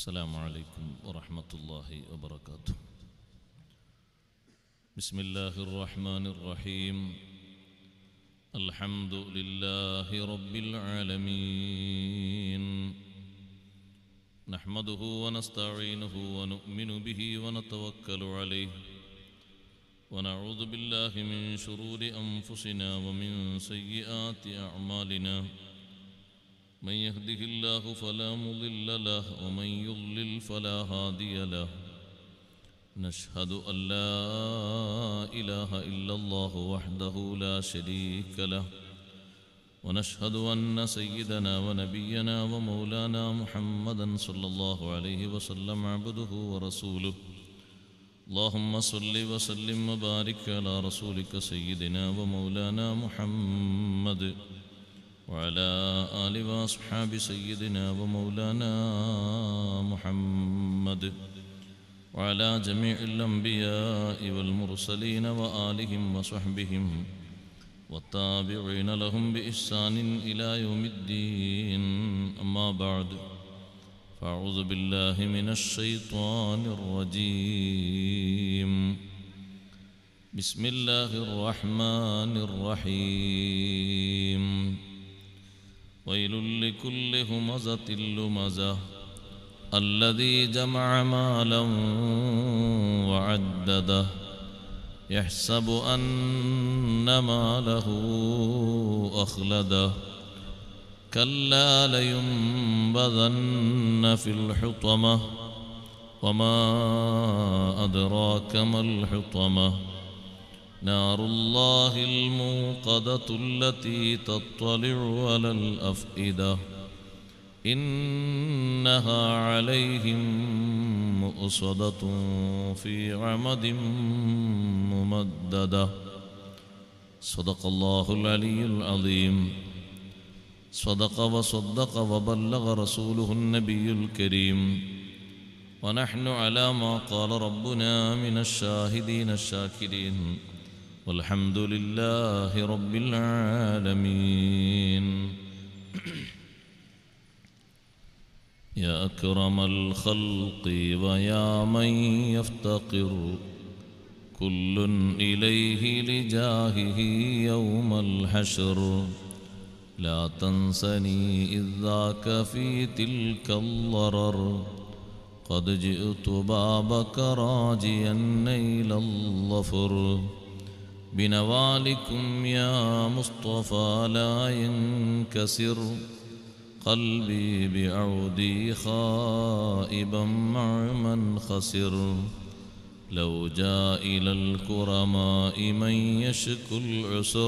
السلام عليكم ورحمة الله وبركاته بسم الله الرحمن الرحيم الحمد لله رب العالمين نحمده ونستعينه ونؤمن به ونتوكل عليه ونعوذ بالله من شرور أنفسنا ومن سيئات أعمالنا من يهده الله فلا مضل له ومن يضلل فلا هادي له نشهد أن لا إله إلا الله وحده لا شريك له ونشهد أن سيدنا ونبينا ومولانا محمدا صلى الله عليه وسلم عبده ورسوله اللهم صل وسلم وبارك على رسولك سيدنا ومولانا محمد وعلى آل وأصحاب سيدنا ومولانا محمد وعلى جميع الأنبياء والمرسلين وآلهم وصحبهم والتابعين لهم بإحسان إلى يوم الدين أما بعد فأعوذ بالله من الشيطان الرجيم بسم الله الرحمن الرحيم ويل لكل همزة لمزة الذي جمع مالا وعدده يحسب أن ماله أخلده كلا لينبذن في الحطمة وما أدراك ما الحطمة نار الله الموقدة التي تطلع على الأفئدة إنها عليهم مؤصدة في عمد ممددة صدق الله العلي العظيم صدق وصدق وبلغ رسوله النبي الكريم ونحن على ما قال ربنا من الشاهدين الشاكرين والحمد لله رب العالمين يا أكرم الخلق ويا من يفتقر كل إليه لجاهه يوم الحشر لا تنسني إذ ذاك في تلك الضرر قد جئت بابك راجيا نيل الظفر بنوالكم يا مصطفى لا ينكسر قلبي بعودي خائبا مع من خسر لو جاء إلى الكرماء من يشكو العسر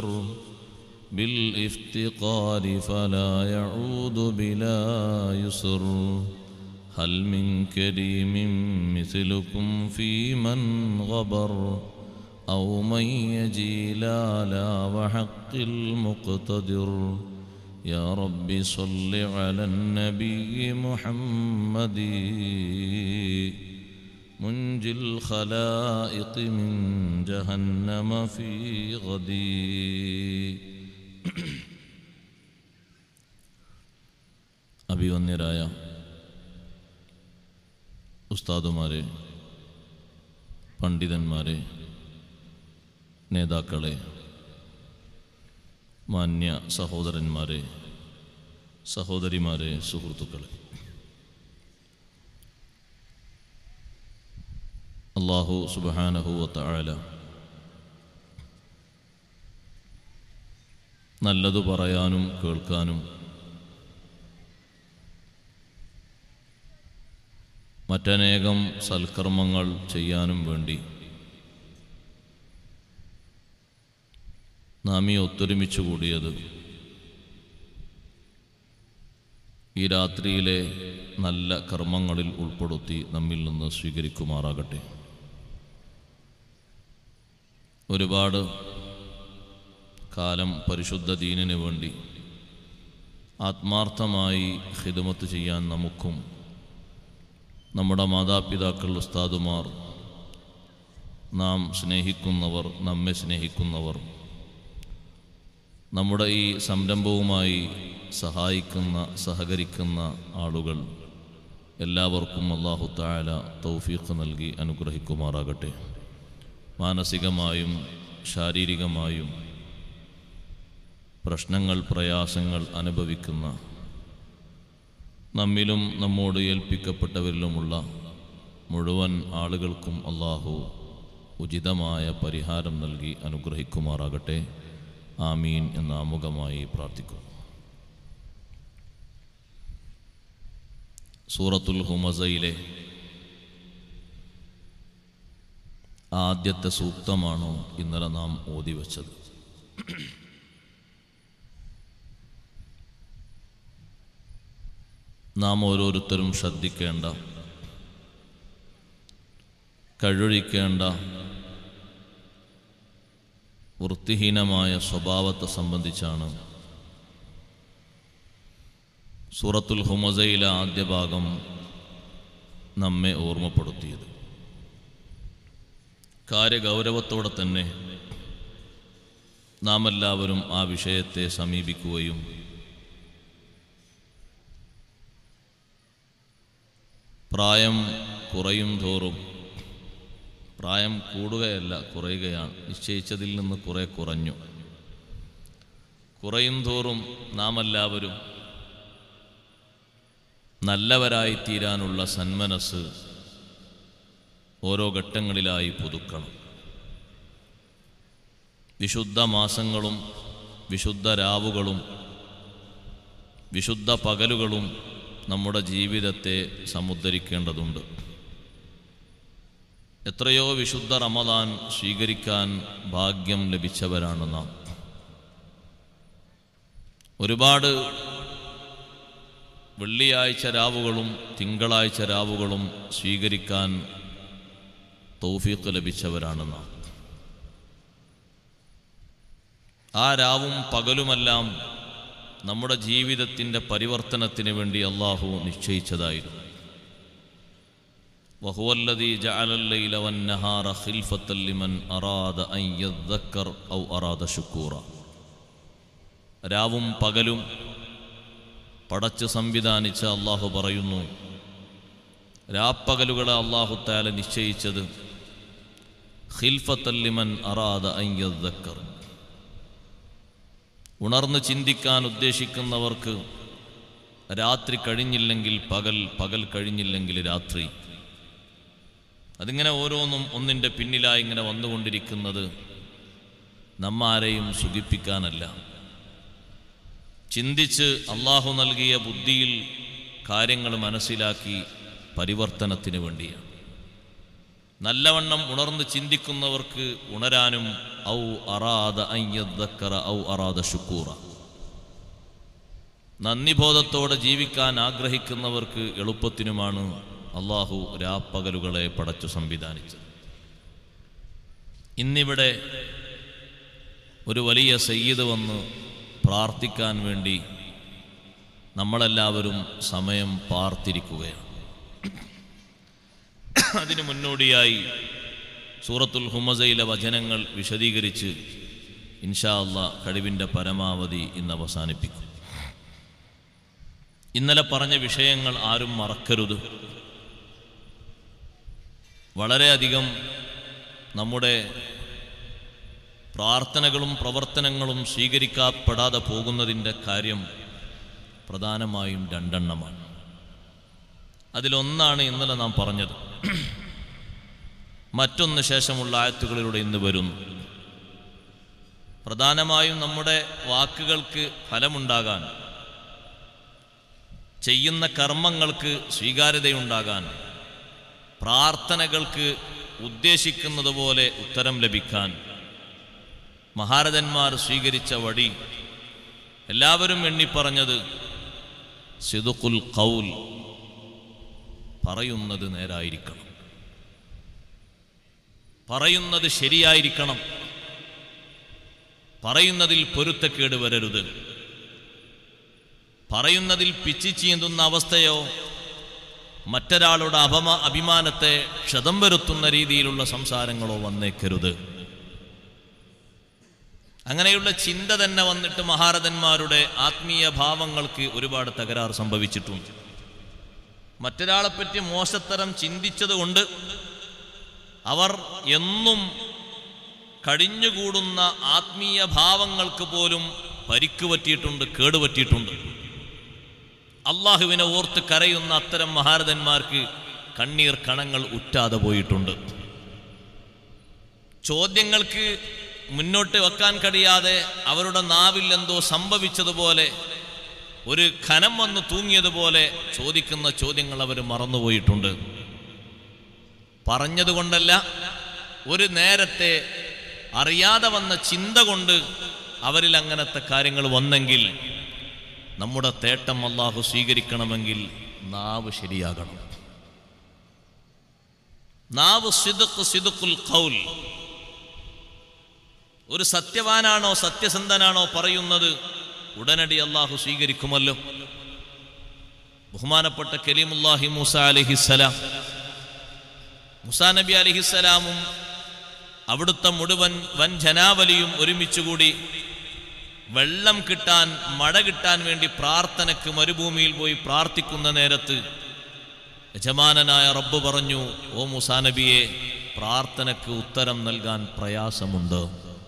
بالافتقار فلا يعود بلا يسر هل من كريم مثلكم في من غبر أو من يجي لا لا وحق المقتدر يا رب صل على النبي محمد منجي الخلائق من جهنم في غدي അഭിവന്യരായ ഉസ്താദുമാരെ പണ്ഡിതന്മാരെ നേതാക്കളെ മാന്യ സഹോദരന്മാരെ സഹോദരിമാരെ സുഹൃത്തുക്കളെ അള്ളാഹു സുബാനഹുവത്ത നല്ലതു പറയാനും കേൾക്കാനും മറ്റനേകം സൽക്കർമ്മങ്ങൾ ചെയ്യാനും വേണ്ടി നാം ഈ ഒത്തൊരുമിച്ച് കൂടിയത് ഈ രാത്രിയിലെ നല്ല കർമ്മങ്ങളിൽ ഉൾപ്പെടുത്തി നമ്മിൽ നിന്ന് സ്വീകരിക്കുമാറാകട്ടെ ഒരുപാട് കാലം പരിശുദ്ധ ദീനിന് വേണ്ടി ആത്മാർത്ഥമായി ഹിദമത്ത് ചെയ്യാൻ നമുക്കും നമ്മുടെ മാതാപിതാക്കൾ ഉസ്താദുമാർ നാം സ്നേഹിക്കുന്നവർ നമ്മെ സ്നേഹിക്കുന്നവർ നമ്മുടെ ഈ സംരംഭവുമായി സഹായിക്കുന്ന സഹകരിക്കുന്ന ആളുകൾ എല്ലാവർക്കും അള്ളാഹു താല തൗഫീഖ് നൽകി അനുഗ്രഹിക്കുമാറാകട്ടെ മാനസികമായും ശാരീരികമായും പ്രശ്നങ്ങൾ പ്രയാസങ്ങൾ അനുഭവിക്കുന്ന നമ്മിലും നമ്മോട് ഏൽപ്പിക്കപ്പെട്ടവരിലുമുള്ള മുഴുവൻ ആളുകൾക്കും അള്ളാഹു ഉചിതമായ പരിഹാരം നൽകി അനുഗ്രഹിക്കുമാറാകട്ടെ ആമീൻ എന്ന ആമുഖമായി പ്രാർത്ഥിക്കുന്നു സൂറത്തുൽ ഹുമസയിലെ ആദ്യത്തെ സൂക്തമാണോ ഇന്നലെ നാം ഓതി വച്ചത് നാം ഓരോരുത്തരും ശ്രദ്ധിക്കേണ്ട കഴിഴിക്കേണ്ട വൃത്തിഹീനമായ സ്വഭാവത്തെ സംബന്ധിച്ചാണ് സൂറത്തുൽ ഹുമസയിലെ ആദ്യ ഭാഗം നമ്മെ ഓർമ്മപ്പെടുത്തിയത് കാര്യഗൗരവത്തോടെ തന്നെ നാം എല്ലാവരും ആ വിഷയത്തെ സമീപിക്കുകയും പ്രായം കുറയും തോറും പ്രായം കൂടുകയല്ല കുറയുകയാണ് നിശ്ചയിച്ചതിൽ നിന്ന് കുറെ കുറഞ്ഞു കുറയും തോറും നാം എല്ലാവരും നല്ലവരായി തീരാനുള്ള സന്മനസ് ഓരോ ഘട്ടങ്ങളിലായി പുതുക്കണം വിശുദ്ധ മാസങ്ങളും വിശുദ്ധ രാവുകളും വിശുദ്ധ പകലുകളും നമ്മുടെ ജീവിതത്തെ സമുദ്ധരിക്കേണ്ടതുണ്ട് എത്രയോ വിശുദ്ധ റമദാൻ സ്വീകരിക്കാൻ ഭാഗ്യം ലഭിച്ചവരാണ് നാം ഒരുപാട് വെള്ളിയാഴ്ച രാവുകളും തിങ്കളാഴ്ച രാവുകളും സ്വീകരിക്കാൻ തൗഫീഖ് ലഭിച്ചവരാണ് നാം ആ രാവും പകലുമെല്ലാം നമ്മുടെ ജീവിതത്തിൻ്റെ പരിവർത്തനത്തിന് വേണ്ടി അള്ളാഹു നിശ്ചയിച്ചതായിരുന്നു وهو الذي جعل الليل والنهار خلفة لمن أراد أن يذكر أو أراد شكورا രാവും പകലും പടച്ച് സംവിധാനിച്ച അള്ളാഹു പറയുന്നു രാപ്പകലുകളെ അള്ളാഹു താല നിശ്ചയിച്ചത് ഖിൽഫത്തല്ലിമൻ അറാദ അയ്യദ്ദക്കർ ഉണർന്ന് ചിന്തിക്കാൻ ഉദ്ദേശിക്കുന്നവർക്ക് രാത്രി കഴിഞ്ഞില്ലെങ്കിൽ പകൽ പകൽ കഴിഞ്ഞില്ലെങ്കിൽ രാത്രി അതിങ്ങനെ ഓരോന്നും ഒന്നിൻ്റെ പിന്നിലായി ഇങ്ങനെ വന്നുകൊണ്ടിരിക്കുന്നത് നമ്മാരെയും സുഖിപ്പിക്കാനല്ല ചിന്തിച്ച് അള്ളാഹു നൽകിയ ബുദ്ധിയിൽ കാര്യങ്ങൾ മനസ്സിലാക്കി പരിവർത്തനത്തിന് വേണ്ടിയാണ് നല്ലവണ്ണം ഉണർന്ന് ചിന്തിക്കുന്നവർക്ക് ഉണരാനും ഔ അറാദ അയ്യദ്ദക്കറ ഔ അറാദ ശുക്കൂറ നന്ദിബോധത്തോടെ ജീവിക്കാൻ ആഗ്രഹിക്കുന്നവർക്ക് എളുപ്പത്തിനുമാണ് അള്ളാഹു രാപ്പകലുകളെ പടച്ചു സംവിധാനിച്ചത് ഇന്നിവിടെ ഒരു വലിയ സയ്യിദ് വന്ന് പ്രാർത്ഥിക്കാൻ വേണ്ടി നമ്മളെല്ലാവരും സമയം പാർത്തിരിക്കുകയാണ് അതിനു മുന്നോടിയായി സൂറത്തുൽ ഹുമസയിലെ വചനങ്ങൾ വിശദീകരിച്ച് ഇൻഷാ അള്ളാ കഴിവിൻ്റെ പരമാവധി ഇന്ന് അവസാനിപ്പിക്കും ഇന്നലെ പറഞ്ഞ വിഷയങ്ങൾ ആരും മറക്കരുത് വളരെയധികം നമ്മുടെ പ്രാർത്ഥനകളും പ്രവർത്തനങ്ങളും സ്വീകരിക്കപ്പെടാതെ പോകുന്നതിൻ്റെ കാര്യം പ്രധാനമായും രണ്ടെണ്ണമാണ് അതിലൊന്നാണ് ഇന്നലെ നാം പറഞ്ഞത് മറ്റൊന്ന് ശേഷമുള്ള ആയത്തുകളിലൂടെ ഇന്ന് വരുന്നു പ്രധാനമായും നമ്മുടെ വാക്കുകൾക്ക് ഫലമുണ്ടാകാൻ ചെയ്യുന്ന കർമ്മങ്ങൾക്ക് സ്വീകാര്യതയുണ്ടാകാൻ പ്രാർത്ഥനകൾക്ക് ഉദ്ദേശിക്കുന്നത് പോലെ ഉത്തരം ലഭിക്കാൻ മഹാരഥന്മാർ സ്വീകരിച്ച വഴി എല്ലാവരും എണ്ണിപ്പറഞ്ഞത് സിദുക്കുൽ കൗൽ പറയുന്നത് നേരായിരിക്കണം പറയുന്നത് ശരിയായിരിക്കണം പറയുന്നതിൽ പൊരുത്തക്കേട് വരരുത് പറയുന്നതിൽ പിച്ചി ചീന്തുന്ന അവസ്ഥയോ മറ്റൊരാളുടെ അപമ അഭിമാനത്തെ ക്ഷതം വരുത്തുന്ന രീതിയിലുള്ള സംസാരങ്ങളോ വന്നേക്കരുത് അങ്ങനെയുള്ള ചിന്ത തന്നെ വന്നിട്ട് മഹാരഥന്മാരുടെ ആത്മീയ ഭാവങ്ങൾക്ക് ഒരുപാട് തകരാർ സംഭവിച്ചിട്ടുണ്ട് മറ്റൊരാളെപ്പറ്റി മോശത്തരം ചിന്തിച്ചതുകൊണ്ട് അവർ എന്നും കടിഞ്ഞുകൂടുന്ന ആത്മീയ ഭാവങ്ങൾക്ക് പോലും പരിക്ക് പറ്റിയിട്ടുണ്ട് കേടുപറ്റിയിട്ടുണ്ട് അള്ളാഹുവിനെ ഓർത്ത് കരയുന്ന അത്തരം മഹാരഥന്മാർക്ക് കണ്ണീർ കണങ്ങൾ ഉറ്റാതെ പോയിട്ടുണ്ട് ചോദ്യങ്ങൾക്ക് മുന്നോട്ട് വെക്കാൻ കഴിയാതെ അവരുടെ നാവിൽ എന്തോ സംഭവിച്ചതുപോലെ ഒരു ഖനം വന്ന് തൂങ്ങിയതുപോലെ ചോദിക്കുന്ന ചോദ്യങ്ങൾ അവർ മറന്നുപോയിട്ടുണ്ട് പറഞ്ഞതുകൊണ്ടല്ല ഒരു നേരത്തെ അറിയാതെ വന്ന ചിന്ത കൊണ്ട് അവരിൽ അങ്ങനത്തെ കാര്യങ്ങൾ വന്നെങ്കിൽ നമ്മുടെ തേട്ടം അള്ളാഹു സ്വീകരിക്കണമെങ്കിൽ നാവ് ശരിയാകണം നാവ് സിദുക്ക് സിദുക്കുൽ ഖൗൽ ഒരു സത്യവാനാണോ സത്യസന്ധനാണോ പറയുന്നത് ഉടനടി അള്ളാഹു സ്വീകരിക്കുമല്ലോ ബഹുമാനപ്പെട്ട കലീമുല്ലാഹി മൂസ അലഹിസലാം മുസാ നബി അലഹിസലാമും അവിടുത്തെ മുഴുവൻ വൻ ജനാവലിയും ഒരുമിച്ചുകൂടി വെള്ളം കിട്ടാൻ മഴ കിട്ടാൻ വേണ്ടി പ്രാർത്ഥനയ്ക്ക് മരുഭൂമിയിൽ പോയി പ്രാർത്ഥിക്കുന്ന നേരത്ത് യജമാനനായ റബ്ബ് പറഞ്ഞു ഓ മുസാ നബിയെ പ്രാർത്ഥനയ്ക്ക് ഉത്തരം നൽകാൻ പ്രയാസമുണ്ട്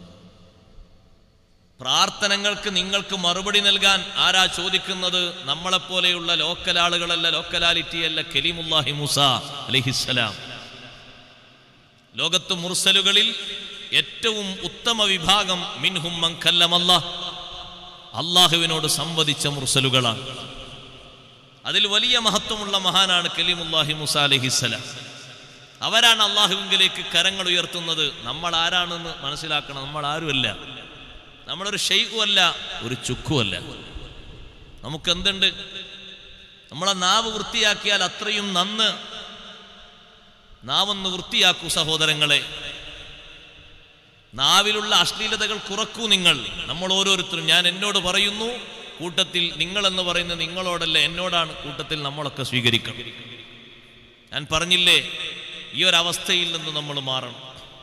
പ്രാർത്ഥനകൾക്ക് നിങ്ങൾക്ക് മറുപടി നൽകാൻ ആരാ ചോദിക്കുന്നത് നമ്മളെപ്പോലെയുള്ള ലോക്കൽ ആളുകളല്ല ലോക്കലാലിറ്റി അല്ല കലീമുല്ലാഹി മൂസ അലിഹിസ്സലാം ലോകത്ത് മുർസലുകളിൽ ഏറ്റവും ഉത്തമ വിഭാഗം മിൻഹും മൻ കല്ലമല്ല അള്ളാഹുവിനോട് സംവദിച്ച മുർസലുകളാണ് അതിൽ വലിയ മഹത്വമുള്ള മഹാനാണ് കലീമുല്ലാഹി മുസ അലഹിസ്സലാം അവരാണ് അള്ളാഹുവിങ്കിലേക്ക് കരങ്ങൾ ഉയർത്തുന്നത് നമ്മൾ ആരാണെന്ന് മനസ്സിലാക്കണം നമ്മൾ ആരുമല്ല നമ്മളൊരു ഷെയ്ഖുമല്ല ഒരു ചുക്കുമല്ല നമുക്ക് എന്തുണ്ട് നമ്മളെ നാവ് വൃത്തിയാക്കിയാൽ അത്രയും നന്ന് നാവൊന്ന് വൃത്തിയാക്കൂ സഹോദരങ്ങളെ നാവിലുള്ള അശ്ലീലതകൾ കുറക്കൂ നിങ്ങൾ നമ്മൾ ഓരോരുത്തരും ഞാൻ എന്നോട് പറയുന്നു കൂട്ടത്തിൽ നിങ്ങൾ എന്ന് പറയുന്നത് നിങ്ങളോടല്ല എന്നോടാണ് കൂട്ടത്തിൽ നമ്മളൊക്കെ സ്വീകരിക്കണം ഞാൻ പറഞ്ഞില്ലേ ഈ ഒരു അവസ്ഥയിൽ നിന്ന് നമ്മൾ മാറണം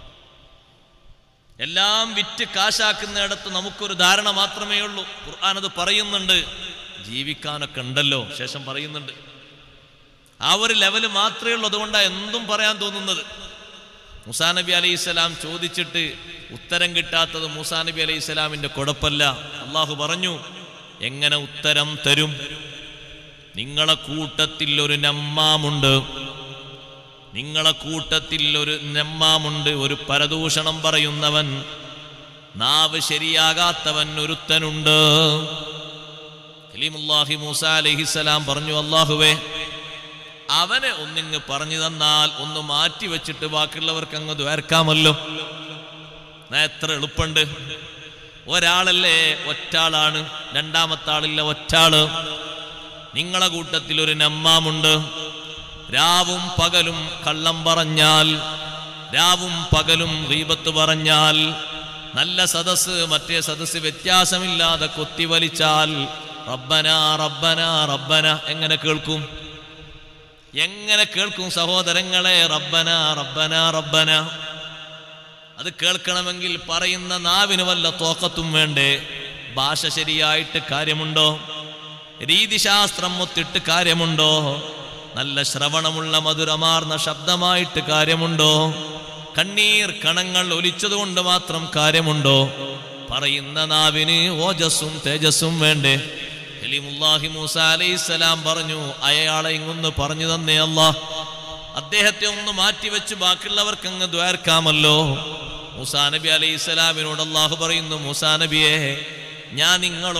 എല്ലാം വിറ്റ് കാശാക്കുന്നിടത്ത് നമുക്കൊരു ധാരണ മാത്രമേ ഉള്ളൂ ഖുർആൻ അത് പറയുന്നുണ്ട് ജീവിക്കാനൊക്കെ ഉണ്ടല്ലോ ശേഷം പറയുന്നുണ്ട് ആ ഒരു ലെവല് മാത്രമേ ഉള്ളൂ അതുകൊണ്ടാണ് എന്തും പറയാൻ തോന്നുന്നത് മുസാ നബി അലൈഹി സ്വലാം ചോദിച്ചിട്ട് ഉത്തരം കിട്ടാത്തത് മുസാ നബി അലൈഹി സ്വലാമിന്റെ കുഴപ്പമല്ല അള്ളാഹു പറഞ്ഞു എങ്ങനെ ഉത്തരം തരും നിങ്ങളെ കൂട്ടത്തിൽ ഒരു നമ്മാമുണ്ട് നിങ്ങളെ കൂട്ടത്തിൽ ഒരു നെമ്മാമുണ്ട് ഒരു പരദൂഷണം പറയുന്നവൻ നാവ് ശരിയാകാത്തവൻ ഒരുത്തനുണ്ട് കലീമുല്ലാഹി മൂസ അലഹിസലാം പറഞ്ഞു അള്ളാഹുവേ അവനെ ഒന്നിങ്ങ് പറഞ്ഞു തന്നാൽ ഒന്ന് മാറ്റി വെച്ചിട്ട് ബാക്കിയുള്ളവർക്ക് അങ്ങ് ദ്വാരക്കാമല്ലോ എത്ര എളുപ്പമുണ്ട് ഒരാളല്ലേ ഒറ്റാളാണ് രണ്ടാമത്തെ ആളില്ല ഒറ്റാള് നിങ്ങളെ കൂട്ടത്തിൽ ഒരു നമ്മാമുണ്ട് രാവും പകലും കള്ളം പറഞ്ഞാൽ രാവും പകലും റീബത്ത് പറഞ്ഞാൽ നല്ല സദസ് മറ്റേ സദസ് വ്യത്യാസമില്ലാതെ കൊത്തിവലിച്ചാൽ റബ്ബന റബ്ബന റബ്ബന എങ്ങനെ കേൾക്കും എങ്ങനെ കേൾക്കും സഹോദരങ്ങളെ റബ്ബന റബ്ബന റബ്ബന അത് കേൾക്കണമെങ്കിൽ പറയുന്ന നാവിന് വല്ല തോക്കത്തും വേണ്ടേ ഭാഷ ശരിയായിട്ട് കാര്യമുണ്ടോ രീതിശാസ്ത്രം ഒത്തിട്ട് കാര്യമുണ്ടോ നല്ല ശ്രവണമുള്ള മധുരമാർന്ന ശബ്ദമായിട്ട് കാര്യമുണ്ടോ കണ്ണീർ കണങ്ങൾ ഒലിച്ചതുകൊണ്ട് മാത്രം കാര്യമുണ്ടോ പറയുന്ന നാവിന് ഓജസ്സും തേജസ്സും വേണ്ടേ കലീമുല്ലാഹി മൂസ അലൈഹിസ്സലാം പറഞ്ഞു അയാളെ ഇങ്ങൊന്ന് പറഞ്ഞു തന്നേ അല്ലാ അദ്ദേഹത്തെ ഒന്ന് മാറ്റിവെച്ച് ബാക്കിയുള്ളവർക്ക് അങ്ങ് ദ്വാർക്കാമല്ലോ മൂസാ നബി അലൈഹി സ്വലാമിനോട് അള്ളാഹു പറയുന്നു മൂസാ നബിയെ ഞാൻ നിങ്ങളോ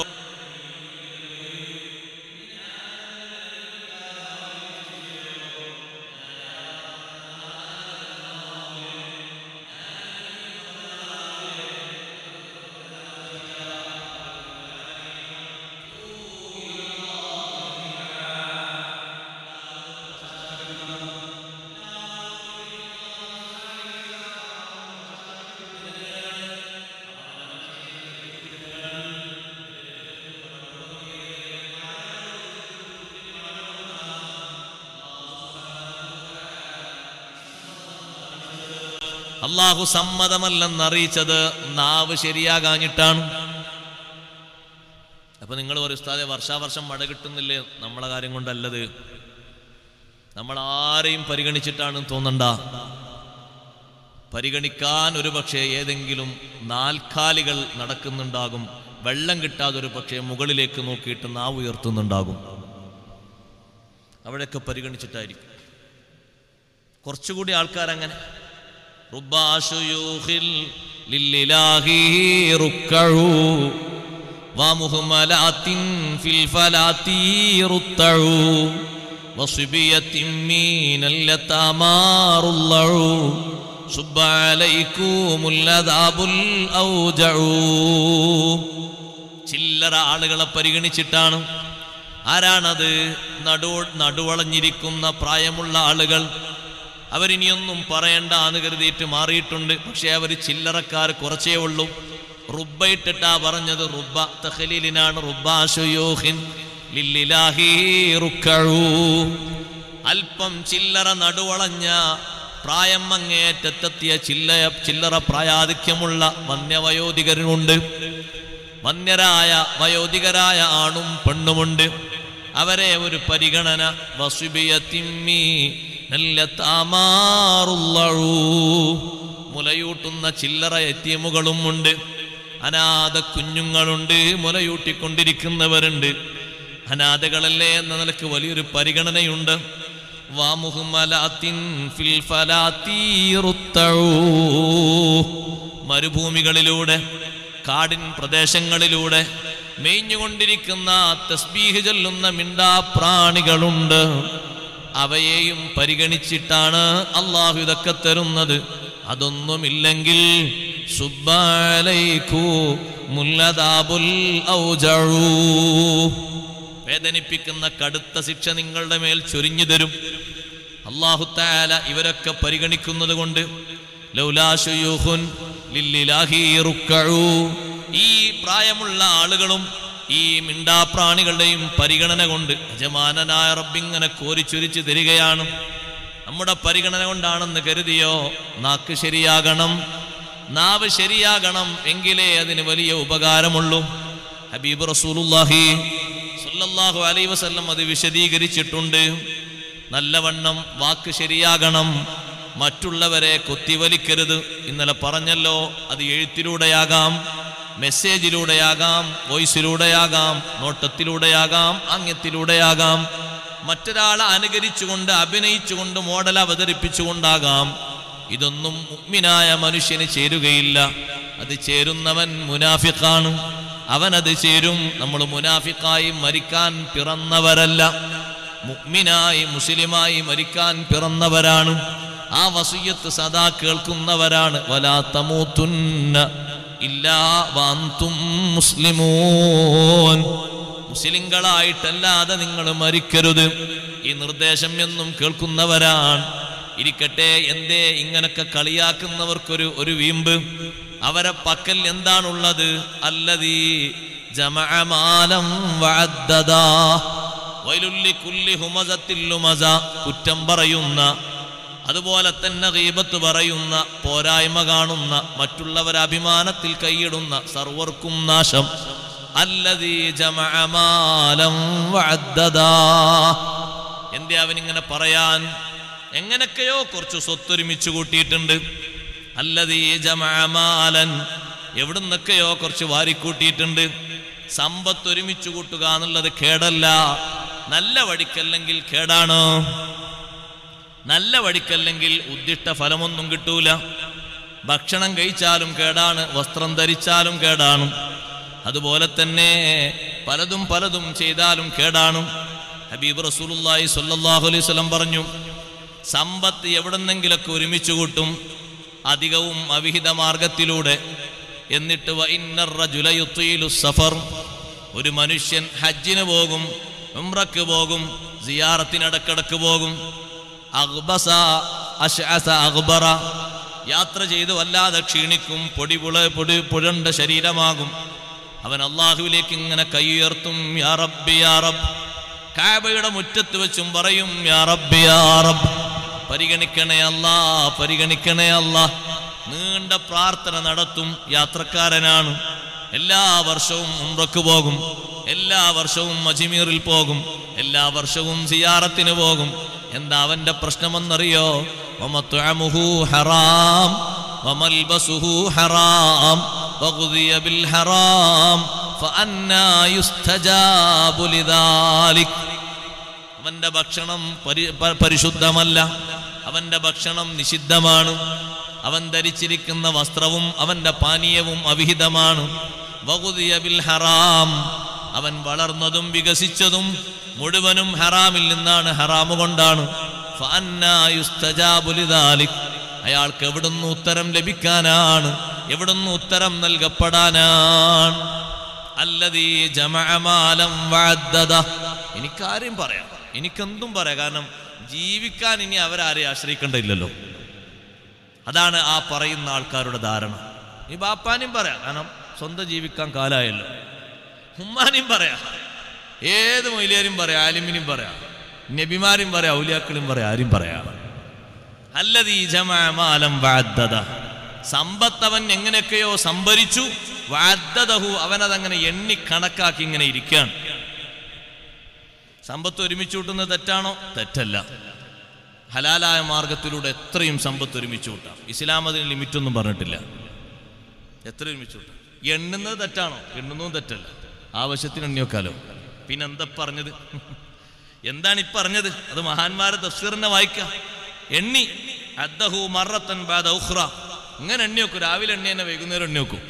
അള്ളാഹു സമ്മതമല്ലെന്ന് അറിയിച്ചത് നാവ് ശരിയാകാഞ്ഞിട്ടാണ് അപ്പൊ നിങ്ങൾ ഒരു ഉസ്താദെ വർഷാവർഷം മഴ കിട്ടുന്നില്ലേ നമ്മളെ കാര്യം കൊണ്ടല്ലത് നമ്മൾ ആരെയും പരിഗണിച്ചിട്ടാണ് തോന്നണ്ട പരിഗണിക്കാൻ ഒരു പക്ഷേ ഏതെങ്കിലും നാൽക്കാലികൾ നടക്കുന്നുണ്ടാകും വെള്ളം കിട്ടാതെ ഒരു പക്ഷേ മുകളിലേക്ക് നോക്കിയിട്ട് നാവ് ഉയർത്തുന്നുണ്ടാകും അവിടെയൊക്കെ പരിഗണിച്ചിട്ടായിരിക്കും കുറച്ചുകൂടി ആൾക്കാരങ്ങനെ റുബ്ബാശുയൂഖിൽ ലില്ലിലാഹി റുക്കഴു വമുഹ്മലാത്തിൻ ഫിൽ ഫലാത്തി റുത്തഴു വസുബിയത്തിൻ മീനൽ യതാമാറുള്ളഴു സുബ്ബ അലൈക്കുമുൽ അദാബുൽ ഔജഉ ചില്ലറ ആളുകളെ പരിഗണിച്ചിട്ടാണ് ആരാണത് നടു നടുവളഞ്ഞിരിക്കുന്ന പ്രായമുള്ള ആളുകൾ അവരിനിയൊന്നും പറയണ്ട എന്ന് കരുതിയിട്ട് മാറിയിട്ടുണ്ട് പക്ഷെ അവർ ചില്ലറക്കാർ കുറച്ചേ ഉള്ളൂ റുബ്ബയിട്ടിട്ടാ പറഞ്ഞത് റുബ്ബ തഖലീലിനാണ് റുബ്ബാശുയൂഹിൻ ലില്ലിലാഹി റുക്കഴൂ അല്പം ചില്ലറ നടുവളഞ്ഞ പ്രായം അങ്ങേറ്റത്തെത്തിയ ചില്ല ചില്ലറ പ്രായാധിക്യമുള്ള വന്യവയോധികരുണ്ട് വന്യരായ വയോധികരായ ആണും പെണ്ണുമുണ്ട് അവരെ ഒരു പരിഗണന വസുബിയത്തിമ്മി നല്ല താമാറുള്ളഴൂ മുലയൂട്ടുന്ന ചില്ലറ എത്തിയമുകളും ഉണ്ട് അനാഥ കുഞ്ഞുങ്ങളുണ്ട് മുലയൂട്ടിക്കൊണ്ടിരിക്കുന്നവരുണ്ട് അനാഥകളല്ലേ എന്ന നിലക്ക് വലിയൊരു പരിഗണനയുണ്ട് വാമുഹുമലാത്തിൻ ഫിൽ ഫലാത്തീറുത്തഴൂ മരുഭൂമികളിലൂടെ കാടിൻ പ്രദേശങ്ങളിലൂടെ മേഞ്ഞുകൊണ്ടിരിക്കുന്ന തസ്ബീഹ് ചൊല്ലുന്ന മിണ്ടാപ്രാണികളുണ്ട് അവയെയും പരിഗണിച്ചിട്ടാണ് അള്ളാഹു ഇതൊക്കെ തരുന്നത് അതൊന്നുമില്ലെങ്കിൽ സുബ്ബാലൈക്കു മുല്ലദാബുൽ ഔജഊ വേദനിപ്പിക്കുന്ന കടുത്ത ശിക്ഷ നിങ്ങളുടെ മേൽ ചൊരിഞ്ഞു തരും അള്ളാഹുത്താല ഇവരൊക്കെ പരിഗണിക്കുന്നത് കൊണ്ട് ലൗലാശുയൂഹുൻ ലില്ലിലാഹി റുക്കഴൂ ഈ പ്രായമുള്ള ആളുകളും ഈ മിണ്ടാപ്രാണികളുടെയും പരിഗണന കൊണ്ട് യജമാനനായ റബ്ബിങ്ങനെ കോരിച്ചൊരിച്ച് തരികയാണ് നമ്മുടെ പരിഗണന കൊണ്ടാണെന്ന് കരുതിയോ നാക്ക് ശരിയാകണം നാവ് ശരിയാകണം എങ്കിലേ അതിന് വലിയ ഉപകാരമുള്ളൂ ഹബീബ് റസൂലുല്ലാഹി സല്ലല്ലാഹു അലൈഹി വസല്ലം അത് വിശദീകരിച്ചിട്ടുണ്ട് നല്ലവണ്ണം വാക്ക് ശരിയാകണം മറ്റുള്ളവരെ കൊത്തിവലിക്കരുത് ഇന്നലെ പറഞ്ഞല്ലോ അത് എഴുത്തിലൂടെയാകാം മെസ്സേജിലൂടെയാകാം വോയിസിലൂടെയാകാം നോട്ടത്തിലൂടെയാകാം ആംഗ്യത്തിലൂടെയാകാം മറ്റൊരാളെ അനുകരിച്ചുകൊണ്ട് അഭിനയിച്ചുകൊണ്ട് മോഡൽ അവതരിപ്പിച്ചുകൊണ്ടാകാം ഇതൊന്നും മുഗ്മിനായ മനുഷ്യന് ചേരുകയില്ല അത് ചേരുന്നവൻ മുനാഫിഖാണ് അവനത് ചേരും നമ്മൾ മുനാഫിക്കായി മരിക്കാൻ പിറന്നവരല്ല മുഗ്മിനായി മുസ്ലിമായി മരിക്കാൻ പിറന്നവരാണ് ആ വസീയത്ത് സദാ കേൾക്കുന്നവരാണ് വലാ തമൂത്തുന്ന ഇല്ലാ വാന്തും മുസ്ലിമൂൻ മുസ്ലിങ്ങളായിട്ടല്ലാതെ നിങ്ങൾ മരിക്കരുത് ഈ നിർദ്ദേശം എന്നും കേൾക്കുന്നവരാണ് ഇരിക്കട്ടെ എന്തേ ഇങ്ങനൊക്കെ കളിയാക്കുന്നവർക്കൊരു ഒരു വീമ്പ് അവരെ പക്കൽ എന്താണുള്ളത് അല്ലതീ ജമഅമാലം വഅദ്ദദാ വൈലുല്ലി കുല്ലി ഹുമസത്തിൽ ലുമസ കുറ്റം പറയുന്ന അതുപോലെ തന്നെ ഗീബത്ത് പറയുന്ന പോരായ്മ കാണുന്ന മറ്റുള്ളവരെ അഭിമാനത്തിൽ കൈയിടുന്ന സർവർക്കും നാശം അല്ലതീ ജമഅമാലം വഅദ്ദദാ എന്തേ അവനിങ്ങനെ പറയാൻ എങ്ങനൊക്കെയോ കുറച്ച് സ്വത്തൊരുമിച്ച് കൂട്ടിയിട്ടുണ്ട് അല്ലതീ ജമാലൻ എവിടുന്നൊക്കെയോ കുറച്ച് വാരിക്കൂട്ടിയിട്ടുണ്ട് സമ്പത്ത് ഒരുമിച്ച് കൂട്ടുക എന്നുള്ളത് കേടല്ല നല്ല വഴിക്കല്ലെങ്കിൽ കേടാണ് നല്ല വഴിക്കല്ലെങ്കിൽ ഉദ്ദിഷ്ട ഫലമൊന്നും കിട്ടൂല ഭക്ഷണം കഴിച്ചാലും കേടാണ് വസ്ത്രം ധരിച്ചാലും കേടാണ് അതുപോലെ തന്നെ പലതും പലതും ചെയ്താലും കേടാണ് ഹബീബ് റസൂലുള്ളാഹി സ്വല്ലല്ലാഹു അലൈഹി വസല്ലം പറഞ്ഞു സമ്പത്ത് എവിടെന്നെങ്കിലൊക്കെ ഒരുമിച്ച് കൂട്ടും അധികവും അവിഹിത മാർഗത്തിലൂടെ എന്നിട്ട് വ ഇന്നർ റജുല യുത്തീലു സഫർ ഒരു മനുഷ്യൻ ഹജ്ജിന് പോകും ഉംറക്ക് പോകും സിയാറത്തിനിടക്കിടക്ക് പോകും അഗ്ബസ അശ്അസ അഗ്ബറ യാത്ര ചെയ്ത് വല്ലാതെ ക്ഷീണിക്കും പൊടി പുള പൊടി പുഴണ്ട ശരീരമാകും അവൻ അള്ളാഹുവിലേക്ക് ഇങ്ങനെ കൈയുയർത്തും യാ റബ്ബി യാ റബ്ബ് കാബയുടെ മുറ്റത്ത് വെച്ചും പറയും യാ റബ്ബി യാ റബ്ബ് പരിഗണിക്കണേ അല്ലാ പരിഗണിക്കണേ അല്ലാ നീണ്ട പ്രാർത്ഥന നടത്തും യാത്രക്കാരനാണ് എല്ലാ വർഷവും ഉംറക്ക് പോകും എല്ലാ വർഷവും അജ്മീറിൽ പോകും എല്ലാ വർഷവും സിയാറത്തിന് പോകും എന്താ അവന്റെ പ്രശ്നമെന്നറിയോ വമത്അമുഹു ഹറാം വമൽബസുഹു ഹറാം വഗുദിയ ബിൽ ഹറാം ഫഅന്നാ യുസ്തജാബു ലിദാലിക് അവന്റെ ഭക്ഷണം പരി- പ- പരിശുദ്ധമല്ല അവന്റെ ഭക്ഷണം നിഷിദ്ധമാണ് അവൻ ധരിച്ചിരിക്കുന്ന വസ്ത്രവും അവന്റെ പാനീയവും അവിഹിതമാണ് വകുദിയ ബിൽ ഹറാം അവൻ വളർന്നതും വികസിച്ചതും മുഴുവനും ഹറാമിൽ നിന്നാണ് ഹറാമു കൊണ്ടാണ് ഫഅന്നാ യുസ്തജാബു ലിദാലിക്. അയാൾക്ക് എവിടുന്ന് ഉത്തരം ലഭിക്കാനാണ് എവിടുന്ന് ഉത്തരം നൽകപ്പെടാനാണ് അല്ലതീ ജമഅമാലം വഅദ്ദദ എനിക്കാരെയും പറയാം എനിക്കെന്തും പറയാം കാരണം ജീവിക്കാൻ ഇനി അവരാരെയും ആശ്രയിക്കേണ്ടതില്ലല്ലോ അതാണ് ആ പറയുന്ന ആൾക്കാരുടെ ധാരണ ഈ ബാപ്പാനും പറയാം കാരണം സ്വന്തം ജീവിക്കാൻ കാലായല്ലോ ഉമ്മാനും പറയാം ഏത് മൊയിലേരും പറയാം ആലിമിനും പറയാം നബിമാരും പറയാം ഔലിയാക്കളും പറയാം ആരും പറയാം അല്ലതീ ജമാലം വാദ്ദത സമ്പത്ത് അവൻ എങ്ങനെയൊക്കെയോ സംഭരിച്ചു വാദ്ദതഹു അവനതങ്ങനെ എണ്ണി കണക്കാക്കി ഇങ്ങനെ ഇരിക്കുകയാണ് സമ്പത്ത് ഒരുമിച്ച് കൂട്ടുന്നത് തെറ്റാണോ തെറ്റല്ല ഹലാലായ മാർഗത്തിലൂടെ എത്രയും സമ്പത്ത് ഒരുമിച്ച് കൂട്ടാം ഇസ്ലാം അതിന് ലിമിറ്റൊന്നും പറഞ്ഞിട്ടില്ല എത്ര ഒരുമിച്ച് കൂട്ടാം എണ്ണുന്നത് തെറ്റാണോ എണ്ണുന്നതും തെറ്റല്ല ആവശ്യത്തിന് എണ്ണിയൊക്കാലോ പിന്നെന്താ പറഞ്ഞത് എന്താണ് ഈ പറഞ്ഞത് അത് മഹാന്മാരെ തഫ്സീറിനെ വായിക്കാം എണ്ണി അദ്ദഹു മറത്തൻ ബാദ ഉഖ്റ ഇങ്ങനെ എണ്ണി വെക്കും രാവിലെ എണ്ണി തന്നെ വൈകുന്നേരം എണ്ണി വെക്കും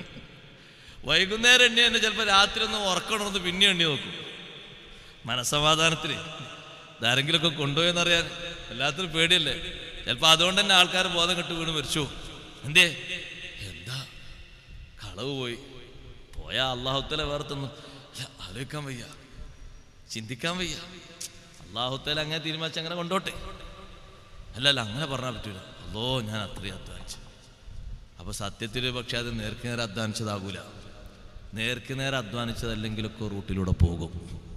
വൈകുന്നേരം എണ്ണി തന്നെ ചിലപ്പോൾ രാത്രി ഒന്ന് ഉറക്കണമെന്ന് പിന്നെ എണ്ണി നോക്കും മനസമാധാനത്തിന് ഇതാരെങ്കിലുമൊക്കെ കൊണ്ടുപോയെന്നറിയാൻ എല്ലാത്തിനും പേടിയല്ലേ ചിലപ്പോൾ അതുകൊണ്ട് തന്നെ ആൾക്കാർ ബോധം കെട്ട് വീണ് മരിച്ചു എന്തേ എന്താ കളവ് പോയി പോയാ അള്ളാഹുത്തല വേർത്തൊന്നും ആലോചിക്കാൻ വയ്യ ചിന്തിക്കാൻ വയ്യ അള്ളാഹുത്തല അങ്ങനെ തീരുമാനിച്ച് അങ്ങനെ കൊണ്ടോട്ടെ അല്ലല്ല അങ്ങനെ പറഞ്ഞാൽ പറ്റൂല അല്ലോ ഞാൻ അത്രയും അധ്വാനിച്ചു അപ്പൊ സത്യത്തിൽ പക്ഷെ അത് നേർക്ക് നേരെ അധ്വാനിച്ചതാകൂല നേർക്ക് നേരെ അധ്വാനിച്ചതല്ലെങ്കിലൊക്കെ റൂട്ടിലൂടെ പോകും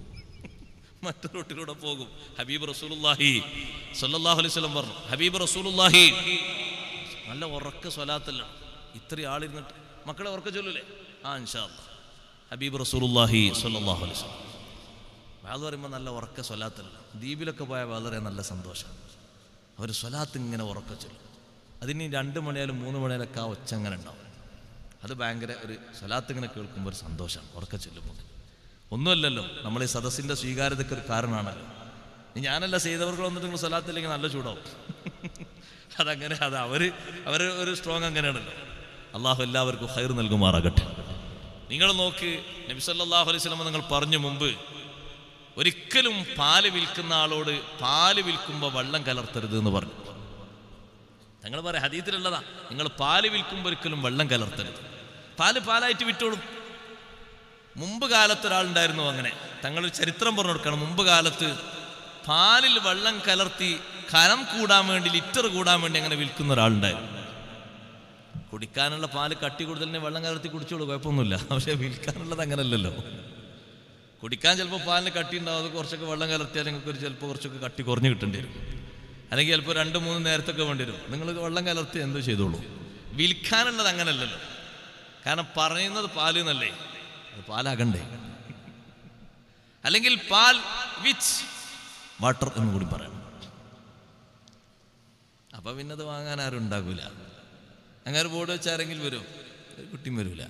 മറ്റു റൂട്ടിലൂടെ പോകും ഹബീബ് റസൂലുള്ളാഹി സല്ലല്ലാഹു അലൈഹി വസല്ലം പറഞ്ഞു ഹബീബ് റസൂലുള്ളാഹി നല്ല ഉറക്ക സ്വലാത്തല്ല ഇത്രയും ആളിരുന്നിട്ട് മക്കളെ ഉറക്ക ചൊല്ലൂലേ ആ ഇൻഷാ അല്ലാ ഹബീബ് റസൂലുള്ളാഹി സല്ലല്ലാഹു അലൈഹി വസല്ലം വാത് പറയുമ്പോൾ നല്ല ഉറക്ക സ്വലാത്തല്ല ദ്വീപിലൊക്കെ പോയാൽ വളരെ നല്ല സന്തോഷം അവർ സ്വലാത്ത് ഇങ്ങനെ ഉറക്ക ചൊല്ലും അതിന് രണ്ട് മണിയായാലും മൂന്ന് മണിയായാലൊക്കെ ആ ഒച്ച അങ്ങനെ ഉണ്ടാവും അത് ഭയങ്കര ഒരു സ്വലാത്ത് ഇങ്ങനെ കേൾക്കുമ്പോൾ ഒരു സന്തോഷമാണ് ഉറക്ക ചൊല്ലുമ്പോൾ ഒന്നുമല്ലല്ലോ നമ്മൾ ഈ സദസ്സിൻ്റെ സ്വീകാര്യതയ്ക്ക് ഒരു കാരണമാണല്ലോ ഇനി ഞാനല്ല ചെയ്തവർക്ക് വന്നിട്ട് നിങ്ങൾ സ്വലാത്തില്ലെങ്കിൽ നല്ല ചൂടാവും അതങ്ങനെ അത് അവർ അവർ ഒരു സ്ട്രോങ് അങ്ങനെയാണല്ലോ അള്ളാഹു എല്ലാവർക്കും ഹൈർ നൽകുമാറാകട്ടെ നിങ്ങൾ നോക്ക് നബി സല്ലല്ലാഹു അലൈഹി വസല്ലം നിങ്ങൾ പറഞ്ഞു മുമ്പ് ഒരിക്കലും പാല് വിൽക്കുന്ന ആളോട് പാല് വിൽക്കുമ്പോൾ വെള്ളം കലർത്തരുത് എന്ന് പറഞ്ഞു ഞങ്ങൾ പറയാം ഹദീത്തിലുള്ളതാ നിങ്ങൾ പാല് വിൽക്കുമ്പോൾ ഒരിക്കലും വെള്ളം കലർത്തരുത് പാല് പാലായിട്ട് വിറ്റോളും മുമ്പ് കാലത്ത് ഒരാളുണ്ടായിരുന്നു അങ്ങനെ തങ്ങൾ ചരിത്രം പറഞ്ഞു കൊടുക്കണം മുമ്പ് കാലത്ത് പാലിൽ വെള്ളം കലർത്തി കനം കൂടാൻ വേണ്ടി ലിറ്റർ കൂടാൻ വേണ്ടി അങ്ങനെ വിൽക്കുന്ന ഒരാളുണ്ടായിരുന്നു കുടിക്കാനുള്ള പാല് കട്ടി കൂടുതലിനെ വെള്ളം കലർത്തി കുടിച്ചോളൂ കുഴപ്പമൊന്നുമില്ല പക്ഷെ വിൽക്കാനുള്ളത് അങ്ങനല്ലല്ലോ കുടിക്കാൻ ചിലപ്പോൾ പാലിന് കട്ടി ഉണ്ടാവും അത് കുറച്ചൊക്കെ വെള്ളം കലർത്തിയാൽ നിങ്ങൾക്ക് ഒരു ചിലപ്പോൾ കുറച്ചൊക്കെ കട്ടി കുറഞ്ഞ് കിട്ടേണ്ടി വരും അല്ലെങ്കിൽ ചിലപ്പോൾ രണ്ട് മൂന്ന് നേരത്തൊക്കെ വേണ്ടി വരും നിങ്ങൾ വെള്ളം കലർത്തി എന്തോ ചെയ്തോളൂ വിൽക്കാനുള്ളത് അങ്ങനല്ലല്ലോ കാരണം പറയുന്നത് പാല് എന്നല്ലേ അത് പാലാകണ്ടേ അല്ലെങ്കിൽ പാൽ വിച്ച് വാട്ടർ എന്ന് കൂടി പറയാം അപ്പൊ പിന്നെ അത് വാങ്ങാൻ ആരും ഉണ്ടാകൂല അങ്ങനെ ബോർഡ് വെച്ച് ആരെങ്കിലും വരും ഒരു കുട്ടിയും വരൂല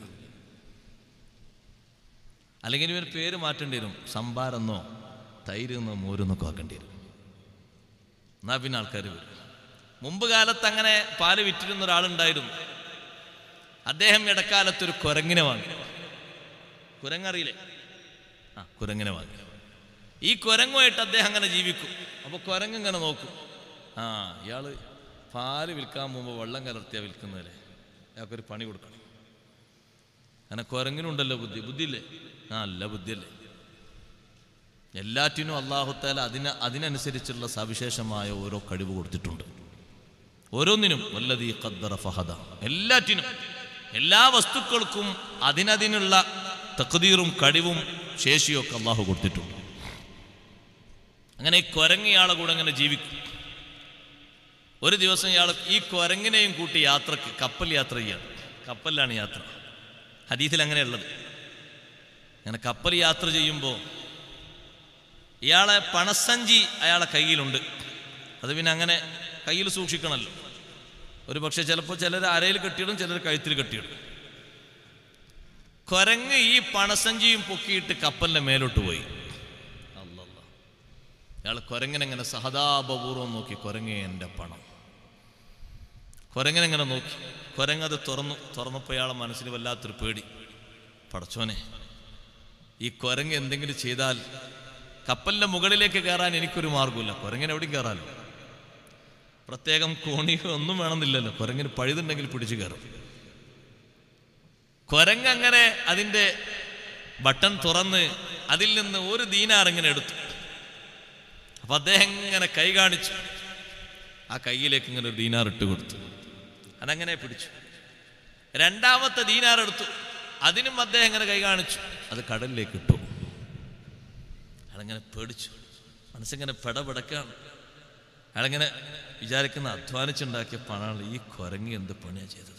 അല്ലെങ്കിൽ ഇവർ പേര് മാറ്റേണ്ടി വരും സംഭാരെന്നോ തൈരെന്നോ മോരെന്നൊക്കെ ആക്കേണ്ടി വരും എന്നാ പിന്നെ ആൾക്കാർ വരും മുമ്പ് കാലത്ത് അങ്ങനെ പാല് വിറ്റിരുന്ന ഒരാളുണ്ടായിരുന്നു അദ്ദേഹം ഇടക്കാലത്ത് ഒരു കുരങ്ങിനെ വാങ്ങി കുരങ്ങറിയില്ലേ ആ കുരങ്ങിനെ വാങ്ങി ഈ കുരങ്ങുമായിട്ട് അദ്ദേഹം അങ്ങനെ ജീവിക്കും അപ്പൊ കുരങ്ങ് ഇങ്ങനെ നോക്കും ആ ഇയാള് പാല് വിൽക്കാൻ പോകുമ്പോൾ വെള്ളം കലർത്തിയാ വിൽക്കുന്നതല്ലേ അയാൾക്കൊരു പണി കൊടുക്കണം അങ്ങനെ കുരങ്ങിനുണ്ടല്ലോ ബുദ്ധി ബുദ്ധിയില്ലേ ആ അല്ല ബുദ്ധിയല്ലേ എല്ലാറ്റിനും അള്ളാഹുത്താല അതിന് അതിനനുസരിച്ചുള്ള സവിശേഷമായ ഓരോ കഴിവ് കൊടുത്തിട്ടുണ്ട് ഓരോന്നിനും വല്ലതീ ഖദ്ദറ ഫഹദ എല്ലാറ്റിനും എല്ലാ വസ്തുക്കൾക്കും അതിനതിനുള്ള തക്തീറും കഴിവും ശേഷിയും ഒക്കെ അള്ളാഹു കൊടുത്തിട്ടുണ്ട് അങ്ങനെ ഈ കുരങ്ങിയാളെ കൂടെ അങ്ങനെ ജീവിക്കും ഒരു ദിവസം ഇയാൾ ഈ കുരങ്ങിനെയും കൂട്ടി യാത്രക്ക് കപ്പൽ യാത്ര ചെയ്യാണ് കപ്പലിലാണ് യാത്ര ഹദീസിൽ അങ്ങനെയുള്ളത് അങ്ങനെ കപ്പൽ യാത്ര ചെയ്യുമ്പോൾ ഇയാളെ പണസഞ്ചി അയാളെ കയ്യിലുണ്ട് അത് പിന്നെ അങ്ങനെ കയ്യിൽ സൂക്ഷിക്കണമല്ലോ ഒരു പക്ഷെ ചിലപ്പോൾ ചിലർ അരയിൽ കെട്ടിയിടും ചിലർ കഴുത്തിൽ കെട്ടിയിടും കുരങ്ങ് ഈ പണസഞ്ചിയും പൊക്കിയിട്ട് കപ്പലിന്റെ മേലോട്ട് പോയി അല്ലല്ല അയാൾ കുരങ്ങനെങ്ങനെ സഹതാപപൂർവം നോക്കി കുരങ്ങേ എൻ്റെ പണം കുരങ്ങനെങ്ങനെ നോക്കി കുരങ്ങത് തുറന്നു തുറന്നപ്പോൾ ഇയാളെ മനസ്സിന് വല്ലാത്തൊരു പേടി പടച്ചോനെ ഈ കുരങ്ങ് എന്തെങ്കിലും ചെയ്താൽ കപ്പലിന്റെ മുകളിലേക്ക് കയറാൻ എനിക്കൊരു മാർഗമില്ല കുരങ്ങിന് എവിടെയും കയറാലോ പ്രത്യേകം കോണിയോ ഒന്നും വേണമെന്നില്ലല്ലോ കുരങ്ങിന് പഴുതുണ്ടെങ്കിൽ പിടിച്ചു കയറും കുരങ്ങ് അങ്ങനെ അതിൻ്റെ ബട്ടൺ തുറന്ന് അതിൽ നിന്ന് ഒരു ദീനാർ ഇങ്ങനെ എടുത്തു അപ്പൊ അദ്ദേഹം ഇങ്ങനെ കൈ കാണിച്ചു ആ കയ്യിലേക്ക് ഇങ്ങനെ ഒരു ദീനാർ ഇട്ട് കൊടുത്തു അതങ്ങനെ പിടിച്ചു രണ്ടാമത്തെ ദീനാർ എടുത്തു അതിനും അദ്ദേഹം ഇങ്ങനെ കൈ കാണിച്ചു അത് കടലിലേക്ക് ഇട്ടു അയാളങ്ങനെ പേടിച്ചു മനസ്സിങ്ങനെ പെടപെടക്കാണ് അയാളിങ്ങനെ വിചാരിക്കുന്ന അധ്വാനിച്ചുണ്ടാക്കിയ പണമാണ് ഈ കുരങ്ങി എന്ത് പണിയാ ചെയ്തത്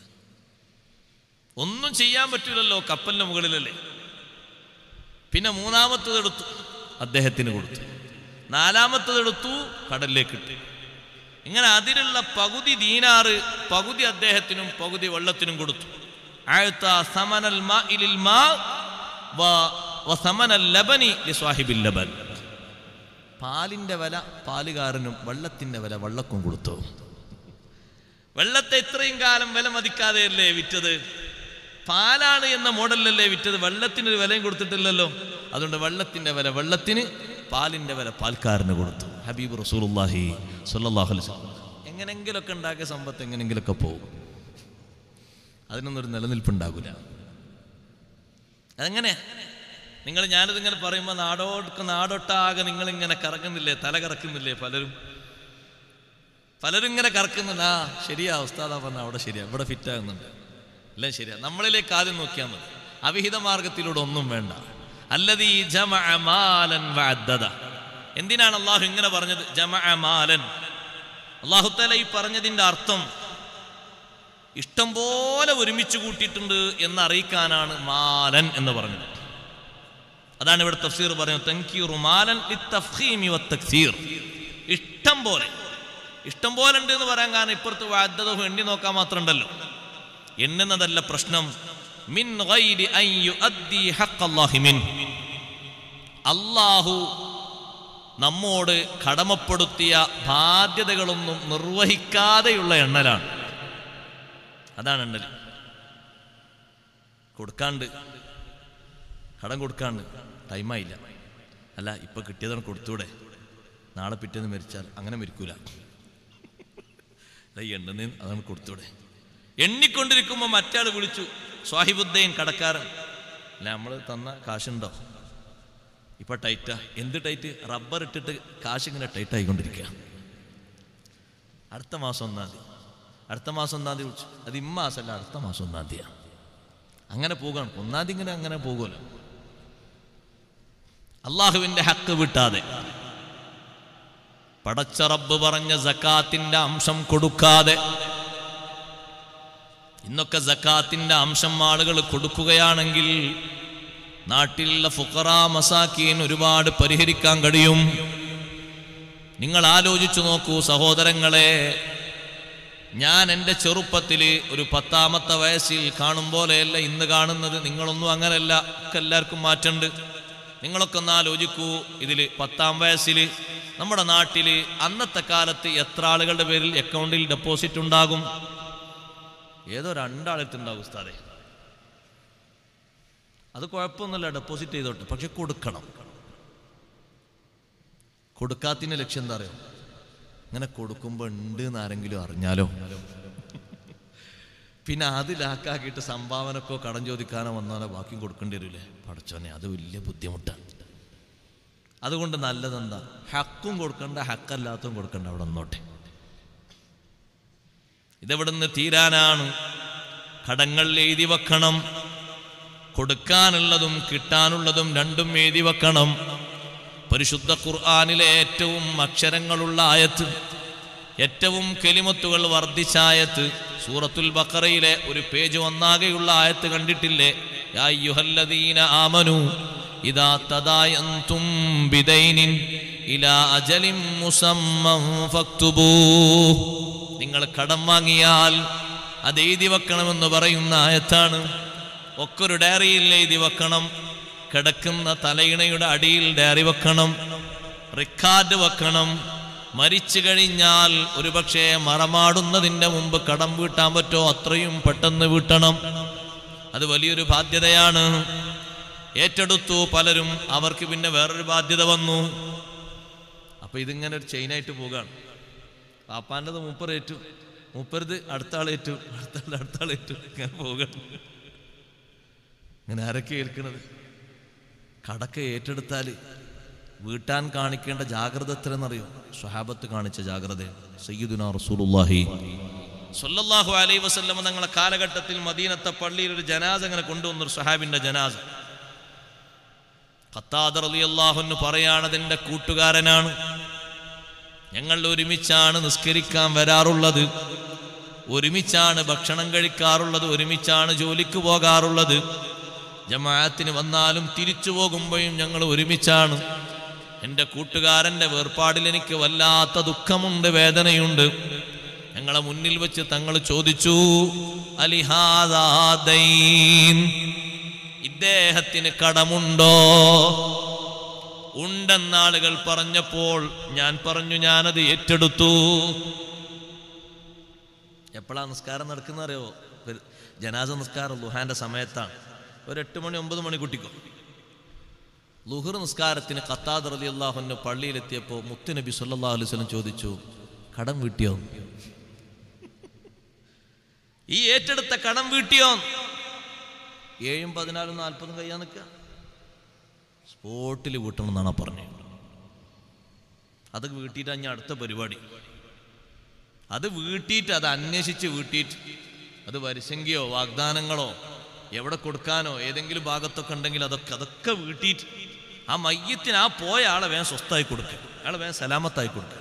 ഒന്നും ചെയ്യാൻ പറ്റൂലല്ലോ കപ്പലിന്റെ മുകളിലല്ലേ പിന്നെ മൂന്നാമത്തത് എടുത്തു അദ്ദേഹത്തിന് കൊടുത്തു നാലാമത്തത് എടുത്തു കടലിലേക്ക് ഇട്ടു ഇങ്ങനെ അതിലുള്ള പകുതി ദീനാറ് പകുതി അദ്ദേഹത്തിനും പകുതി വെള്ളത്തിനും കൊടുത്തു ആഴ്ത്ത സമനൽ മാ ഇലിൽ മാ വ- വ സമനൽ ലബനി ലിസ്വാഹിബിൽ ലബൻ പാലിന്റെ വില പാലുകാരനും വെള്ളത്തിന്റെ വില വെള്ളക്കും കൊടുത്തു വെള്ളത്തെ ഇത്രയും കാലം വില മതിക്കാതെയല്ലേ വിറ്റത് പാലാണ് എന്ന മോഡലിലല്ലേ വിറ്റത് വെള്ളത്തിന് ഒരു വിലയും കൊടുത്തിട്ടില്ലല്ലോ അതുകൊണ്ട് വെള്ളത്തിന്റെ വില വെള്ളത്തിന് പാലിന്റെ വില പാൽക്കാരന് കൊടുത്തു ഹബീബ് റസൂലുള്ളാഹി സ്വല്ലല്ലാഹു അലൈഹി വസല്ലം എങ്ങനെങ്കിലൊക്കെ ഉണ്ടാക്കിയ സമ്പത്ത് എങ്ങനെങ്കിലൊക്കെ പോകും അതിനൊന്നും ഒരു നിലനിൽപ്പുണ്ടാകില്ല അതെങ്ങനെ നിങ്ങൾ ഞാനിതിങ്ങനെ പറയുമ്പോൾ നാടോട്ട് നാടൊട്ടാകെ നിങ്ങളിങ്ങനെ കറങ്ങുന്നില്ലേ തല കറക്കുന്നില്ലേ പലരും പലരും ഇങ്ങനെ കറക്കുന്നുണ്ട് ആ ശരിയാ ഉസ്താദാ പറഞ്ഞ അവിടെ ശരിയാ ഇവിടെ ഫിറ്റ് ആകുന്നുണ്ട് അല്ലേ ശരിയാ നമ്മളിലേക്ക് ആദ്യം നോക്കിയാൽ മതി അവിഹിത മാർഗത്തിലൂടെ ഒന്നും വേണ്ട അല്ലതീ ജമഅ മാലൻ വഅദ്ദദ എന്തിനാണ് അള്ളാഹു ഇങ്ങനെ പറഞ്ഞത് ജമഅ മാലൻ അള്ളാഹു തല ഈ പറഞ്ഞതിന്റെ അർത്ഥം ഇഷ്ടം പോലെ ഒരുമിച്ച് കൂട്ടിയിട്ടുണ്ട് എന്ന് അറിയിക്കാനാണ് മാലൻ എന്ന് പറഞ്ഞത് അതാണ് ഇവിടെ തഫ്സീർ പറയുന്നത് തൻകീറു മാലൻ ലിത്തഫ്ഖീമി വത്തക്സീർ ഇഷ്ടം പോലെ ഇഷ്ടം പോലെ ഉണ്ട് എന്ന് പറയാൻ കാരണം ഇപ്പുറത്ത് വാദ്യത എണ്ണി നോക്കാൻ മാത്രം ഉണ്ടല്ലോ എണ്ണുന്നതല്ല പ്രശ്നം മിൻ ഗൈരി അൻ യുഅദ്ദി ഹഖ്ഖല്ലാഹി മിൻ അല്ലാഹു നമ്മോട് കടമപ്പെടുത്തിയ ബാധ്യതകളൊന്നും നിർവഹിക്കാതെയുള്ള എണ്ണലാണ് അതാണ് എണ്ണൽ കൊടുക്കാണ്ട് കടം കൊടുക്കാണ്ട് ടൈമായില്ല അല്ല ഇപ്പൊ കിട്ടിയതാണ് കൊടുത്തൂടെ നാളെ പിറ്റേന്ന് മരിച്ചാൽ അങ്ങനെ മരിക്കൂല അല്ല, ഈ എണ്ണുന്ന അതാണ് കൊടുത്തൂടെ എണ്ണിക്കൊണ്ടിരിക്കുമ്പോൾ മറ്റാൾ വിളിച്ചു സ്വാഹിബുദ്ദീൻ കടക്കാരൻ അല്ല നമ്മൾ തന്ന കാശുണ്ടോ ഇപ്പൊ ടൈറ്റാ എന്ത് ടൈറ്റ് റബ്ബർ ഇട്ടിട്ട് കാശ് ഇങ്ങനെ ടൈറ്റ് ആയിക്കൊണ്ടിരിക്കുക അടുത്ത മാസം ഒന്നാം തീയതി അടുത്ത മാസം ഒന്നാം തീയതി വിളിച്ചു അത് ഇമ്മാസല്ല അടുത്ത മാസം ഒന്നാം തീയതിയാണ് അങ്ങനെ പോകാണ് ഒന്നാം തീയതി ഇങ്ങനെ അങ്ങനെ പോകുമല്ലോ അള്ളാഹുവിന്റെ ഹക്ക് വിട്ടാതെ പടച്ച റബ്ബ് പറഞ്ഞ സക്കാത്തിന്റെ അംശം കൊടുക്കാതെ ഇന്നൊക്കെ സക്കാത്തിന്റെ അംശം ആളുകൾ കൊടുക്കുകയാണെങ്കിൽ നാട്ടിലുള്ള ഫുക്കറ മസാക്കീൻ ഒരുപാട് പരിഹരിക്കാൻ കഴിയും നിങ്ങൾ ആലോചിച്ചു നോക്കൂ സഹോദരങ്ങളെ ഞാൻ എൻ്റെ ചെറുപ്പത്തിൽ ഒരു പത്താമത്തെ വയസ്സിൽ കാണും പോലെയല്ല ഇന്ന് കാണുന്നത് നിങ്ങളൊന്നും അങ്ങനെയല്ല ഒക്കെ എല്ലാവർക്കും മാറ്റമുണ്ട് നിങ്ങളൊക്കെ ഒന്ന് ആലോചിക്കൂ ഇതിൽ പത്താം വയസ്സിൽ നമ്മുടെ നാട്ടിൽ അന്നത്തെ കാലത്ത് എത്ര ആളുകളുടെ പേരിൽ അക്കൗണ്ടിൽ ഡെപ്പോസിറ്റ് ഉണ്ടാകും ഏതോ രണ്ടാളെടുത്തുണ്ടാകും ഉസ്താദെ അത് കുഴപ്പമൊന്നുമില്ല ഡെപ്പോസിറ്റ് ചെയ്തോട്ടെ പക്ഷെ കൊടുക്കണം കൊടുക്കാത്തതിന്റെ ലക്ഷ്യം എന്താ അറിയോ ഇങ്ങനെ കൊടുക്കുമ്പോൾ ഉണ്ട് എന്ന് ആരെങ്കിലും അറിഞ്ഞാലോ പിന്നെ അതിലാക്കാക്കിയിട്ട് സംഭാവനക്കോ കടം ചോദിക്കാനോ വന്നാലോ ബാക്കിയും കൊടുക്കേണ്ടി വരില്ലേ പടച്ചോനെ അത് വലിയ ബുദ്ധിമുട്ടാണ് അതുകൊണ്ട് നല്ലതെന്താ ഹക്കും കൊടുക്കണ്ട ഹക്കല്ലാത്തതും കൊടുക്കണ്ട അവിടെ നിന്നോട്ടെ ഇതെവിടുന്ന് തീരാനാണ് കടങ്ങൾ എഴുതി വെക്കണം കൊടുക്കാനുള്ളതും കിട്ടാനുള്ളതും രണ്ടും എഴുതി വെക്കണം പരിശുദ്ധ ഖുർആാനിലെ ഏറ്റവും അക്ഷരങ്ങളുള്ള ആയത്ത് ഏറ്റവും കെലിമത്തുകൾ വർദ്ധിച്ച ആയത്ത് സൂറത്തുൽ ബക്കറയിലെ ഒരു പേജ് ഒന്നാകെയുള്ള ആയത്ത് കണ്ടിട്ടില്ലേ യാ അയ്യുഹല്ലദീന ആമനു ഇദാ തദായന്തും ബിദൈനിൻ ഇലാ അജലിൻ മുസമ്മൻ ഫക്തുബൂ നിങ്ങൾ കടം വാങ്ങിയാൽ അത് എഴുതി വെക്കണമെന്ന് പറയുന്ന ആയത്താണ് ഒക്കെ ഒരു ഡയറിയിൽ എഴുതി വെക്കണം കിടക്കുന്ന തലയിണയുടെ അടിയിൽ ഡയറി വെക്കണം റിക്കാർഡ് വെക്കണം മരിച്ചു കഴിഞ്ഞാൽ ഒരുപക്ഷെ മറമാടുന്നതിൻ്റെ മുമ്പ് കടം വീട്ടാൻ പറ്റുമോ അത്രയും പെട്ടെന്ന് വീട്ടണം അത് വലിയൊരു ബാധ്യതയാണ് ഏറ്റെടുത്തു പലരും അവർക്ക് പിന്നെ വേറൊരു ബാധ്യത വന്നു അപ്പൊ ഇതിങ്ങനെ ഒരു ചെയിനായിട്ട് പോകാണ് പാപ്പാൻ്റെത് മൂപ്പറേറ്റു മൂപ്പരത് അടുത്ത ആളേറ്റു അടുത്ത ആൾ അടുത്ത ആളേറ്റു ഇങ്ങനെ പോകണം ഇങ്ങനെ ആരൊക്കെ ഏൽക്കണത് കടക്ക ഏറ്റെടുത്താൽ വീട്ടാൻ കാണിക്കേണ്ട ജാഗ്രത എത്രയെന്നറിയോ സ്വഹാബത്ത് കാണിച്ച ജാഗ്രത സയ്യിദുന റസൂലുള്ളാഹി സല്ലല്ലാഹു അലൈഹി വസല്ലം തങ്ങളെ കാലഘട്ടത്തിൽ മദീനത്തെ പള്ളിയിൽ ഒരു ജനാസ ഇങ്ങനെ കൊണ്ടുവന്നു ഒരു സ്വഹാബിന്റെ ജനാസ ഖത്താദർ റളിയല്ലാഹുവിന് പറയാണ് അതെന്റെ കൂട്ടുകാരനാണ് ഞങ്ങൾ ഒരുമിച്ചാണ് നിസ്കരിക്കാൻ വരാറുള്ളത് ഒരുമിച്ചാണ് ഭക്ഷണം കഴിക്കാറുള്ളത് ഒരുമിച്ചാണ് ജോലിക്ക് പോകാറുള്ളത് ജമാഅത്തിന് വന്നാലും തിരിച്ചു പോകുമ്പോഴും ഞങ്ങൾ ഒരുമിച്ചാണ് എൻ്റെ കൂട്ടുകാരൻ്റെ വേർപാടിൽ എനിക്ക് വല്ലാത്ത ദുഃഖമുണ്ട് വേദനയുണ്ട് ഞങ്ങളെ മുന്നിൽ വെച്ച് തങ്ങൾ ചോദിച്ചു അലിഹാദൈൻ ഇദ്ദേഹത്തിന് കടമുണ്ടോ ഉണ്ടെന്നാളുകൾ പറഞ്ഞപ്പോൾ ഞാൻ പറഞ്ഞു ഞാനത് ഏറ്റെടുത്തു എപ്പോഴാ നിസ്കാരം നടക്കുന്നറിയോ ജനാസ നിസ്കാരം ലുഹാന്റെ സമയത്താണ് ഒരു എട്ട് മണി ഒമ്പത് മണി കുട്ടിക്കോ ലുഹർ നിസ്കാരത്തിന് ഖത്താദ് റലി അള്ളാഹുന് പള്ളിയിലെത്തിയപ്പോൾ മുത്തുനബി സല്ലാ അലൈഹി സ്വലം ചോദിച്ചു കടം വീട്ടിയോ ഈ ഏറ്റെടുത്ത കടം വീട്ടിയോ ഏഴും പതിനാലും നാൽപ്പതും കഴിയാൻ നിൽക്കുക സ്പോട്ടിൽ വീട്ടണം എന്നാണ് പറഞ്ഞത് അത് വീട്ടിയിട്ട് ഞാൻ അടുത്ത പരിപാടി അത് വീട്ടിയിട്ട് അത് അന്വേഷിച്ച് വീട്ടിയിട്ട് അത് വരിശങ്കിയോ വാഗ്ദാനങ്ങളോ എവിടെ കൊടുക്കാനോ ഏതെങ്കിലും ഭാഗത്തൊക്കെ ഉണ്ടെങ്കിൽ അതൊക്കെ അതൊക്കെ വീട്ടിയിട്ട് ആ മയ്യത്തിന് ആ പോയ ആളെ വേഗം സ്വസ്ഥായി കൊടുക്കുക അയാളെ വേഗം സലാമത്തായി കൊടുക്കുക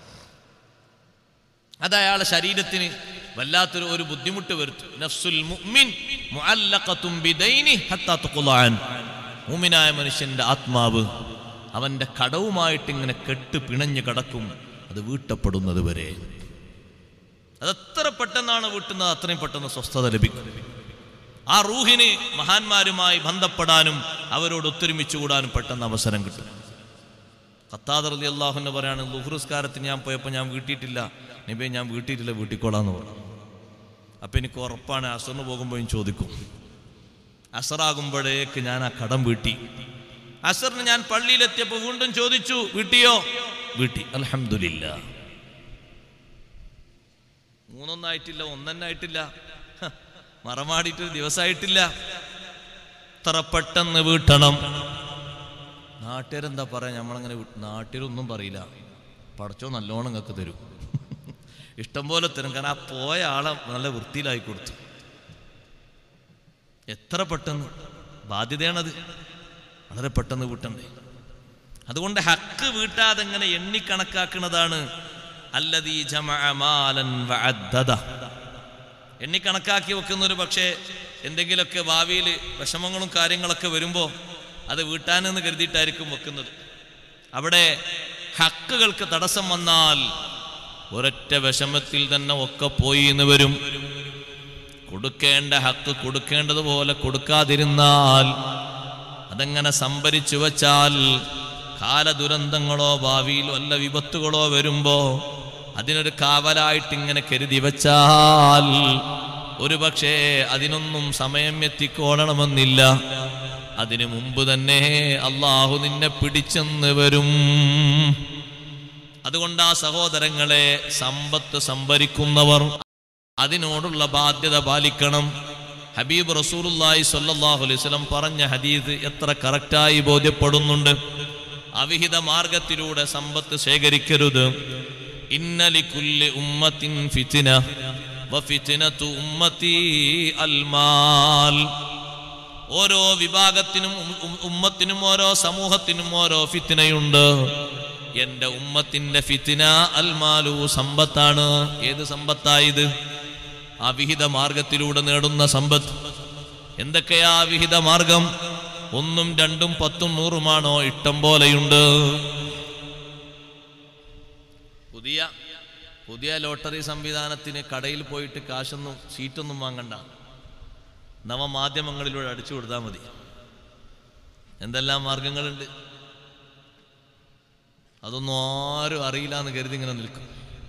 അത് അയാളെ ശരീരത്തിന് വല്ലാത്തൊരു ഒരു ബുദ്ധിമുട്ട് വരുത്തും നഫ്സുൽ മുഅ്മിൻ മുഅല്ലഖത്തും ബിദൈനി ഹത്താ തുഖ്ലാൻ മുഅ്മിനായ മനുഷ്യന്റെ ആത്മാവ് അവന്റെ കടവുമായിട്ട് ഇങ്ങനെ കെട്ട് പിണഞ്ഞു കിടക്കും അത് വീട്ടപ്പെടുന്നത് വരെ അതെത്ര പെട്ടെന്നാണ് വീട്ടുന്നത് അത്രയും പെട്ടെന്ന് സ്വസ്ഥത ലഭിക്കും ആ റൂഹിന് മഹാന്മാരുമായി ബന്ധപ്പെടാനും അവരോട് ഒത്തൊരുമിച്ച് കൂടാനും പെട്ടെന്ന് അവസരം കിട്ടും ഖത്താദർ അലി അള്ളാഹുന്ന് പറയാണ് ലുഹുറുസ്കാരത്തിന് ഞാൻ പോയപ്പോൾ ഞാൻ വീട്ടിയിട്ടില്ല നബിയെ ഞാൻ വീട്ടിയിട്ടില്ല വീട്ടിക്കോളാന്ന് പറഞ്ഞു അപ്പം എനിക്ക് ഉറപ്പാണ് അസറിന് പോകുമ്പോഴും ചോദിക്കും അസറാകുമ്പോഴേക്ക് ഞാൻ ആ കടം വീട്ടി അസറിന് ഞാൻ പള്ളിയിലെത്തിയപ്പോൾ വീണ്ടും ചോദിച്ചു വീട്ടിയോ വീട്ടി അലഹമില്ല മൂന്നൊന്നായിട്ടില്ല ഒന്നെന്നായിട്ടില്ല ഹ, മറമാടിയിട്ട് ഒരു ദിവസമായിട്ടില്ല ഇത്ര പെട്ടെന്ന് വീട്ടണം നാട്ടുകാരെന്താ പറയാ നമ്മളങ്ങനെ വീ- നാട്ടുകാരൊന്നും പറയില്ല പടച്ചോ നല്ലോണം നിങ്ങൾക്ക് തരും ഇഷ്ടം പോലെ തരും കാരണം ആ പോയ ആളെ നല്ല വൃത്തിയിലായി കൊടുത്തു എത്ര പെട്ടെന്ന് ബാധ്യതയാണത് വളരെ പെട്ടെന്ന് വീട്ടണ്ടേ അതുകൊണ്ട് ഹക്ക് വീട്ടാതെ ഇങ്ങനെ എണ്ണിക്കണക്കാക്കുന്നതാണ് അല്ലതീ ജമഅ മാലൻ വഅദ്ദദ. എണ്ണിക്കണക്കാക്കി വെക്കുന്ന ഒരു പക്ഷേ എന്തെങ്കിലുമൊക്കെ ഭാവിയിൽ വിഷമങ്ങളും കാര്യങ്ങളൊക്കെ വരുമ്പോൾ അത് വീട്ടാനെന്ന് കരുതിയിട്ടായിരിക്കും വെക്കുന്നത് അവിടെ ഹക്കുകൾക്ക് തടസ്സം വന്നാൽ ഒരൊറ്റ വിഷമത്തിൽ തന്നെ ഒക്കെ പോയി എന്ന് വരും കൊടുക്കേണ്ട ഹക്ക് കൊടുക്കേണ്ടതുപോലെ കൊടുക്കാതിരുന്നാൽ അതെങ്ങനെ സംഭരിച്ചു വച്ചാൽ കാലദുരന്തങ്ങളോ ഭാവിയിൽ വല്ല വിപത്തുകളോ വരുമ്പോ അതിനൊരു കാവലായിട്ട് ഇങ്ങനെ കരുതി വച്ചാൽ ഒരു പക്ഷേ അതിനൊന്നും സമയം എത്തിക്കോളണമെന്നില്ല അതിനു മുമ്പ് തന്നെ അള്ളാഹു നിന്നെ പിടിച്ചെന്ന് വരും അതുകൊണ്ട് ആ സഹോദരങ്ങളെ സമ്പത്ത് സംഭരിക്കുന്നവർ അതിനോടുള്ള ബാധ്യത പാലിക്കണം ഹബീബ് റസൂലുള്ളാഹി സ്വല്ലല്ലാഹു അലൈഹി വസല്ലം പറഞ്ഞ ഹദീസ് എത്ര കറക്റ്റായി ബോധ്യപ്പെടുന്നുണ്ട് അവിഹിത മാർഗത്തിലൂടെ സമ്പത്ത് ശേഖരിക്കരുത് ഇന്നലിക്കുല്ലി ഉമ്മത്തിൻ ഫിത്തിന വഫിത്തിനത്തു ഉമ്മത്തി അൽമാൽ ഓരോ വിഭാഗത്തിനും ഉം- ഉം- ഉമ്മത്തിനും ഓരോ സമൂഹത്തിനും ഓരോ ഫിത്തിനയുണ്ട് എന്റെ ഉമ്മത്തിന്റെ ഫിത്തിന അൽമാലു സമ്പത്താണ് ഏത് സമ്പത്തായത് അവിഹിത മാർഗത്തിലൂടെ നേടുന്ന സമ്പത്ത് എന്തൊക്കെയാ വിഹിത മാർഗം ഒന്നും രണ്ടും പത്തും നൂറുമാണോ ഇഷ്ടം പോലെയുണ്ട് പുതിയ പുതിയ ലോട്ടറി സംവിധാനത്തിന് കടയിൽ പോയിട്ട് കാശൊന്നും സീറ്റൊന്നും വാങ്ങണ്ട നവമാധ്യമങ്ങളിലൂടെ അടിച്ചു കൊടുത്താൽ മതി എന്തെല്ലാം മാർഗങ്ങളുണ്ട് അതൊന്നും ആരും അറിയില്ല എന്ന് കരുതി ഇങ്ങനെ നിൽക്കും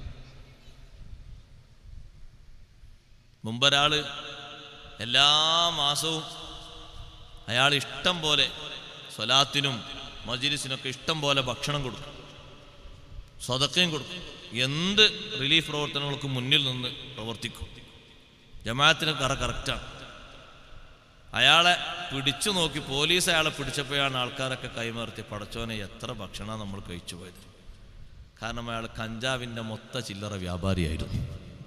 മുമ്പൊരാള് എല്ലാ മാസവും അയാൾ ഇഷ്ടം പോലെ സ്വലാത്തിനും മജിലിസിനൊക്കെ ഇഷ്ടം പോലെ ഭക്ഷണം കൊടുക്കും സ്വതക്കയും കൊടുക്കും എന്ത് റിലീഫ് പ്രവർത്തനങ്ങൾക്ക് മുന്നിൽ നിന്ന് പ്രവർത്തിക്കും ജമാഅത്തിന് കറ കറക്റ്റാണ് അയാളെ പിടിച്ചു നോക്കി പോലീസ് അയാളെ പിടിച്ചപ്പോഴാണ് ആൾക്കാരൊക്കെ കൈമാർത്തി പടച്ചോനെ എത്ര ഭക്ഷണം നമ്മൾ കഴിച്ചു പോയത് കാരണം അയാൾ കഞ്ചാവിൻ്റെ മൊത്ത ചില്ലറ വ്യാപാരിയായിരുന്നു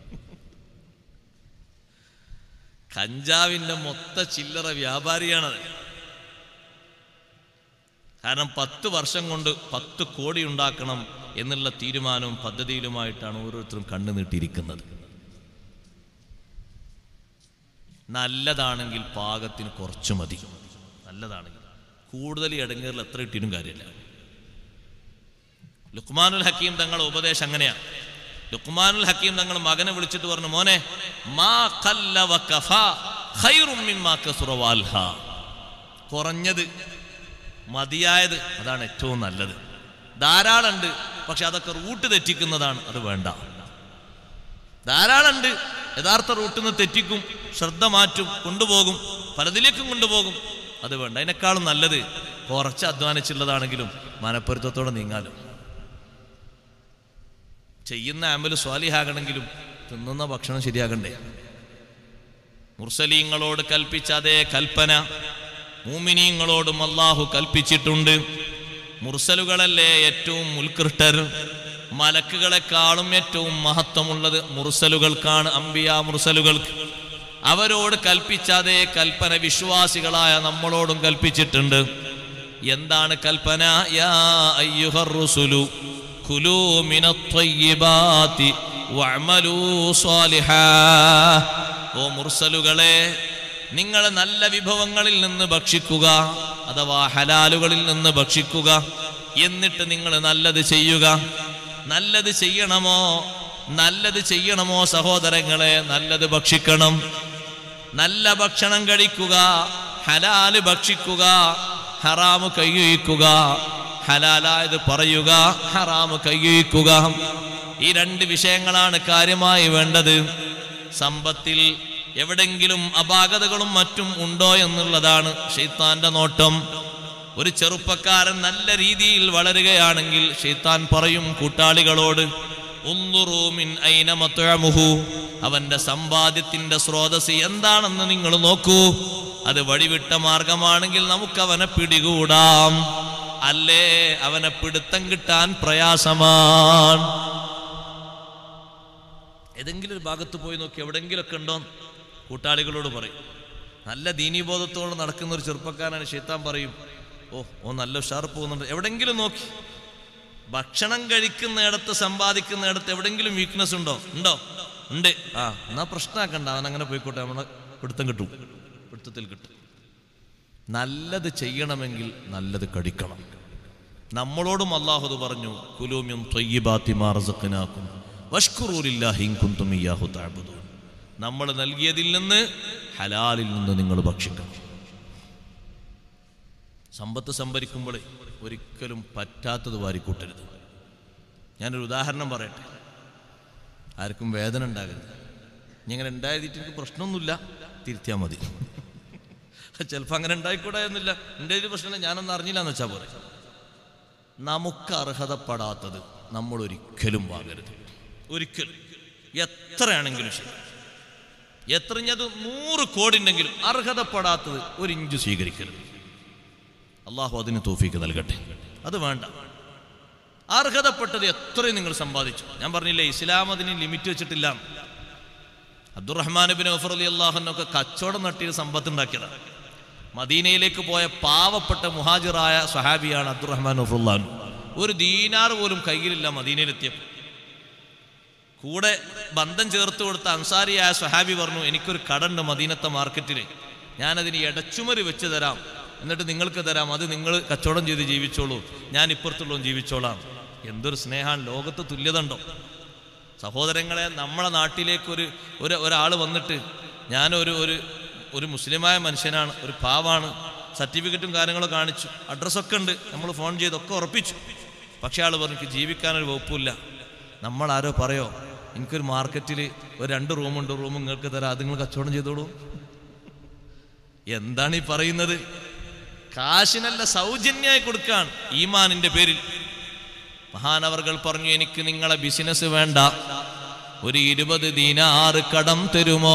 കഞ്ചാവിൻ്റെ മൊത്ത ചില്ലറ വ്യാപാരിയാണത് കാരണം പത്ത് വർഷം കൊണ്ട് പത്ത് കോടി ഉണ്ടാക്കണം എന്നുള്ള തീരുമാനവും പദ്ധതിയിലുമായിട്ടാണ് ഓരോരുത്തരും കണ്ണു നീട്ടിയിരിക്കുന്നത് നല്ലതാണെങ്കിൽ പാകത്തിന് കുറച്ച് മതി നല്ലതാണെങ്കിൽ കൂടുതൽ ഇടങ്ങേറിൽ എത്ര ഇട്ടിനും കാര്യമില്ല ലുക്മാനുൽ ഹക്കീം തങ്ങളുടെ ഉപദേശം അങ്ങനെയാണ് ലുക്മാനുൽ ഹക്കീം തങ്ങൾ മകനെ വിളിച്ചിട്ട് പറഞ്ഞു മോനെ മാ ഖല്ല വ കഫാ ഖൈറും മിമ്മാ കസുറ വാൽഹ." കുറഞ്ഞത് മതിയായത് അതാണ് ഏറ്റവും നല്ലത് ധാരാളമുണ്ട് പക്ഷെ അതൊക്കെ റൂട്ട് തെറ്റിക്കുന്നതാണ് അത് വേണ്ട ധാരാളമുണ്ട് യഥാർത്ഥ റൂട്ടിൽ നിന്ന് തെറ്റിക്കും ശ്രദ്ധ മാറ്റും കൊണ്ടുപോകും പലതിലേക്കും കൊണ്ടുപോകും അത് വേണ്ട അതിനേക്കാളും നല്ലത് കുറച്ച് അധ്വാനിച്ചുള്ളതാണെങ്കിലും മനപ്പൊരുത്തത്തോടെ നീങ്ങാലും ചെയ്യുന്ന ആമ്പല് സ്വാലിഹാകണമെങ്കിലും തിന്നുന്ന ഭക്ഷണം ശരിയാകണ്ടേ മുർസലീങ്ങളോട് കൽപ്പിച്ച അതേ കൽപ്പന മൂമിനീങ്ങളോടും അള്ളാഹു കൽപ്പിച്ചിട്ടുണ്ട് മുർസലുകളല്ലേ ഏറ്റവും ഉത്കൃഷ്ടർ മലക്കുകളെക്കാളും ഏറ്റവും മഹത്വമുള്ളത് മുർസലുകൾക്കാണ് അംബിയ മുർസലുകൾക്ക് അവരോട് കൽപ്പിച്ച അതേ കൽപ്പന വിശ്വാസികളായ നമ്മളോടും കൽപ്പിച്ചിട്ടുണ്ട് എന്താണ് കൽപ്പന യാ അയ്യുഹർ റുസുലു കുലൂ മിനത്വയ്യിബാതി വഅമലൂ സ്വാലിഹാ ഓ മുർസലുകളെ നിങ്ങൾ നല്ല വിഭവങ്ങളിൽ നിന്ന് ഭക്ഷിക്കുക അഥവാ ഹലാലുകളിൽ നിന്ന് ഭക്ഷിക്കുക എന്നിട്ട് നിങ്ങൾ നല്ലത് ചെയ്യുക നല്ലത് ചെയ്യണമോ നല്ലത് ചെയ്യണമോ സഹോദരങ്ങളെ നല്ലത് ഭക്ഷിക്കണം നല്ല ഭക്ഷണം കഴിക്കുക ഹലാല് ഭക്ഷിക്കുക ഹറാമ് കൈയൊഴിക്കുക ഹലാലായത് പറയുക ഹറാമ് കൈയൊഴിക്കുക ഈ രണ്ട് വിഷയങ്ങളാണ് കാര്യമായി വേണ്ടത് സമ്പത്തിൽ എവിടെങ്കിലും അപാകതകളും മറ്റും ഉണ്ടോ എന്നുള്ളതാണ് ഷെയ്ത്താന്റെ നോട്ടം ഒരു ചെറുപ്പക്കാരൻ നല്ല രീതിയിൽ വളരുകയാണെങ്കിൽ ഷെയ്ത്താൻ പറയും കൂട്ടാളികളോട് ഉന്ദുറൂ മിൻ ഐന മത്അമുഹു. അവന്റെ സമ്പാദ്യത്തിന്റെ സ്രോതസ് എന്താണെന്ന് നിങ്ങൾ നോക്കൂ അത് വഴിവിട്ട മാർഗമാണെങ്കിൽ നമുക്ക് അവനെ പിടികൂടാം അല്ലേ അവനെ പിടുത്തം കിട്ടാൻ പ്രയാസമാണ് ഏതെങ്കിലും ഒരു ഭാഗത്ത് പോയി നോക്കി എവിടെങ്കിലൊക്കെ ഉണ്ടോ കൂട്ടാളികളോട് പറയും നല്ല ദീനീബോധത്തോടെ നടക്കുന്ന ഒരു ചെറുപ്പക്കാരനാണ് ഷെയ്ത്താൻ പറയും ഓ ഓ നല്ല ഉഷാർ പോകുന്നുണ്ട് എവിടെങ്കിലും നോക്കി ഭക്ഷണം കഴിക്കുന്നിടത്ത് സമ്പാദിക്കുന്നിടത്ത് എവിടെങ്കിലും വീക്ക്നെസ് ഉണ്ടോ ഉണ്ടോ ഉണ്ട് ആ എന്നാ പ്രശ്നമാക്കണ്ട അവൻ അങ്ങനെ പോയിക്കോട്ടെ നമ്മളെ പിടുത്തം കിട്ടും പിടുത്തത്തിൽ കിട്ടും നല്ലത് ചെയ്യണമെങ്കിൽ നല്ലത് കഴിക്കണം നമ്മളോടും അള്ളാഹുദ് പറഞ്ഞു കുലൂമ്യം ത്വയ്യിബാത്തി മാറസക്കിനാക്കും വഷ്കുറൂലില്ലാഹിങ്കുന്തും ഇയ്യാഹു താബുദൂൻ നമ്മൾ നൽകിയതിൽ നിന്ന് ഹലാലിൽ നിന്ന് നിങ്ങൾ ഭക്ഷിക്കണം സമ്പത്ത് സംഭരിക്കുമ്പോൾ ഒരിക്കലും പറ്റാത്തത് വാരിക്കൂട്ടരുത് ഞാനൊരു ഉദാഹരണം പറയട്ടെ ആർക്കും വേദന ഉണ്ടാകരുത് ഇനി അങ്ങനെ ഉണ്ടായതിട്ട് എനിക്ക് പ്രശ്നമൊന്നുമില്ല തിരുത്തിയാൽ മതി ചിലപ്പോൾ അങ്ങനെ ഉണ്ടായിക്കൂടാ എന്നില്ല എൻ്റെ ഒരു പ്രശ്നമില്ല ഞാനൊന്നും അറിഞ്ഞില്ല എന്ന് വെച്ചാൽ പോലെ നമുക്ക് അർഹതപ്പെടാത്തത് നമ്മൾ ഒരിക്കലും വാങ്ങരുത് ഒരിക്കലും എത്രയാണെങ്കിലും ശരി എത്രഞ്ഞത് നൂറ് കോടിണ്ടെങ്കിലും അർഹതപ്പെടാത്തത് ഒരു ഇഞ്ച് സ്വീകരിക്കരുത് അള്ളാഹു അതിന് തോഫീക്ക് നൽകട്ടെ അത് വേണ്ട അർഹതപ്പെട്ടത് എത്രയും നിങ്ങൾ സമ്പാദിച്ചു ഞാൻ പറഞ്ഞില്ലേ ഇസ്ലാം അതിന് ലിമിറ്റ് വെച്ചിട്ടില്ല അബ്ദുറഹ്മാൻ ബിൻ ഓഫർ അലി അള്ളാഹുനൊക്കെ കച്ചവടം നടത്തിയ സമ്പത്ത് ഉണ്ടാക്കിയതാണ് മദീനയിലേക്ക് പോയ പാവപ്പെട്ട മുഹാജിറായ സഹാബിയാണ് അബ്ദുറഹ്മാൻ ഓഫറുല്ലാൻ ഒരു ദീനാർ പോലും കയ്യിലില്ല മദീനയിലെത്തിയപ്പോൾ കൂടെ ബന്ധം ചേർത്ത് കൊടുത്ത അൻസാരിയായ സ്വഹാബി പറഞ്ഞു എനിക്കൊരു കടണ്ട് മദീനത്തെ മാർക്കറ്റിൽ ഞാനതിന് ഇടച്ചുമരി വെച്ച് തരാം എന്നിട്ട് നിങ്ങൾക്ക് തരാം അത് നിങ്ങൾ കച്ചവടം ചെയ്ത് ജീവിച്ചോളൂ ഞാൻ ഇപ്പുറത്തുള്ളവൻ ജീവിച്ചോളാം എന്തൊരു സ്നേഹമാണ് ലോകത്ത് തുല്യത ഉണ്ടോ സഹോദരങ്ങളെ നമ്മളെ നാട്ടിലേക്ക് ഒരു ഒരു ഒരാൾ വന്നിട്ട് ഞാനൊരു ഒരു ഒരു മുസ്ലിമായ മനുഷ്യനാണ് ഒരു പാവാണ് സർട്ടിഫിക്കറ്റും കാര്യങ്ങളും കാണിച്ചു അഡ്രസ്സൊക്കെ ഉണ്ട് നമ്മൾ ഫോൺ ചെയ്തൊക്കെ ഉറപ്പിച്ചു പക്ഷേ ആൾ പറഞ്ഞു "എനിക്ക് ജീവിക്കാനൊരു വകുപ്പില്ല നമ്മൾ ആരോ പറയോ എനിക്കൊരു മാർക്കറ്റിൽ ഒരു രണ്ട് റൂമുണ്ട് റൂം നിങ്ങൾക്ക് തരാം അത് നിങ്ങൾ കച്ചവടം ചെയ്തോളൂ എന്താണ് ഈ പറയുന്നത് കാശിനല്ല സൗജന്യമായി കൊടുക്കാൻ ഈമാനിന്റെ പേരിൽ മഹാനവർകൾ പറഞ്ഞു എനിക്ക് നിങ്ങളെ ബിസിനസ് വേണ്ട ഒരു ഇരുപത് ദീനാറ് കടം തരുമോ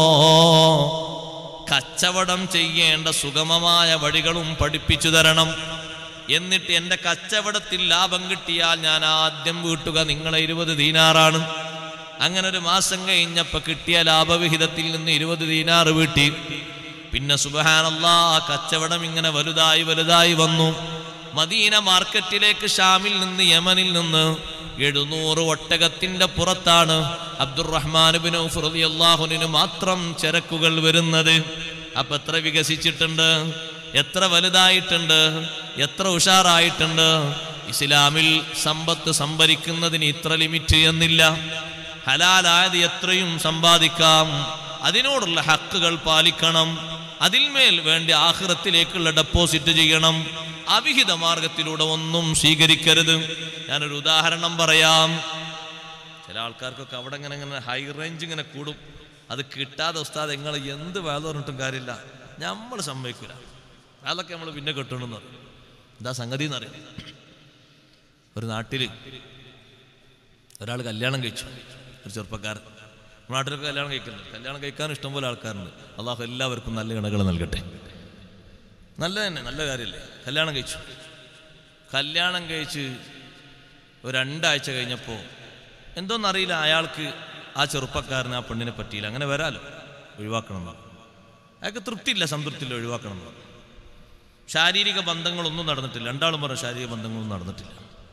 കച്ചവടം ചെയ്യേണ്ട സുഗമമായ വഴികളും പഠിപ്പിച്ചു തരണം എന്നിട്ട് എൻ്റെ കച്ചവടത്തിൽ ലാഭം കിട്ടിയാൽ ഞാൻ ആദ്യം വീട്ടുക നിങ്ങളെ ഇരുപത് ദീനാറാണ് അങ്ങനെ ഒരു മാസം കഴിഞ്ഞപ്പോ കിട്ടിയ ലാഭവിഹിതത്തിൽ നിന്ന് ഇരുപത് ദീനാറ് വീട്ടി പിന്നെ സുബഹാനല്ലാ കച്ചവടം ഇങ്ങനെ വലുതായി വലുതായി വന്നു മദീന മാർക്കറ്റിലേക്ക് ഷാമിൽ നിന്ന് യമനിൽ നിന്ന് എഴുന്നൂറ് ഒട്ടകത്തിന്റെ പുറത്താണ് അബ്ദുറഹ്മാൻ ബിൻ ഔഫ് റളിയല്ലാഹുവിന് മാത്രം ചരക്കുകൾ വരുന്നത് അപ്പൊ എത്ര വികസിച്ചിട്ടുണ്ട് എത്ര വലുതായിട്ടുണ്ട് എത്ര ഉഷാറായിട്ടുണ്ട് ഇസ്ലാമിൽ സമ്പത്ത് സംഭരിക്കുന്നതിന് ഇത്ര ലിമിറ്റ് എന്നില്ല ഹലാലായത് എത്രയും സമ്പാദിക്കാം അതിനോടുള്ള ഹക്കുകൾ പാലിക്കണം അതിന്മേൽ വേണ്ടി ആഹ്റത്തിലേക്കുള്ള ഡെപ്പോസിറ്റ് ചെയ്യണം അവിഹിത മാർഗത്തിലൂടെ ഒന്നും സ്വീകരിക്കരുത് ഞാനൊരു ഉദാഹരണം പറയാം ചില ആൾക്കാർക്കൊക്കെ അവിടെ ഇങ്ങനെ ഇങ്ങനെ ഹൈ റേഞ്ച് ഇങ്ങനെ കൂടും അത് കിട്ടാതെ ഉസ്താദ് നിങ്ങൾ എന്ത് വേല പറഞ്ഞിട്ടും കാര്യമില്ല നമ്മൾ സമ്മതിക്കില്ല അതൊക്കെ നമ്മൾ പിന്നെ കെട്ടണമെന്ന് പറയും എന്താ സംഗതി എന്നറിയാം ഒരു നാട്ടില് ഒരാൾ കല്യാണം കഴിച്ചു ഒരു ചെറുപ്പക്കാരൻ നമ്മുടെ നാട്ടിലൊക്കെ കല്യാണം കഴിക്കുന്നുണ്ട് കല്യാണം കഴിക്കാൻ ഇഷ്ടംപോലെ ആൾക്കാരുണ്ട് അള്ളാഹു എല്ലാവർക്കും നല്ല ഇണകൾ നൽകട്ടെ നല്ല തന്നെ നല്ല കാര്യമല്ലേ കല്യാണം കഴിച്ചു കല്യാണം കഴിച്ച് ഒരു രണ്ടാഴ്ച കഴിഞ്ഞപ്പോൾ എന്തോന്നറിയില്ല അയാൾക്ക് ആ ചെറുപ്പക്കാരന് ആ പെണ്ണിനെ പറ്റിയില്ല അങ്ങനെ വരാലോ ഒഴിവാക്കണം എന്ന് പറഞ്ഞു. അയാൾക്ക് തൃപ്തിയില്ല സംതൃപ്തിയില്ല ഒഴിവാക്കണം എന്ന് പറഞ്ഞു. ശാരീരിക ബന്ധങ്ങളൊന്നും നടന്നിട്ടില്ല രണ്ടാളും പറഞ്ഞ ശാരീരിക ബന്ധങ്ങളൊന്നും നടന്നിട്ടില്ല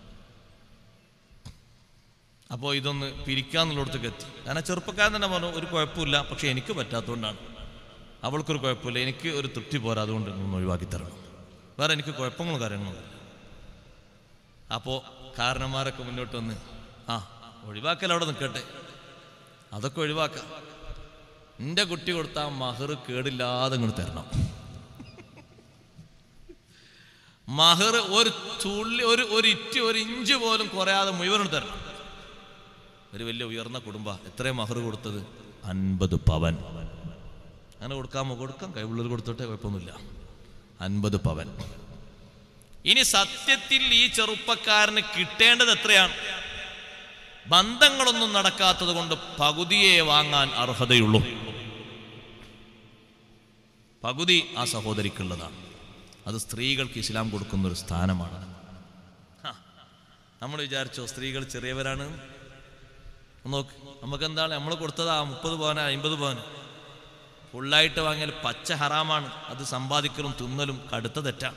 അപ്പോൾ ഇതൊന്ന് പിരിക്കാന്നുള്ളിടത്തേക്ക് എത്തി കാരണം ചെറുപ്പക്കാരൻ തന്നെ പറഞ്ഞു ഒരു കുഴപ്പമില്ല പക്ഷെ എനിക്ക് പറ്റാത്തതുകൊണ്ടാണ് അവൾക്കൊരു കുഴപ്പമില്ല എനിക്ക് ഒരു തൃപ്തി പോരാ അതുകൊണ്ട് ഒന്ന് ഒഴിവാക്കി തരണം വേറെ എനിക്ക് കുഴപ്പങ്ങളും കാര്യങ്ങളൊന്നും അപ്പോൾ കാരണന്മാരൊക്കെ മുന്നോട്ട് വന്ന് ആ ഒഴിവാക്കൽ അവിടെ നിൽക്കട്ടെ അതൊക്കെ ഒഴിവാക്കാം എൻ്റെ കുട്ടി കൊടുത്ത ആ മഹർ കേടില്ലാതെ ഇങ്ങോട്ട് തരണം മഹർ ഒരു തുള്ളി ഒരു ഒരു ഇറ്റ് ഒരു ഇഞ്ച് പോലും കുറയാതെ മുഴുവനും തരണം ഒരു വലിയ ഉയർന്ന കുടുംബ എത്രയും മഹർ കൊടുത്തത് അൻപത് പവൻ അങ്ങനെ കൊടുക്കാമോ കൊടുക്കാം കൈവുള്ളവർ കൊടുത്തോട്ടെ കുഴപ്പമൊന്നുമില്ല അൻപത് പവൻ ഇനി സത്യത്തിൽ ഈ ചെറുപ്പക്കാരന് കിട്ടേണ്ടത് എത്രയാണ് ബന്ധങ്ങളൊന്നും നടക്കാത്തത് കൊണ്ട് പകുതിയെ വാങ്ങാൻ അർഹതയുള്ളൂ പകുതി ആ സഹോദരിക്കുള്ളതാണ് അത് സ്ത്രീകൾക്ക് ഇസ്ലാം കൊടുക്കുന്ന ഒരു സ്ഥാനമാണ് നമ്മൾ വിചാരിച്ചോ സ്ത്രീകൾ ചെറിയവരാണ് നോക്ക് നമുക്ക് എന്താണ് നമ്മൾ കൊടുത്തത് ആ മുപ്പത് പവന് അമ്പത് പവന് ഫുള്ളായിട്ട് വാങ്ങിയാൽ പച്ച ഹറാമാണ് അത് സമ്പാദിക്കലും തിന്നലും കടുത്ത തെറ്റാണ്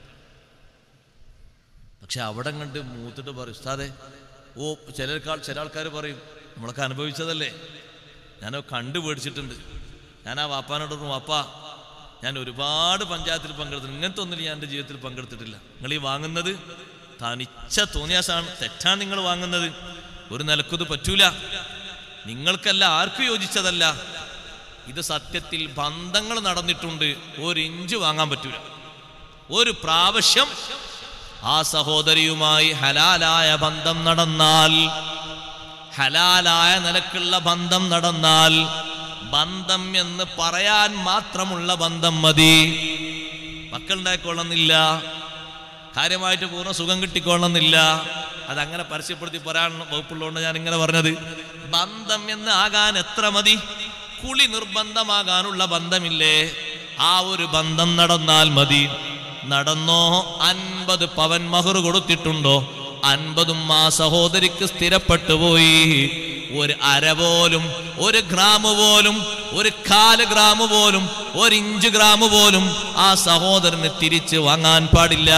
പക്ഷെ അവിടെ കണ്ട് മൂത്തിട്ട് പറയും ഉസ്താദെ ഓ ചിലർക്കാൾ ചില ആൾക്കാർ പറയും നമ്മളൊക്കെ അനുഭവിച്ചതല്ലേ ഞാൻ കണ്ടു പേടിച്ചിട്ടുണ്ട് ഞാൻ ആ വാപ്പാനോട് പറഞ്ഞു വാപ്പാ ഞാൻ ഒരുപാട് പഞ്ചായത്തിൽ പങ്കെടുത്തിട്ടുണ്ട് ഇങ്ങനത്തെ ഒന്നിലും ഞാൻ എൻ്റെ ജീവിതത്തിൽ പങ്കെടുത്തിട്ടില്ല നിങ്ങൾ ഈ വാങ്ങുന്നത് തനിച്ച തോന്നിയാസാണ് തെറ്റാണ് നിങ്ങൾ വാങ്ങുന്നത് ഒരു നിലക്കത് പറ്റൂല നിങ്ങൾക്കല്ല ആർക്കും യോജിച്ചതല്ല ഇത് സത്യത്തിൽ ബന്ധങ്ങൾ നടന്നിട്ടുണ്ട് ഒരു ഇഞ്ച് വാങ്ങാൻ പറ്റൂല ഒരു പ്രാവശ്യം ആ സഹോദരിയുമായി ഹലാലായ ബന്ധം നടന്നാൽ ഹലാലായ നിലക്കുള്ള ബന്ധം നടന്നാൽ ബന്ധം എന്ന് പറയാൻ മാത്രമുള്ള ബന്ധം മതി മക്കളുണ്ടായിക്കൊള്ളുന്നില്ല കാര്യമായിട്ട് പൂർണ്ണ സുഖം കിട്ടിക്കൊള്ളുന്നില്ല അതങ്ങനെ പരസ്യപ്പെടുത്തി പറയാൻ വകുപ്പുള്ളതുകൊണ്ട് ഞാൻ ഇങ്ങനെ പറഞ്ഞത് ബന്ധം എന്ന് ആകാൻ എത്ര മതി കുളി നിർബന്ധമാകാനുള്ള ബന്ധമില്ലേ ആ ഒരു ബന്ധം നടന്നാൽ മതി നടന്നോ അൻപത് പവൻ മഹർ കൊടുത്തിട്ടുണ്ടോ അൻപതും ആ സഹോദരിക്ക് സ്ഥിരപ്പെട്ടു പോയി ഒരു അര പോലും ഒരു ഗ്രാം പോലും ഒരു കാല് ഗ്രാം പോലും ഒരു ഇഞ്ച് ഗ്രാം പോലും ആ സഹോദരന് തിരിച്ച് വാങ്ങാൻ പാടില്ല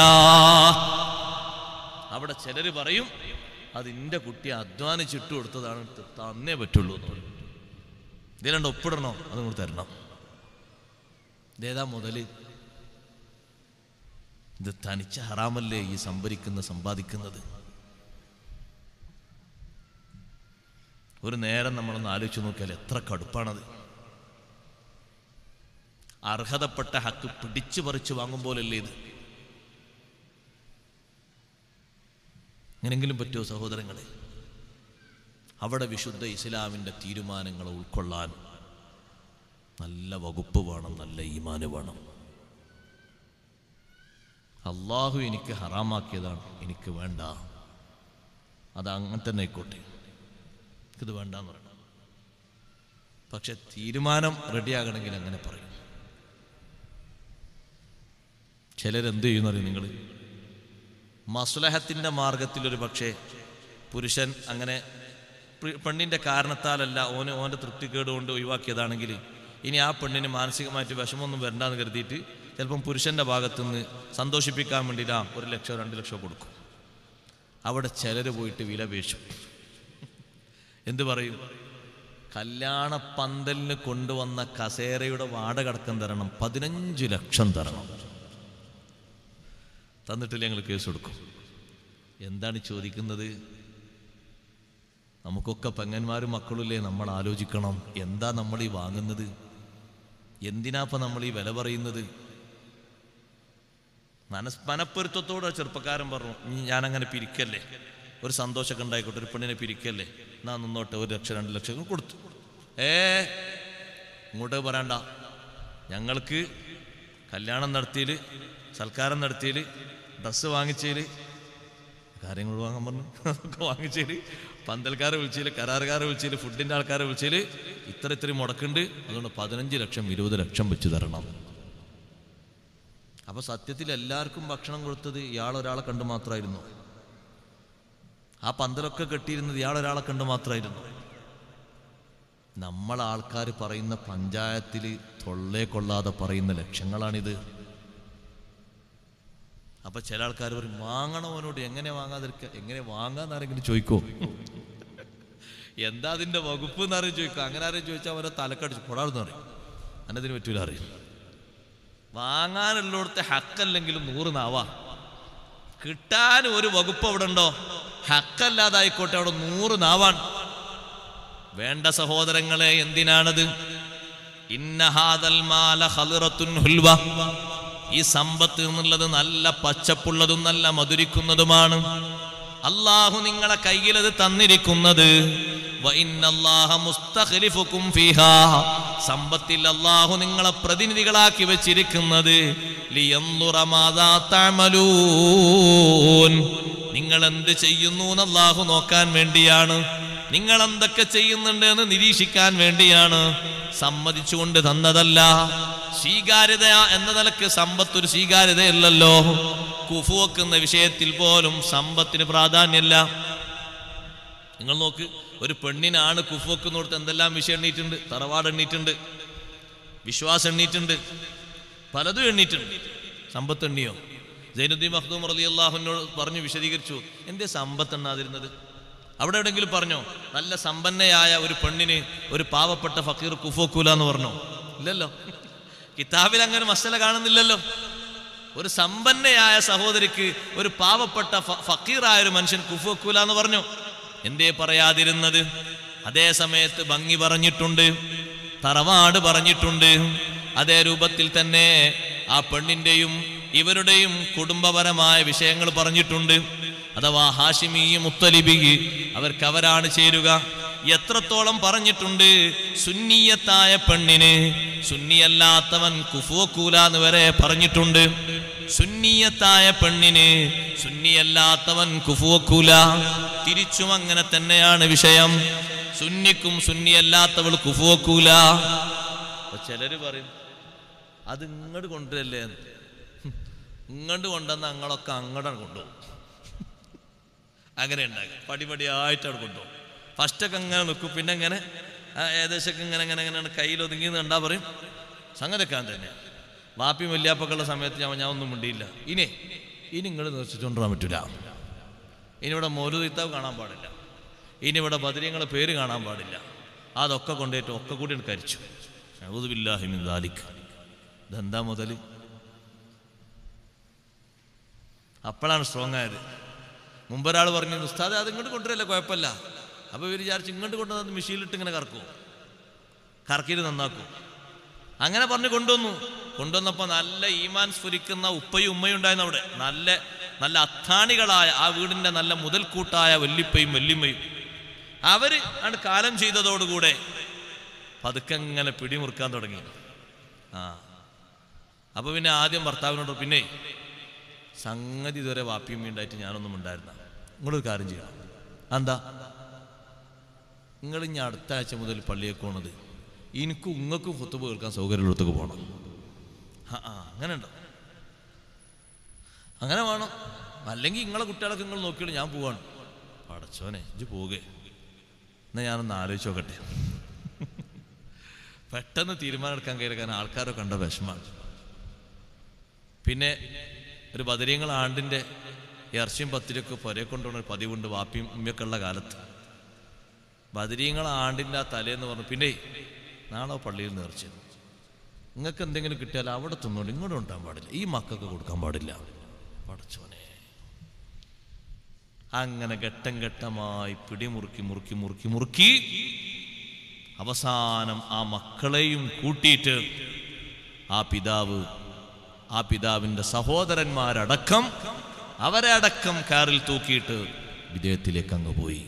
അവിടെ ചിലര് പറയും അത് എൻ്റെ കുട്ടി അധ്വാനിച്ചിട്ട് കൊടുത്തതാണ് തന്നേ പറ്റുള്ളൂ എന്ന് പറയും. ഇതിലുണ്ട് ഒപ്പിടണോ അത് നിങ്ങൾ തരണം ഇതേതാ മുതല് ഇത് തനിച്ച ഹറാമല്ലേ ഈ സംഭരിക്കുന്ന സമ്പാദിക്കുന്നത് ഒരു നേരം നമ്മളൊന്ന് ആലോചിച്ച് നോക്കിയാൽ എത്ര കടുപ്പാണത് അർഹതപ്പെട്ട ഹക്ക് പിടിച്ചു പറിച്ചു വാങ്ങുമ്പോലല്ലേ ഇത് എങ്ങനെങ്കിലും പറ്റുമോ സഹോദരങ്ങളെ അവിടെ വിശുദ്ധ ഇസ്ലാമിൻ്റെ തീരുമാനങ്ങൾ ഉൾക്കൊള്ളാൻ നല്ല വകുപ്പ് വേണം നല്ല ഈമാന് വേണം അള്ളാഹു എനിക്ക് ഹറാമാക്കിയതാണ് എനിക്ക് വേണ്ട അത് അങ്ങനെ തന്നെ ആയിക്കോട്ടെ എനിക്കിത് വേണ്ടെന്ന് പറയണം പക്ഷെ തീരുമാനം റെഡിയാകണമെങ്കിൽ അങ്ങനെ പറയും ചിലരെന്ത് ചെയ്യുന്നറിയും നിങ്ങൾ മസുലഹത്തിൻ്റെ മാർഗത്തിൽ ഒരു പക്ഷേ പുരുഷൻ അങ്ങനെ പെ- പെണ്ണിൻ്റെ കാരണത്താലല്ല ഓന് ഓൻ്റെ തൃപ്തിക്കേട് കൊണ്ട് ഒഴിവാക്കിയതാണെങ്കിൽ ഇനി ആ പെണ്ണിന് മാനസികമായിട്ട് വിഷമമൊന്നും വരണ്ടെന്ന് കരുതിയിട്ട് ചിലപ്പം പുരുഷൻ്റെ ഭാഗത്തുനിന്ന് സന്തോഷിപ്പിക്കാൻ വേണ്ടിയിട്ട് ആ ഒരു ലക്ഷമോ രണ്ട് ലക്ഷമോ കൊടുക്കും അവിടെ ചിലർ പോയിട്ട് വില പേശും എന്ത് പറയും കല്യാണ പന്തലിന് കൊണ്ടുവന്ന കസേരയുടെ വാടക അടക്കം തരണം പതിനഞ്ച് ലക്ഷം തരണം തന്നിട്ടില്ല ഞങ്ങൾ കേസ് കൊടുക്കും എന്താണ് ചോദിക്കുന്നത് നമുക്കൊക്കെ പെങ്ങന്മാരും മക്കളുമില്ലേ നമ്മൾ ആലോചിക്കണം എന്താ നമ്മൾ ഈ വാങ്ങുന്നത് എന്തിനാപ്പം നമ്മൾ ഈ വില പറയുന്നത് മനസ് മനപ്പൊരുത്തത്തോടെ ആ ചെറുപ്പക്കാരൻ പറഞ്ഞു "ഇനി ഞാനങ്ങനെ പിരിക്കല്ലേ ഒരു സന്തോഷമൊക്കെ ഉണ്ടായിക്കോട്ടെ ഒരു പെണ്ണിനെ പിരിക്കല്ലേ എന്നാ നിന്നോട്ടെ ഒരു ലക്ഷം രണ്ട് ലക്ഷം ഒക്കെ കൊടുത്തു ഏ ഇങ്ങോട്ട് പറയണ്ട ഞങ്ങൾക്ക് കല്യാണം നടത്തിയതിൽ സൽക്കാരം നടത്തിയതിൽ ഡ്രസ്സ് വാങ്ങിച്ചതിൽ കാര്യങ്ങൾ വാങ്ങാൻ പറഞ്ഞു അതൊക്കെ വാങ്ങിച്ചതിൽ പന്തൽക്കാരെ വിളിച്ചതിൽ കരാറുകാരെ വിളിച്ചതിൽ ഫുഡിൻ്റെ ആൾക്കാരെ വിളിച്ചതിൽ ഇത്ര ഇത്രയും മുടക്കുണ്ട് അതുകൊണ്ട് പതിനഞ്ച് ലക്ഷം ഇരുപത് ലക്ഷം വെച്ച് തരണം അപ്പൊ സത്യത്തിൽ എല്ലാവർക്കും ഭക്ഷണം കൊടുത്തത് ഇയാൾ ഒരാളെ കണ്ടു മാത്രമായിരുന്നു ആ പന്തലൊക്കെ കെട്ടിയിരുന്നത് ഇയാൾ ഒരാളെ കണ്ടു മാത്രമായിരുന്നു നമ്മൾ ആൾക്കാർ പറയുന്ന പഞ്ചായത്തിൽ തൊള്ളേ കൊള്ളാതെ പറയുന്ന ലക്ഷങ്ങളാണിത് അപ്പൊ ചില ആൾക്കാർ പറയും വാങ്ങണവനോട് എങ്ങനെ വാങ്ങാതിരിക്കുക എങ്ങനെ വാങ്ങാന്നാരെങ്കിലും ചോദിക്കോ എന്താ അതിന്റെ വകുപ്പ് എന്നാരും ചോദിക്കുക അങ്ങനെ ആരും ചോദിച്ചാൽ അവരെ തലക്കടിച്ച് പൊടാർന്ന് പറയും അന്നതിന് പറ്റൂല അറിയും വാങ്ങാനുള്ളിടത്തെ ഹക്കല്ലെങ്കിലും നൂറ് നാവാ കിട്ടാൻ ഒരു വകുപ്പ് അവിടെ ഉണ്ടോ ഹക്കല്ലാതായിക്കോട്ടെ അവിടെ നൂറ് നാവാൻ വേണ്ട സഹോദരങ്ങളെ എന്തിനാണത് ഇന്നഹാദൽ മാല ഖളിറത്തുൻ ഹുൽവ ഈ സമ്പത്ത് എന്നുള്ളത് നല്ല പച്ചപ്പുള്ളതും നല്ല മധുരിക്കുന്നതുമാണ് അള്ളാഹു നിങ്ങളെ കയ്യിലത് തന്നിരിക്കുന്നത് വ ഇന്നല്ലാഹ മുസ്തഖ്ലിഫുക്കും ഫീഹാ. സമ്പത്തിൽ അള്ളാഹു നിങ്ങളെ പ്രതിനിധികളാക്കി വെച്ചിരിക്കുന്നത് ലിയൻദുറ മാദാ തഅമലൂൻ. നിങ്ങൾ എന്ത് ചെയ്യുന്നു എന്ന് അള്ളാഹു നോക്കാൻ വേണ്ടിയാണ് നിങ്ങൾ എന്തൊക്കെ ചെയ്യുന്നുണ്ട് എന്ന് നിരീക്ഷിക്കാൻ വേണ്ടിയാണ് സമ്മതിച്ചുകൊണ്ട് തന്നതല്ല സ്വീകാര്യത എന്ന നിലക്ക് സമ്പത്ത് ഒരു സ്വീകാര്യതയല്ലല്ലോ കുഫു വെക്കുന്ന വിഷയത്തിൽ പോലും സമ്പത്തിന് പ്രാധാന്യമല്ല നിങ്ങൾ നോക്ക് ഒരു പെണ്ണിനാണ് കുഫു വെക്കുന്നിടത്ത് എന്തെല്ലാം വിഷയം എണ്ണീറ്റുണ്ട് തറവാട് എണ്ണീറ്റുണ്ട് വിശ്വാസം എണ്ണീറ്റുണ്ട് പലതും എണ്ണീറ്റുണ്ട് സമ്പത്ത് എണ്ണിയോ ജൈനുദ്ദീൻ മഖ്ദൂം റലി അള്ളാഹുവിനോട് പറഞ്ഞു വിശദീകരിച്ചു എന്തേ സമ്പത്ത് എണ്ണാതിരുന്നത് അവിടെ എവിടെയെങ്കിലും പറഞ്ഞോ നല്ല സമ്പന്നയായ ഒരു പെണ്ണിന് ഒരു പാവപ്പെട്ട ഫക്കീർ കുഫോക്കൂല എന്ന് പറഞ്ഞോ ഇല്ലല്ലോ കിതാബിൽ അങ്ങനെ മസല കാണുന്നില്ലല്ലോ ഒരു സമ്പന്നയായ സഹോദരിക്ക് ഒരു പാവപ്പെട്ട ഫ- ഫക്കീറായ ഒരു മനുഷ്യൻ കുഫോക്കൂല എന്ന് പറഞ്ഞു എന്തേ പറയാതിരുന്നത് അതേ സമയത്ത് ഭംഗി പറഞ്ഞിട്ടുണ്ട് തറവാട് പറഞ്ഞിട്ടുണ്ട് അതേ രൂപത്തിൽ തന്നെ ആ പെണ്ണിന്റെയും ഇവരുടെയും കുടുംബപരമായ വിഷയങ്ങൾ പറഞ്ഞിട്ടുണ്ട് അഥവാ ഹാഷിമി മുത്തലിബി അവർക്ക് അവരാണ് ചേരുക എത്രത്തോളം പറഞ്ഞിട്ടുണ്ട് സുന്നിയത്തായ പെണ്ണിന് സുന്നിയല്ലാത്തവൻ കുഫുവക്കൂല എന്ന് വരെ പറഞ്ഞിട്ടുണ്ട് സുന്നിയത്തായ പെണ്ണിന് സുന്നിയല്ലാത്തവൻ കുഫുവക്കൂല തിരിച്ചും അങ്ങനെ തന്നെയാണ് വിഷയം സുന്നിക്കും സുന്നിയല്ലാത്തവൾ കുഫുവക്കൂല അപ്പൊ ചിലര് പറയും അത് ഇങ്ങോട്ട് കൊണ്ടുവരല്ലേ എന്ന്. ഇങ്ങോട്ട് കൊണ്ടുവന്ന ഞങ്ങളൊക്കെ അങ്ങോട്ടാണ് കൊണ്ടുപോകും അങ്ങനെ ഉണ്ടാകും പടിപടിയായിട്ട് അവിടെ കൊണ്ടുപോകും ഫസ്റ്റൊക്കെ അങ്ങനെ നിൽക്കും പിന്നെ ഇങ്ങനെ ആ, ഏകദേശമൊക്കെ ഇങ്ങനെ ഇങ്ങനെ ഇങ്ങനെ കയ്യിൽ ഒതുങ്ങി എന്താ പറയും സംഗതിയൊക്കെ അങ്ങനെ തന്നെ വാപ്പി വല്യാപ്പൊക്കെയുള്ള സമയത്ത് ഞാൻ ഞാൻ ഒന്നും മിണ്ടിയില്ല ഇനി ഇനി ഇങ്ങോട്ട് നിർച്ചിച്ചുകൊണ്ടിരാൻ പറ്റില്ല ഇനി ഇവിടെ മോരുതിത്താവ് കാണാൻ പാടില്ല ഇനി ഇവിടെ ബദരീങ്ങളെ പേര് കാണാൻ പാടില്ല അതൊക്കെ കൊണ്ടുപോയിട്ട് ഒക്കെ കൂടി കരിച്ചു ഔദുബില്ലാഹിമിൻ ദാലിക് ഇതെന്താ മുതൽ അപ്പോഴാണ് സ്ട്രോങ് ആയത് മുമ്പൊരാൾ പറഞ്ഞു ഉസ്താദ് അത് ഇങ്ങോട്ട് കൊണ്ടുവരല്ല കുഴപ്പമില്ല അപ്പോൾ ഇവർ വിചാരിച്ച് ഇങ്ങോട്ട് കൊണ്ടുവന്നത് മെഷീനിലിട്ട് ഇങ്ങനെ കറക്കുമോ കറക്കിയിട്ട് നന്നാക്കും അങ്ങനെ പറഞ്ഞ് കൊണ്ടുവന്നു കൊണ്ടുവന്നപ്പോൾ നല്ല ഈമാൻ സ്ഫുരിക്കുന്ന ഉപ്പയും ഉമ്മയും ഉണ്ടായിരുന്നു അവിടെ നല്ല നല്ല അത്താണികളായ ആ വീടിൻ്റെ നല്ല മുതൽക്കൂട്ടായ വല്ലിപ്പയും വല്യമ്മയും അവര് ആണ് കാലം ചെയ്തതോടുകൂടെ പതുക്കെ ഇങ്ങനെ പിടിമുറുക്കാൻ തുടങ്ങി ആ അപ്പൊ പിന്നെ ആദ്യം ഭർത്താവിനോട് പിന്നെ സംഗതി ഇതുവരെ വാപ്പിയും ഉണ്ടായിട്ട് ഞാനൊന്നും ഉണ്ടായിരുന്ന നിങ്ങളൊരു കാര്യം ചെയ്യണം എന്താ നിങ്ങൾ ഇനി അടുത്ത ആഴ്ച മുതൽ പള്ളിയേക്ക് പോണത് എനിക്കും ഉങ്ങൾക്കും കുത്തുബ് കേൾക്കാൻ സൗകര്യമുള്ളടത്തേക്ക് പോകണം ആ ആ അങ്ങനെ ഉണ്ടോ അങ്ങനെ വേണം അല്ലെങ്കിൽ നിങ്ങളെ കുട്ടികളൊക്കെ നിങ്ങൾ നോക്കിയിട്ട് ഞാൻ പോവാണ് പടച്ചോനെ ഇജ്ജ് പോകേ എന്നാ ഞാനൊന്ന് ആലോചിച്ച് നോക്കട്ടെ പെട്ടെന്ന് തീരുമാനം എടുക്കാൻ കയറിക്കാൻ ആൾക്കാരൊക്കെ കണ്ട വിഷമാണ് പിന്നെ ഒരു ബദരീങ്ങൾ ആണ്ടിൻ്റെ ഇറച്ചിയും പത്തിരിയൊക്കെ പുരയെ കൊണ്ടുപോകുന്ന ഒരു പതിവുണ്ട് വാപ്പിയും ഉമ്മയൊക്കെ ഉള്ള കാലത്ത് ബദരീങ്ങൾ ആണ്ടിൻ്റെ ആ തലേന്ന് പറഞ്ഞു പിന്നെ നാളെ പള്ളിയിൽ നേർച്ച നിങ്ങൾക്ക് എന്തെങ്കിലും കിട്ടിയാൽ അവിടെ തിന്നോണ്ട് ഇങ്ങോട്ട് ഉണ്ടാൻ പാടില്ല ഈ മക്കൾക്ക് കൊടുക്കാൻ പാടില്ല പടച്ചോനെ അങ്ങനെ ഘട്ടം ഘട്ടമായി പിടിമുറുക്കി മുറുക്കി മുറുക്കി മുറുക്കി അവസാനം ആ മക്കളെയും കൂട്ടിയിട്ട് ആ പിതാവ് ആ പിതാവിൻ്റെ സഹോദരന്മാരടക്കം അവരെ അടക്കം കാറിൽ തൂക്കിയിട്ട് വിജയത്തിലേക്ക് അങ്ങ് പോയി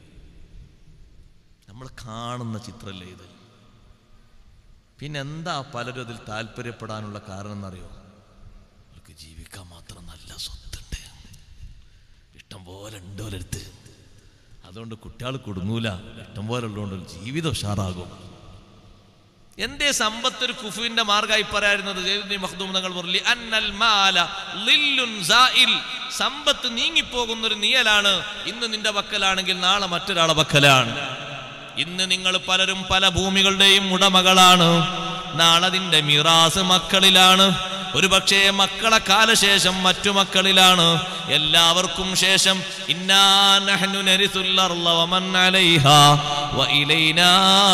നമ്മൾ കാണുന്ന ചിത്രമല്ലേ ഇത് പിന്നെ എന്താ പലരും അതിൽ താല്പര്യപ്പെടാനുള്ള കാരണം എന്നറിയോ അവർക്ക് ജീവിക്കാൻ മാത്രം നല്ല സ്വത്തുണ്ട് ഇഷ്ടം പോലെ ഉണ്ട് ഒരിടത്ത് അതുകൊണ്ട് കുട്ടികൾ കുടുങ്ങൂല ഇഷ്ടം പോലെ ഉള്ളതുകൊണ്ട് ജീവിതം ഉഷാറാകും എന്തേ സമ്പത്ത് ഒരു കുഫുവിന്റെ മാർഗമായി പറയാറുന്നത് മഖ്ദൂം തങ്ങൾ പറഞ്ഞു അന്നൽ മാല ളില്ലുൻ സാഇൽ സമ്പത്ത് നീങ്ങിപ്പോകുന്ന ഒരു നിയലാണ് ഇന്ന് നിന്റെ പക്കലാണെങ്കിൽ നാളെ മറ്റൊരാളെ പക്കലാണ് ഇന്ന് നിങ്ങൾ പലരും പല ഭൂമികളുടെയും ഉടമകളാണ് നാളെ നിന്റെ മിറാസ് മക്കളിലാണ് ഒരു പക്ഷേ മക്കളെ കാലശേഷം മറ്റു മക്കളിലാണ് എല്ലാവർക്കും ശേഷം ഇന്നാ നഹ്നു നരിസുൽ അർള വമൻ അലൈഹാ വഇലൈനാ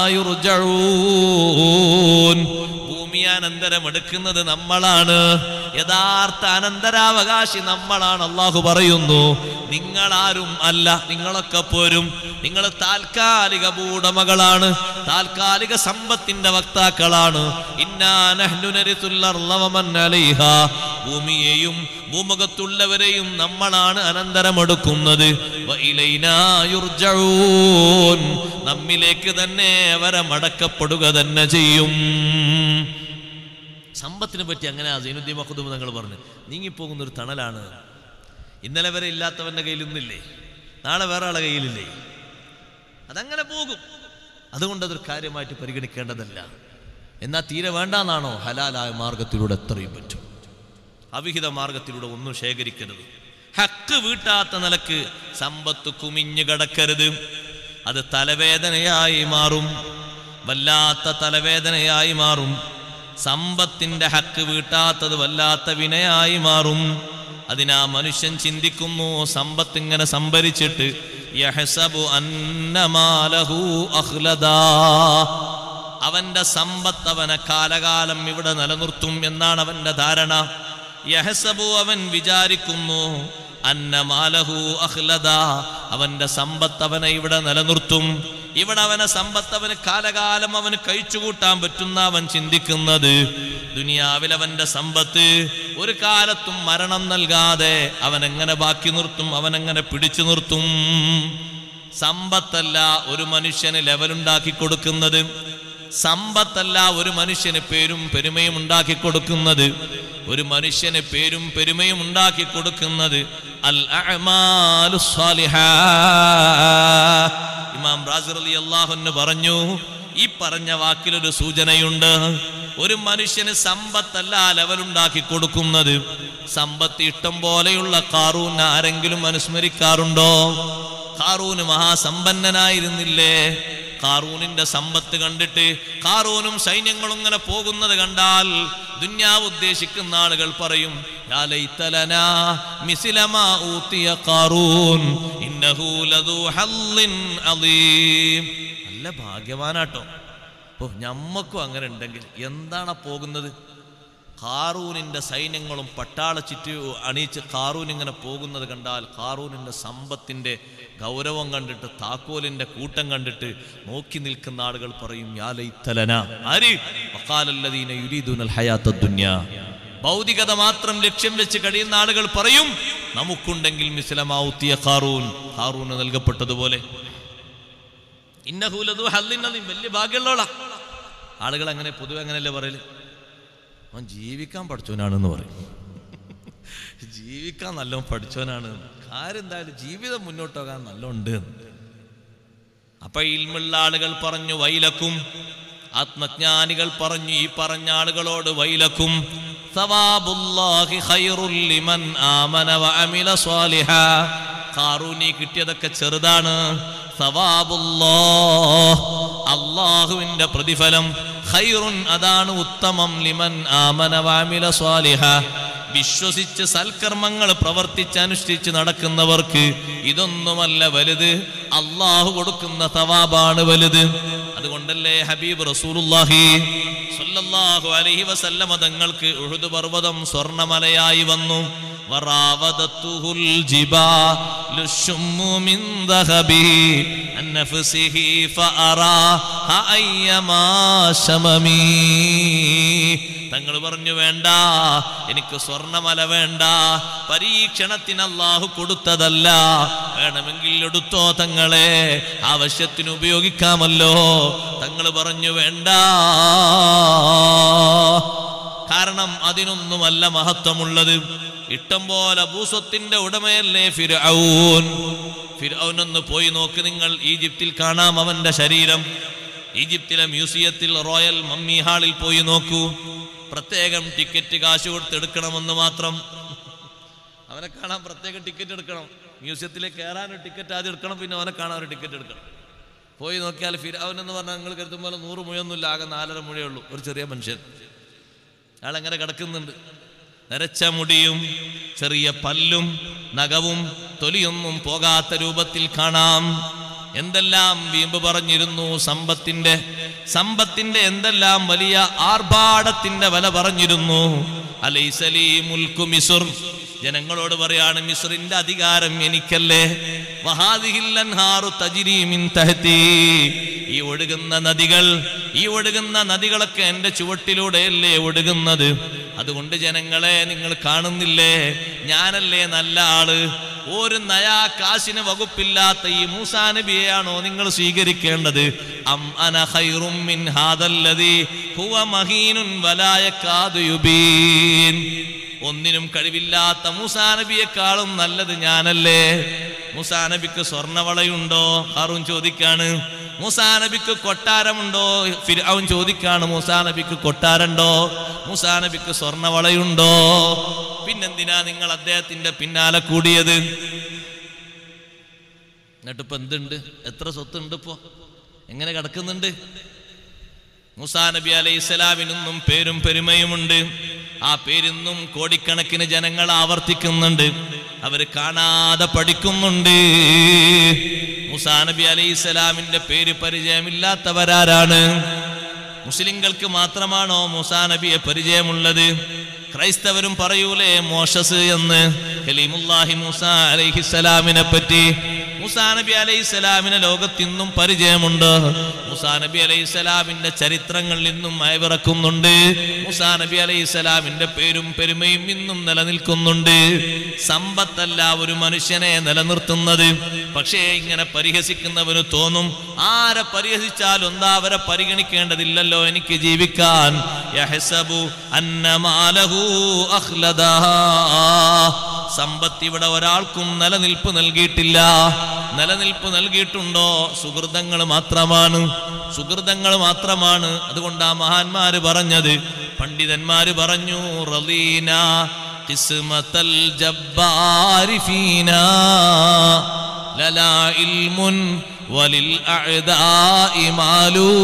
യുർജഊൻ ഭൂമി അനന്തരം എടുക്കുന്നത് നമ്മളാണ് യഥാർത്ഥ അനന്തരാവകാശി നമ്മളാണ് അള്ളാഹു പറയുന്നു നിങ്ങളാരും അല്ല നിങ്ങളൊക്കെ പോരും നിങ്ങൾ താൽക്കാലിക ഭൂടമകളാണ് താൽക്കാലിക സമ്പത്തിന്റെ വക്താക്കളാണ് ഇന്നാ നഹ്നു നരിസുൽ അർള വമൻ അലൈഹാ ഭൂമിയെയും ഭൂമുഖത്തുള്ളവരെയും നമ്മളാണ് അനന്തരമെടുക്കുന്നത് വഇലൈനാ യുർജഊൻ നമ്മിലേക്ക് തന്നെ അവരെ മടക്കപ്പെടുക തന്നെ ചെയ്യും സമ്പത്തിനെ പറ്റി അങ്ങനെ സൈനുദ്ദീൻ മഖദൂം തങ്ങൾ പറഞ്ഞു നീങ്ങിപ്പോകുന്ന ഒരു തണലാണ് ഇന്നലെ വരെ ഇല്ലാത്തവന്റെ കയ്യിൽ ഇന്നില്ലേ നാളെ വേറെ ആളെ കയ്യിലില്ലേ അതങ്ങനെ പോകും അതുകൊണ്ട് അതൊരു കാര്യമായിട്ട് പരിഗണിക്കേണ്ടതല്ല എന്നാൽ തീരെ വേണ്ടാന്നാണോ ഹലാലായ മാർഗത്തിലൂടെ എത്രയും പറ്റും അവിഹിത മാർഗത്തിലൂടെ ഒന്നും ശേഖരിക്കരുത് ഹക്ക് വീട്ടാത്ത നിലക്ക് സമ്പത്ത് കുമിഞ്ഞു കിടക്കരുത് അത് തലവേദനയായി മാറും വല്ലാത്ത തലവേദനയായി മാറും സമ്പത്തിന്റെ ഹക്ക് വീട്ടാത്തത് വല്ലാത്ത വിനയായി മാറും അതിനാ മനുഷ്യൻ ചിന്തിക്കുന്നു സമ്പത്ത് ഇങ്ങനെ സംഭരിച്ചിട്ട് യഹ്സബു അന്നമാലഹു അഹ്ലദാ അവന്റെ സമ്പത്ത് അവനെ കാലകാലം ഇവിടെ നിലനിർത്തും എന്നാണ് അവന്റെ ധാരണ യഹസബു അവൻ വിചാരിക്കുന്നു അന്നമാലഹു അഹ്ലദ അവന്റെ സമ്പത്ത് അവനെ ഇവിടെ നിലനിർത്തും ഇവിടെ അവനെ സമ്പത്ത് അവന് കാലകാലം അവന് കഴിച്ചുകൂട്ടാൻ പറ്റുന്ന അവൻ ചിന്തിക്കുന്നത് ദുനിയാവിൽ അവന്റെ സമ്പത്ത് ഒരു കാലത്തും മരണം നൽകാതെ അവൻ എങ്ങനെ ബാക്കി നിർത്തും അവൻ എങ്ങനെ പിടിച്ചു നിർത്തും സമ്പത്തല്ല ഒരു മനുഷ്യന് ലെവലുണ്ടാക്കി കൊടുക്കുന്നത് സമ്പത്തല്ല ഒരു മനുഷ്യന് പേരും പെരുമയും ഉണ്ടാക്കി കൊടുക്കുന്നത് ഒരു മനുഷ്യന് പേരും പെരുമയും ഉണ്ടാക്കി കൊടുക്കുന്നത് അൽ അഅ്മാലു സ്വാലിഹാ. ഇമാം റാസിർ അലി അള്ളാഹുന്ന് പറഞ്ഞു ഈ പറഞ്ഞ വാക്കിലൊരു സൂചനയുണ്ട് ഒരു മനുഷ്യന് സമ്പത്തല്ല ലെവലുണ്ടാക്കി കൊടുക്കുന്നത് സമ്പത്ത് ഇഷ്ടം പോലെയുള്ള കാറൂൻ ആരെങ്കിലും അനുസ്മരിക്കാറുണ്ടോ കാറൂന് മഹാസമ്പന്നനായിരുന്നില്ലേ കാറൂനിന്റെ സമ്പത്ത് കണ്ടിട്ട് കാറൂനും സൈന്യങ്ങളും ഇങ്ങനെ പോകുന്നത് കണ്ടാൽ ദുന്യാവ് ഉദ്ദേശിക്കുന്ന ആളുകൾ പറയും "യാ ലൈതലനാ മിസ്ലമാ ഊതിയ ഖാറൂൻ ഇന്നഹു ലദൂ ഹള്ളിൻ അളീം." നല്ല ഭാഗ്യവാനാട്ടോ ഓ ഞമ്മക്കും അങ്ങനെ ഉണ്ടെങ്കിൽ എന്താണ് പോകുന്നത് ഖാറൂനിൻ്റെ സൈന്യങ്ങളും പട്ടാള ചുറ്റി അണിയിച്ച് ഖാറൂൻ ഇങ്ങനെ പോകുന്നത് കണ്ടാൽ ഖാറൂനിൻ്റെ സമ്പത്തിൻ്റെ ഗൗരവം കണ്ടിട്ട് താക്കോലിൻ്റെ കൂട്ടം കണ്ടിട്ട് നോക്കി നിൽക്കുന്ന ആളുകൾ പറയും യാ ലൈത്തലന ആര് വഖാലല്ലദീന യുരീദുനൽ ഹയാത്തദ് ദുനിയ ഭൗതികത മാത്രം ലക്ഷ്യം വെച്ച് കഴിയുന്ന ആളുകൾ പറയും നമുക്കുണ്ടെങ്കിൽ മിസ്ലമാവുത്തിയ ഖാറൂൻ ഖാറൂന് നൽകപ്പെട്ടതുപോലെ ഇന്നഹൂലതു ഹല്ലിന്നതും വലിയ ഭാഗ്യമുള്ളവളാ ആളുകൾ അങ്ങനെ പൊതുവെ അങ്ങനെയല്ലേ പറയല് അവൻ ജീവിക്കാൻ പഠിച്ചവനാണെന്ന് പറയും ജീവിക്കാൻ നല്ലോണം പഠിച്ചവനാണ് കാര്യം എന്തായാലും ജീവിതം മുന്നോട്ട് പോകാൻ നല്ലോണ്ട് അപ്പൊ ഇൽമുള്ള ആളുകൾ പറഞ്ഞു വൈലക്കും ആത്മജ്ഞാനികൾ പറഞ്ഞു ഈ പറഞ്ഞ ആളുകളോട് വൈലക്കും സവാബുല്ലാഹി ഖൈറുൽ ലിമൻ ആമന വഅമില സ്വാലിഹാ ഖാറൂനി കിട്ടിയതൊക്കെ ചെറുതാണ് സവാബുല്ലാഹ് അള്ളാഹുവിന്റെ പ്രതിഫലം ഖൈറുൻ അതാണ് ഉത്തമം ലിമൻ ആമന വഅമില സ്വാലിഹ വിശ്വസിച്ച് സൽക്കർമ്മങ്ങൾ പ്രവർത്തിച്ച് അനുഷ്ഠിച്ച് നടക്കുന്നവർക്ക് ഇതൊന്നുമല്ല വലുത് അള്ളാഹു കൊടുക്കുന്ന തവാബാണ് വലുത് അതുകൊണ്ടല്ലേ ഹബീബ് റസൂലുള്ളാഹി സ്വല്ലല്ലാഹു അലൈഹി വസല്ലമ തങ്ങൾക്ക് ഉഹുദ് പർവ്വതം സ്വർണമലയായി വന്നു وراودته الجبال الشم من ذهبه عن نفسه فأراها أيما شممي തങ്ങൾ പറഞ്ഞു വേണ്ട എനിക്ക് സ്വർണമല വേണ്ട പരീക്ഷണത്തിന് അള്ളാഹു കൊടുത്തതല്ല വേണമെങ്കിൽ എടുത്തോ തങ്ങളെ ആവശ്യത്തിന് ഉപയോഗിക്കാമല്ലോ തങ്ങൾ പറഞ്ഞു വേണ്ട കാരണം അതിനൊന്നുമല്ല മഹത്വമുള്ളത് ഇഷ്ടം പോലെ ഭൂസ്വത്തിന്റെ ഉടമയല്ലേ ഫിർഔൻ ഫിർഔൻ ഒന്ന് പോയി നോക്ക് നിങ്ങൾ ഈജിപ്തിൽ കാണാം അവന്റെ ശരീരം ഈജിപ്തിലെ മ്യൂസിയത്തിൽ റോയൽ മമ്മി ഹാളിൽ പോയി നോക്കൂ പ്രത്യേകം ടിക്കറ്റ് കാശ് കൊടുത്ത് എടുക്കണമെന്ന് മാത്രം അവനെ കാണാൻ പ്രത്യേകം ടിക്കറ്റ് എടുക്കണം മ്യൂസിയത്തിലേക്ക് കയറാൻ ഒരു ടിക്കറ്റ് ആദ്യം എടുക്കണം പിന്നെ അവനെ കാണാൻ ഒരു ടിക്കറ്റ് എടുക്കണം പോയി നോക്കിയാൽ ഫിർഔൻ എന്ന് പറഞ്ഞാൽ നിങ്ങൾ കരുതും പോലെ നൂറ് മുഴയൊന്നുമില്ല ആകെ നാലര മുഴയേ ഉള്ളൂ ഒരു ചെറിയ മനുഷ്യൻ അയാളെങ്ങനെ കിടക്കുന്നുണ്ട് നരച്ച മുടിയും ചെറിയ പല്ലും നഖവും തൊലിയൊന്നും പോകാത്ത രൂപത്തിൽ കാണാം എന്തെല്ലാം വീമ്പ് പറഞ്ഞിരുന്നു സമ്പത്തിന്റെ സമ്പത്തിന്റെ എന്തെല്ലാം വലിയ ആർഭാടത്തിന്റെ വില പറഞ്ഞിരുന്നു അലൈസലീ മുൽക്കു മിസുർ ജനങ്ങളോട് പറയാണ് മിസ്രിന്റെ അധികാരം എനിക്കല്ലേ വഹാദിഹിൽ അൻഹാറു തജ്രീ മിൻ തഹ്തി ഈ ഒഴുകുന്ന നദികൾ ഈ ഒഴുകുന്ന നദികളൊക്കെ എന്റെ ചുവട്ടിലൂടെയല്ലേ ഒഴുകുന്നത് അതുകൊണ്ട് ജനങ്ങളെ നിങ്ങൾ കാണുന്നില്ലേ ഞാനല്ലേ നല്ല ആള് ഒരു നയാ കാശിന് വകുപ്പില്ലാത്ത ഈ മൂസാ നബിയെയാണോ നിങ്ങൾ സ്വീകരിക്കേണ്ടത് അം അന ഖൈറും മിൻ ഹാദല്ലദി ഹുവ മഹീനുൻ വലായക്കാദു യുബീൻ ഒന്നിനും കഴിവില്ലാത്ത മൂസാ നബിയെക്കാളും നല്ലത് ഞാനല്ലേ മൂസാ നബിക്ക് സ്വർണവളയുണ്ടോ ഹാറൂൻ ചോദിക്കാണ് മൂസാ നബിക്ക് കൊട്ടാരമുണ്ടോ ഫിർഔൻ ചോദിക്കാണ് മൂസാ നബിക്ക് കൊട്ടാരണ്ടോ മൂസാ നബിക്ക് സ്വർണവളയുണ്ടോ പിന്നെന്തിനാ നിങ്ങൾ അദ്ദേഹത്തിന്റെ പിന്നാലെ കൂടിയത് എന്നിട്ടിപ്പോ എന്തുണ്ട് എത്ര സ്വത്തുണ്ട് ഇപ്പോ എങ്ങനെ കിടക്കുന്നുണ്ട് മുസാ നബി അലൈഹി സ്വലാമിനൊന്നും പേരും പെരുമയുമുണ്ട് ആ പേരിന്നും കോടിക്കണക്കിന് ജനങ്ങൾ ആവർത്തിക്കുന്നുണ്ട് അവര് കാണാതെ പഠിക്കുന്നുണ്ട് മുസാ നബി അലൈഹി സ്വലാമിന്റെ പേര് പരിചയമില്ലാത്തവരാരാണ് മുസ്ലിങ്ങൾക്ക് മാത്രമാണോ മുസാ നബിയെ പരിചയമുള്ളത് ക്രൈസ്തവരും പറയൂലേ മോശസ് എന്ന് കലീമുല്ലാഹി മൂസ അലൈഹിസ്സലാമിനെ പറ്റി മുസാ നബി അലൈഹിസ്സലാമിനെ ലോകത്തിന്നും പരിചയമുണ്ട് മുസാ നബി അലൈഹിസ്സലാമിന്റെ ചരിത്രങ്ങൾ ഇന്നും അയവിറക്കുന്നുണ്ട് മുസാ നബി അലൈഹിസ്സലാമിന്റെ പേരും പെരുമയും ഇന്നും നിലനിൽക്കുന്നുണ്ട് സമ്പത്തല്ല ഒരു മനുഷ്യനെ നിലനിർത്തുന്നത് പക്ഷേ ഇങ്ങനെ പരിഹസിക്കുന്നവന് തോന്നും ആരെ പരിഹസിച്ചാലും എന്താ അവരെ പരിഗണിക്കേണ്ടതില്ലല്ലോ എനിക്ക് ജീവിക്കാൻ യഹ്സബു അന്നമാലഹു അഖ്ലദാ. സമ്പത്ത് ഇവിടെ ഒരാൾക്കും നിലനിൽപ്പ് നൽകിയിട്ടില്ല നിലനിൽപ്പ് നൽകിയിട്ടുണ്ടോ സുഹൃതങ്ങൾ മാത്രമാണ് സുഹൃതങ്ങൾ മാത്രമാണ് അതുകൊണ്ട് ആ മഹാന്മാര് പറഞ്ഞത് പണ്ഡിതന്മാര് പറഞ്ഞു റലീന കിസ്മത്തൽ ജബ്ബാരി ഫീനാ ലലാ ഇൽമുൻ وللأعداء مالو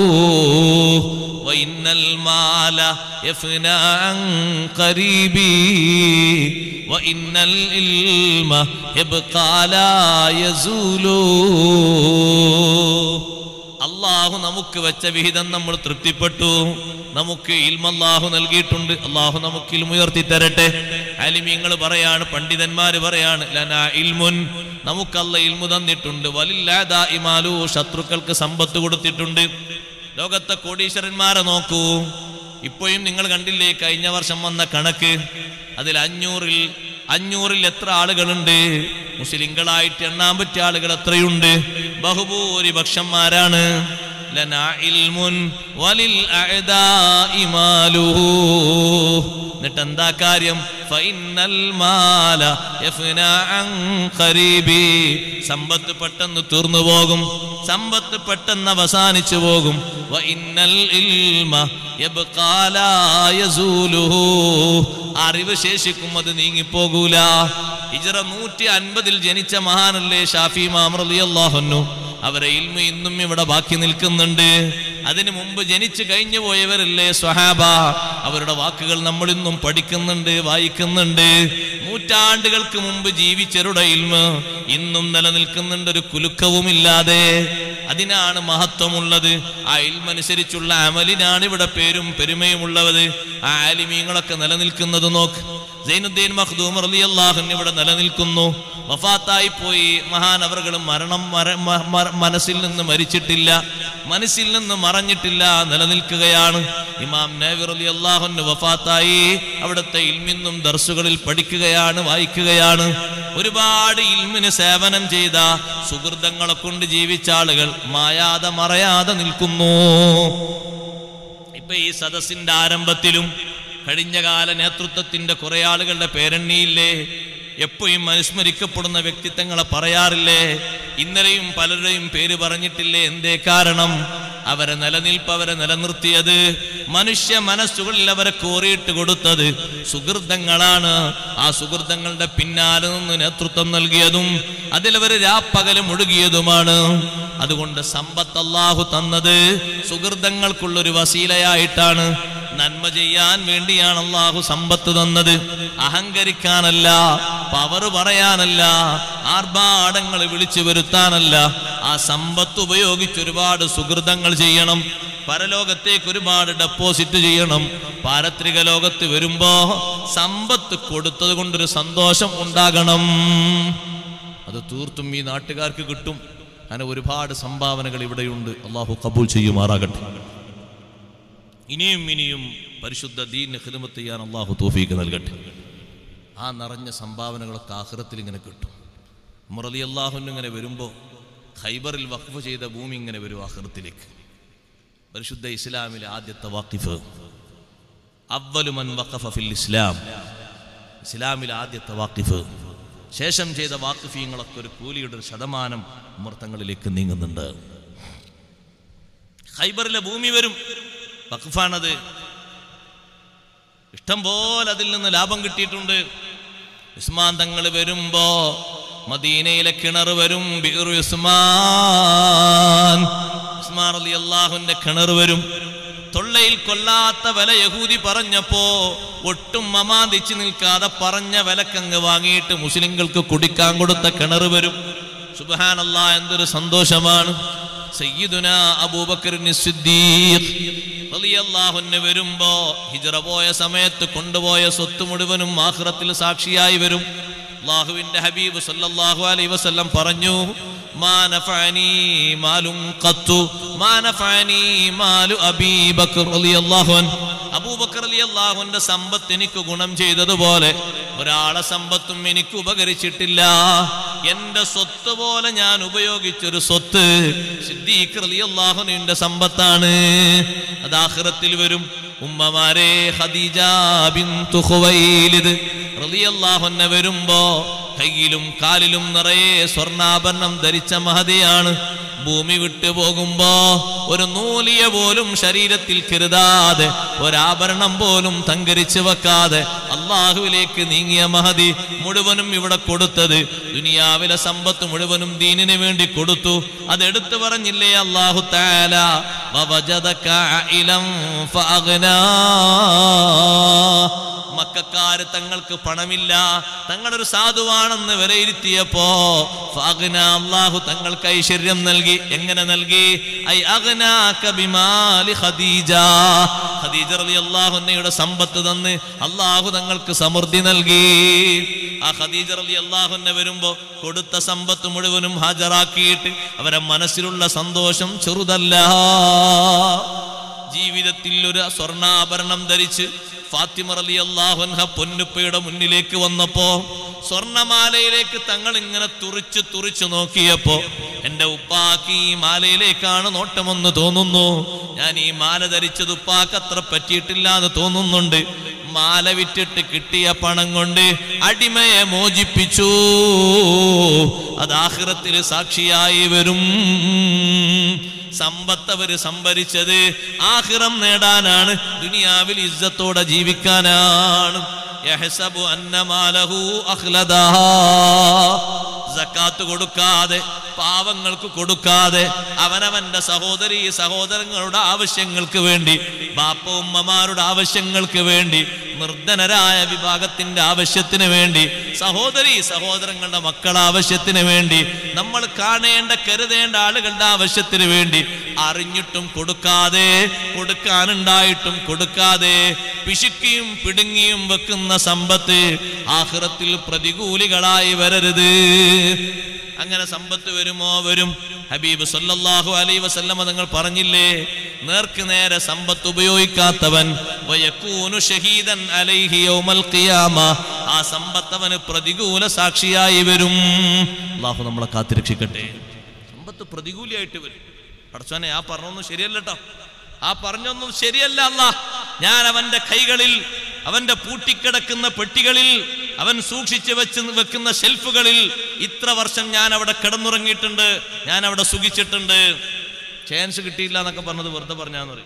وإن المال يفنى عن قريبي وإن العلم يبقى لا يزول അള്ളാഹു നമുക്ക് വെച്ച വിഹിതം നമ്മൾ തൃപ്തിപ്പെട്ടു നമുക്ക് ഇൽമല്ലാഹു നൽകിയിട്ടുണ്ട് അള്ളാഹു നമുക്ക് ഇൽമ ഉയർത്തി തരട്ടെ അലിമീങ്ങൾ പറയാണ് പണ്ഡിതന്മാര് പറയാണ് ലനാ ഇൽമുൻ നമുക്കല്ല ഇൽമു തന്നിട്ടുണ്ട് വലില്ലാതാ ഇമാലു ശത്രുക്കൾക്ക് സമ്പത്ത് കൊടുത്തിട്ടുണ്ട് ലോകത്തെ കോടീശ്വരന്മാരെ നോക്കൂ ഇപ്പോഴും നിങ്ങൾ കണ്ടില്ലേ കഴിഞ്ഞ വർഷം വന്ന കണക്ക് അതിൽ അഞ്ഞൂറിൽ അഞ്ഞൂറിൽ എത്ര ആളുകളുണ്ട് മുസ്ലിങ്ങളായിട്ട് എണ്ണാൻ പറ്റിയ ആളുകൾ എത്രയുണ്ട് ബഹുഭൂരിപക്ഷന്മാരാണ് ലനാ ഇൽമുൻ വലിൽ അഅദാഇ മാലുഹു. എന്നിട്ട് എന്താ കാര്യം ഫൈനൽ മാല യഫ്നാ അൻ ഖരീബി. സമ്പത്ത് പെട്ടെന്ന് തീർന്നു പോകും സമ്പത്ത് പെട്ടെന്ന് അവസാനിച്ചു പോകും വഇന്നൽ ഇൽമ യബ്ഖാ ലാ യസൂലുഹു. അറിവ് ശേഷിക്കും അത് നീങ്ങിപ്പോകൂല ഹിജറ നൂറ്റി അൻപതിൽ ജനിച്ച മഹാനല്ലേ ഷാഫി മാമറിയാഹുന്നു അവരെ ഇൽമ ഇന്നും ഇവിടെ ബാക്കി നിൽക്കുന്നുണ്ട് അതിനു മുമ്പ് ജനിച്ചു കഴിഞ്ഞു പോയവരല്ലേ സ്വഹാബ അവരുടെ വാക്കുകൾ നമ്മൾ ഇന്നും പഠിക്കുന്നുണ്ട് വായിക്കുന്നുണ്ട് നൂറ്റാണ്ടുകൾക്ക് മുമ്പ് ജീവിച്ചവരുടെ ഇൽമ ഇന്നും നിലനിൽക്കുന്നുണ്ട് ഒരു കുലുക്കവുമില്ലാതെ അതിനാണ് മഹത്വമുള്ളത് ആ ഇൽമനുസരിച്ചുള്ള അമലിനാണ് ഇവിടെ പേരും പെരുമയും ഉള്ളത് ആ ആലിമീങ്ങളൊക്കെ നിലനിൽക്കുന്നത് നോക്ക് സൈനുദ്ദീൻ മഖ്ദൂം റളിയല്ലാഹു അൻഹു ഇവിടെ നിലനിൽക്കുന്നു വഫാത്തായി പോയി മഹാനവറുകൾ മരണം മര- മ- മ- മനസ്സിൽ നിന്ന് മരിച്ചിട്ടില്ല മനസ്സിൽ നിന്ന് മറഞ്ഞിട്ടില്ല നിലനിൽക്കുകയാണ് ഇമാം നബി റളിയല്ലാഹു അൻഹു വഫാത്തായി അവിടുത്തെ ഇൽമിന്നും ദർസുകളിൽ പഠിക്കുകയാണ് വായിക്കുകയാണ് ഒരുപാട് ഇൽമിന് സേവനം ചെയ്ത സുഹൃതങ്ങളെ കൊണ്ട് ജീവിച്ച ആളുകൾ മായാതെ മറയാതെ നിൽക്കുന്നു ഇപ്പൊ ഈ സദസ്സിന്റെ ആരംഭത്തിലും കഴിഞ്ഞകാല നേതൃത്വത്തിന്റെ കുറെ ആളുകളുടെ പേരെണ്ണിയില്ലേ എപ്പോഴും അനുസ്മരിക്കപ്പെടുന്ന വ്യക്തിത്വങ്ങളെ പറയാറില്ലേ ഇന്നലെയും പലരുടെയും പേര് പറഞ്ഞിട്ടില്ലേ എന്തേ കാരണം അവരെ നിലനിൽപ്പ് അവരെ നിലനിർത്തിയത് മനുഷ്യ മനസ്സുകളിൽ അവരെ കോറിയിട്ട് കൊടുത്തത് സുഹൃതങ്ങളാണ് ആ സുഹൃതങ്ങളുടെ പിന്നാലെ നിന്ന് നേതൃത്വം നൽകിയതും അതിലവർ രാപ്പകല് മുഴുകിയതുമാണ് അതുകൊണ്ട് സമ്പത്ത് അല്ലാഹു തന്നത് സുഹൃതങ്ങൾക്കുള്ളൊരു വസീലയായിട്ടാണ് നന്മ ചെയ്യാൻ വേണ്ടിയാണ് അള്ളാഹു സമ്പത്ത് തന്നത് അഹങ്കരിക്കാനല്ല പവർ പറയാനല്ല ആർഭാടങ്ങൾ വിളിച്ചു വരുത്താനല്ല ആ സമ്പത്ത് ഉപയോഗിച്ച് ഒരുപാട് സുഹൃതങ്ങൾ ചെയ്യണം പരലോകത്തേക്ക് ഒരുപാട് ഡെപ്പോസിറ്റ് ചെയ്യണം പാരത്രിക ലോകത്ത് വരുമ്പോ സമ്പത്ത് കൊടുത്തത് കൊണ്ടൊരു സന്തോഷം ഉണ്ടാകണം അത് തീർത്തും ഈ നാട്ടുകാർക്ക് കിട്ടും അങ്ങനെ ഒരുപാട് സംഭാവനകൾ ഇവിടെയുണ്ട് അള്ളാഹു കബൂൽ ചെയ്യുമാറാകട്ടെ ഇനിയും ഇനിയും പരിശുദ്ധ ദീന് ഹിദമത്ത് ചെയ്യാൻ അള്ളാഹു തോഫീക്ക് നൽകട്ടെ ആ നിറഞ്ഞ സംഭാവനകളൊക്കെ ആഹ്റത്തിൽ ഇങ്ങനെ കിട്ടും മുറലി അള്ളാഹുന് ഇങ്ങനെ വരുമ്പോൾ ഖൈബറിൽ വഖഫ് ചെയ്ത ഭൂമി ഇങ്ങനെ വരും ആഹ്റത്തിലേക്ക് പരിശുദ്ധ ഇസ്ലാമിലെ ആദ്യത്തെ വാക്കിഫ് അവലുമൻ വഖഫ ഫിൽ ഇസ്ലാം ഇസ്ലാമിലെ ആദ്യത്തെ വാക്കിഫ് ശേഷം ചെയ്ത വാക്കിഫീങ്ങളൊക്കെ ഒരു കൂലിയുടെ ഒരു ശതമാനം അമൃത്തങ്ങളിലേക്ക് നീങ്ങുന്നുണ്ട് ഖൈബറിലെ ഭൂമി വരും വഖഫാണത് ഇഷ്ടം പോലെ അതിൽ നിന്ന് ലാഭം കിട്ടിയിട്ടുണ്ട് ഉസ്മാൻ തങ്ങൾ വരുമ്പോ മദീനയിലെ കിണർ വരും ബിറു ഉസ്മാൻ ഉസ്മാൻ അലി അള്ളാഹുന്റെ കിണർ വരും തൊള്ളയിൽ കൊല്ലാത്ത വില യഹൂദി പറഞ്ഞപ്പോ ഒട്ടും മമാന്തിച്ച് നിൽക്കാതെ പറഞ്ഞ വിലക്കങ്ങ് വാങ്ങിയിട്ട് മുസ്ലിങ്ങൾക്ക് കുടിക്കാൻ കൊടുത്ത കിണർ വരും സുബാനല്ലാ എന്തൊരു സന്തോഷമാണ് സയ്യിദുന അബൂബക്കറിന് സിദ്ദീഖ് റളിയല്ലാഹുവിന് വരുമ്പോ ഹിജറ പോയ സമയത്ത് കൊണ്ടുപോയ സ്വത്ത് മുഴുവനും ആഖിറത്തിൽ സാക്ഷിയായി വരും അള്ളാഹുവിന്റെ ഹബീബ് സല്ലല്ലാഹു അലൈഹി വസല്ലം പറഞ്ഞു മാ നഫഅനി മാലും ഖത്തു മാ നഫഅനി മാലു അബീ ബക്കർ റളിയല്ലാഹു അൻഹു അബൂബക്കർ റളിയല്ലാഹുവിന്റെ സമ്പത്ത് എനിക്ക് ഗുണം ചെയ്തതുപോലെ ഒരാളെ സമ്പത്തും എനിക്ക് ഉപകരിച്ചിട്ടില്ല എന്റെ സ്വത്ത് പോലെ ഞാൻ ഉപയോഗിച്ചൊരു സ്വത്ത് സിദ്ദീഖ് റളിയല്ലാഹുവിന്റെ സമ്പത്താണ് അത് ആഖിറത്തിൽ വരും ഉമ്മമാരെ ഖദീജ ബിന്തു ഖുവൈലിദ് റളിയല്ലാഹു അൻഹ വരുമ്പോ കയ്യിലും കാലിലും നിറയെ സ്വർണ്ണാഭരണം ധരിച്ച മഹതിയാണ് ഭൂമി വിട്ടു പോകുമ്പോ ഒരു നൂലിയ പോലും ശരീരത്തിൽ കരുതാതെ ഒരാഭരണം പോലും തങ്കരിച്ചു വെക്കാതെ അള്ളാഹുവിലേക്ക് നീങ്ങിയ മഹതി മുഴുവനും ഇവിടെ കൊടുത്തത് ദുനിയാവിലെ സമ്പത്ത് മുഴുവനും ദീനിന് വേണ്ടി കൊടുത്തു അതെടുത്തു പറഞ്ഞില്ലേ അള്ളാഹു താല വവജദക ആയിലം ഫഅഗ്നാ. മക്കാര് തങ്ങൾക്ക് പണമില്ല തങ്ങളൊരു സാധുവാണെന്ന് വിലയിരുത്തിയപ്പോ ഫഅഗ്ന അല്ലാഹു തങ്ങൾക്ക് ഐശ്വര്യം നൽകി എങ്ങനെ നൽകി ഐ അഗ്നാക ബിമാലി ഖദീജ ഖദീജ റളിയല്ലാഹു അൻഹയുടെ സമ്പത്ത് തന്ന് അല്ലാഹു തങ്ങൾക്ക് സമൃദ്ധി നൽകി ആ ഖദീജ റളിയല്ലാഹു അൻഹ വരുമ്പോ കൊടുത്ത സമ്പത്ത് മുഴുവനും ഹാജരാക്കിയിട്ട് അവരെ മനസ്സിലുള്ള സന്തോഷം ചെറുതല്ല ജീവിതത്തിൽ ഒരു സ്വർണ്ണാഭരണം ധരിച്ച് ഫാത്തിമ റലി അള്ളാഹുൻഹ പൊന്നുപ്പയുടെ മുന്നിലേക്ക് വന്നപ്പോ സ്വർണമാലയിലേക്ക് തങ്ങൾ ഇങ്ങനെ തുറിച്ച് തുറിച്ച് നോക്കിയപ്പോ എന്റെ ഉപ്പാക്ക് ഈ മാലയിലേക്കാണ് നോട്ടമെന്ന് തോന്നുന്നു ഞാൻ ഈ മാല ധരിച്ചത് ഉപ്പാക്ക് അത്ര പറ്റിയിട്ടില്ല എന്ന് തോന്നുന്നുണ്ട് മാല വിറ്റിട്ട് കിട്ടിയ പണം കൊണ്ട് അടിമയെ മോചിപ്പിച്ചു അത് ആഹ്റത്തിൽ സാക്ഷിയായി വരും സമ്പത്ത് അവര് സംഭരിച്ചത് ആഹിറം നേടാനാണ് ദുനിയാവിൽ ഇജ്ജത്തോടെ ജീവിക്കാനാണ് യഹ്സബു അന്നമാലഹു അഖ്ലദാ സക്കാത്ത് കൊടുക്കാതെ പാവങ്ങൾക്ക് കൊടുക്കാതെ അവനവന്റെ സഹോദരി സഹോദരങ്ങളുടെ ആവശ്യങ്ങൾക്ക് വേണ്ടി ബാപ്പ ഉമ്മമാരുടെ ആവശ്യങ്ങൾക്ക് വേണ്ടി നിർധനരായ വിഭാഗത്തിന്റെ ആവശ്യത്തിന് വേണ്ടി സഹോദരി സഹോദരങ്ങളുടെ മക്കളുടെ ആവശ്യത്തിന് വേണ്ടി നമ്മൾ കാണേണ്ട കരുതേണ്ട ആളുകളുടെ ആവശ്യത്തിന് വേണ്ടി അറിഞ്ഞിട്ടും കൊടുക്കാതെ കൊടുക്കാനുണ്ടായിട്ടും കൊടുക്കാതെ പിശുക്കിയും പിടുങ്ങിയും വെക്കുന്ന സമ്പത്ത് ആഹ്റത്തിൽ പ്രതികൂലികളായി വരരുത് അങ്ങനെ സമ്പത്ത് വരുമോ വരും ഹബീബ് സല്ലല്ലാഹു അലൈഹി വസല്ലമ നിങ്ങൾ പറഞ്ഞില്ലേ നേർക്ക് നേരെ സമ്പത്ത് ഉപയോഗിക്കാത്തവൻ വയക്കൂനു ഷഹീദൻ അലൈഹി യൗമൽ ഖിയാമ ആ സമ്പത്ത് അവന് പ്രതികൂല സാക്ഷിയായി വരും അള്ളാഹു നമ്മളെ കാത്തിരക്ഷിക്കട്ടെ സമ്പത്ത് പ്രതികൂലിയായിട്ട് വരും പടച്ചോനെ ആ പറഞ്ഞൊന്നും ശരിയല്ല കേട്ടോ ആ പറഞ്ഞൊന്നും ശരിയല്ല അല്ല ഞാൻ അവന്റെ കൈകളിൽ അവന്റെ പൂട്ടിക്കിടക്കുന്ന പെട്ടികളിൽ അവൻ സൂക്ഷിച്ചു വെച്ച് വെക്കുന്ന ഷെൽഫുകളിൽ ഇത്ര വർഷം ഞാൻ അവിടെ കിടന്നുറങ്ങിയിട്ടുണ്ട് ഞാൻ അവിടെ സുഖിച്ചിട്ടുണ്ട് ചാൻസ് കിട്ടിയില്ല എന്നൊക്കെ പറഞ്ഞത് വെറുതെ പറഞ്ഞാന്ന് പറയും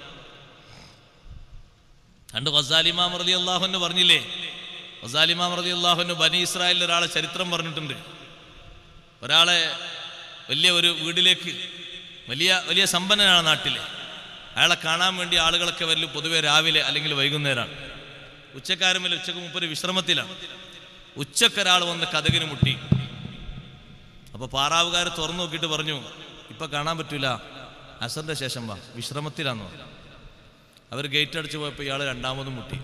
കണ്ട് ഗസാലിമാം റലി അള്ളാഹുന്ന് പറഞ്ഞില്ലേ ഗസാലിമാം റലി അള്ളാഹുന് ബനി ഇസ്രായേലിൽ ഒരാളെ ചരിത്രം പറഞ്ഞിട്ടുണ്ട് ഒരാളെ വലിയ ഒരു വീട്ടിലേക്ക് വലിയ വലിയ സമ്പന്നനാണ് നാട്ടിലെ അയാളെ കാണാൻ വേണ്ടി ആളുകളൊക്കെ വരല് പൊതുവെ രാവിലെ അല്ലെങ്കിൽ വൈകുന്നേരമാണ് ഉച്ചക്കാരും വല്ല ഉച്ചക്ക് മുപ്പൊരു വിശ്രമത്തിലാണ് ഉച്ചക്കൊരാൾ വന്ന് കഥകിന് മുട്ടി അപ്പൊ പാറാവുകാർ തുറന്നു നോക്കിയിട്ട് പറഞ്ഞു ഇപ്പൊ കാണാൻ പറ്റൂല അസറിന്റെ ശേഷം വാ വിശ്രമത്തിലാന്ന് പറഞ്ഞു അവർ ഗേറ്റ് അടിച്ചു പോയപ്പോൾ ഇയാൾ രണ്ടാമതും മുട്ടി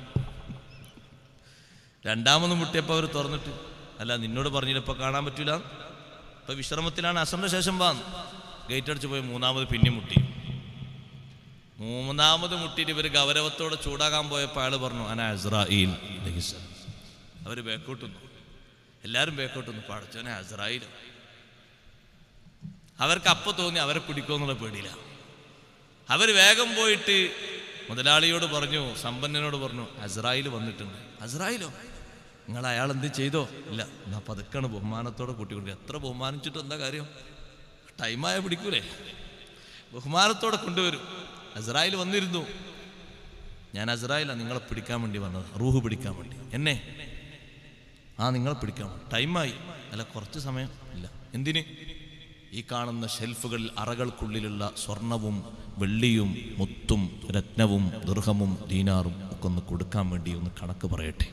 രണ്ടാമതും മുട്ടിയപ്പോൾ അവർ തുറന്നിട്ട് അല്ല നിന്നോട് പറഞ്ഞില്ല ഇപ്പൊ കാണാൻ പറ്റൂല ഇപ്പൊ വിശ്രമത്തിലാണ് അസറിന്റെ ശേഷം വാ ഗേറ്റ് അടിച്ചു പോയി മൂന്നാമത് പിന്നെ മുട്ടി മൂന്നാമത് മുട്ടിയിട്ട് ഇവർ ഗൗരവത്തോടെ ചൂടാകാൻ പോയപ്പോൾ അയാൾ പറഞ്ഞു അന അസ്രായിൽ അവർ ബേക്കോട്ടുന്നു എല്ലാവരും ബേക്കോട്ടുന്നു പടച്ചോനെ അസ്രായിൽ അവർക്ക് അപ്പൊ തോന്നി അവരെ പിടിക്കുമെന്നുള്ള പേടിയില്ല അവർ വേഗം പോയിട്ട് മുതലാളിയോട് പറഞ്ഞു സമ്പന്നനോട് പറഞ്ഞു അസ്രായിൽ വന്നിട്ടുണ്ട് അസ്രായിലോ നിങ്ങൾ അയാൾ എന്ത് ചെയ്തോ ഇല്ല എന്നാ പതുക്കാണ് ബഹുമാനത്തോടെ കൂട്ടിക്കൊണ്ട് എത്ര ബഹുമാനിച്ചിട്ട് എന്താ കാര്യം ടൈമായ പിടിക്കൂലേ ബഹുമാനത്തോടെ കൊണ്ടുവരും അസ്രായിൽ വന്നിരുന്നു ഞാൻ അസ്രായിലാണ് നിങ്ങളെ പിടിക്കാൻ വേണ്ടി വന്നത് റൂഹ് പിടിക്കാൻ വേണ്ടി എന്നെ ആ നിങ്ങളെ പിടിക്കാൻ വേണ്ടി. ടൈമായി അല്ല കുറച്ച് സമയം ഇല്ല എന്തിന് ഈ കാണുന്ന ഷെൽഫുകളിൽ അറകൾക്കുള്ളിലുള്ള സ്വർണവും വെള്ളിയും മുത്തും രത്നവും ദുർഹമും ദീനാറും ഒക്കെ ഒന്ന് കൊടുക്കാൻ വേണ്ടി ഒന്ന് കണക്ക് പറയട്ടെ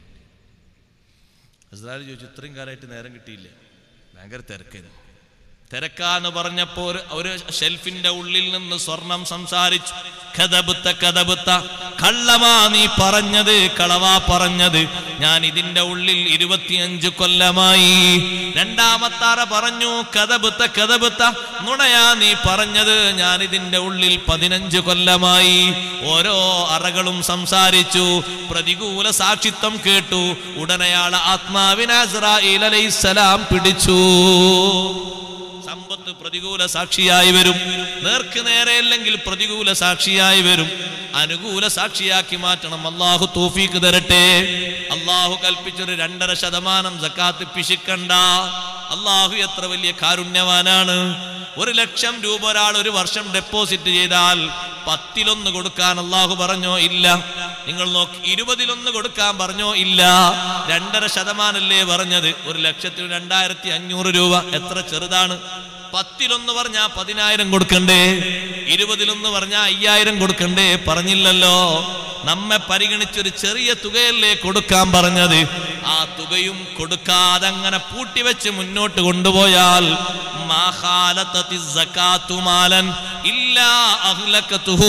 അസ്രായിൽ ചോദിച്ചു ഇത്രയും കാലമായിട്ട് നേരം കിട്ടിയില്ലേ ഭയങ്കര തിരക്കായിരുന്നു തിരക്കാന്ന് പറഞ്ഞപ്പോ ഒരു ഒരു ഷെൽഫിന്റെ ഉള്ളിൽ നിന്ന് സ്വർണം സംസാരിച്ചു കഥബുത്ത കഥബുത്ത കള്ളമാ നീ പറഞ്ഞത് കളവാ പറഞ്ഞത് ഞാൻ ഇതിന്റെ ഉള്ളിൽ ഇരുപത്തിയഞ്ച് കൊല്ലമായി രണ്ടാമത്താറ പറഞ്ഞു കഥബുത്ത കഥബുത്ത നുണയാ നീ പറഞ്ഞത് ഞാൻ ഇതിന്റെ ഉള്ളിൽ പതിനഞ്ച് കൊല്ലമായി ഓരോ അറകളും സംസാരിച്ചു പ്രതികൂല സാക്ഷിത്വം കേട്ടു ഉടനെയാളെ ആത്മാവിനെ അസ്രായിൽ അലൈസലാം പിടിച്ചു സമ്പത്ത് പ്രതികൂല സാക്ഷിയായി വരും നേർക്ക് നേരെയല്ലെങ്കിൽ പ്രതികൂല സാക്ഷിയായി വരും അനുകൂല സാക്ഷിയാക്കി മാറ്റണം അള്ളാഹു തൂഫീക്ക് തരട്ടെ അള്ളാഹു കൽപ്പിച്ചൊരു രണ്ടര ശതമാനം സക്കാത്ത് പിശിക്കണ്ട അള്ളാഹു എത്ര വലിയ കാരുണ്യവാനാണ് ഒരു ലക്ഷം രൂപ ഒരാൾ ഒരു വർഷം ഡെപ്പോസിറ്റ് ചെയ്താൽ പത്തിലൊന്ന് കൊടുക്കാൻ അള്ളാഹു പറഞ്ഞോ ഇല്ല നിങ്ങൾ നോക്കി ഇരുപതിലൊന്ന് കൊടുക്കാൻ പറഞ്ഞോ ഇല്ല രണ്ടര ശതമാനല്ലേ പറഞ്ഞത് ഒരു ലക്ഷത്തിന് രണ്ടായിരത്തി അഞ്ഞൂറ് രൂപ എത്ര ചെറുതാണ് പത്തിലൊന്ന് പറഞ്ഞാ പതിനായിരം കൊടുക്കണ്ടേ ഇരുപതിലൊന്ന് പറഞ്ഞാ അയ്യായിരം കൊടുക്കണ്ടേ പറഞ്ഞില്ലല്ലോ നമ്മെ പരിഗണിച്ചൊരു ചെറിയ തുകയല്ലേ കൊടുക്കാൻ പറഞ്ഞത് ആ തുകയും കൊടുക്കാതെ അങ്ങനെ പൂട്ടിവെച്ച് മുന്നോട്ട് കൊണ്ടുപോയാൽ മാ ഖാലത്തത്തി സകാത്തു മാലൻ ഇല്ലാ അഹ്ലക്കത്തുഹു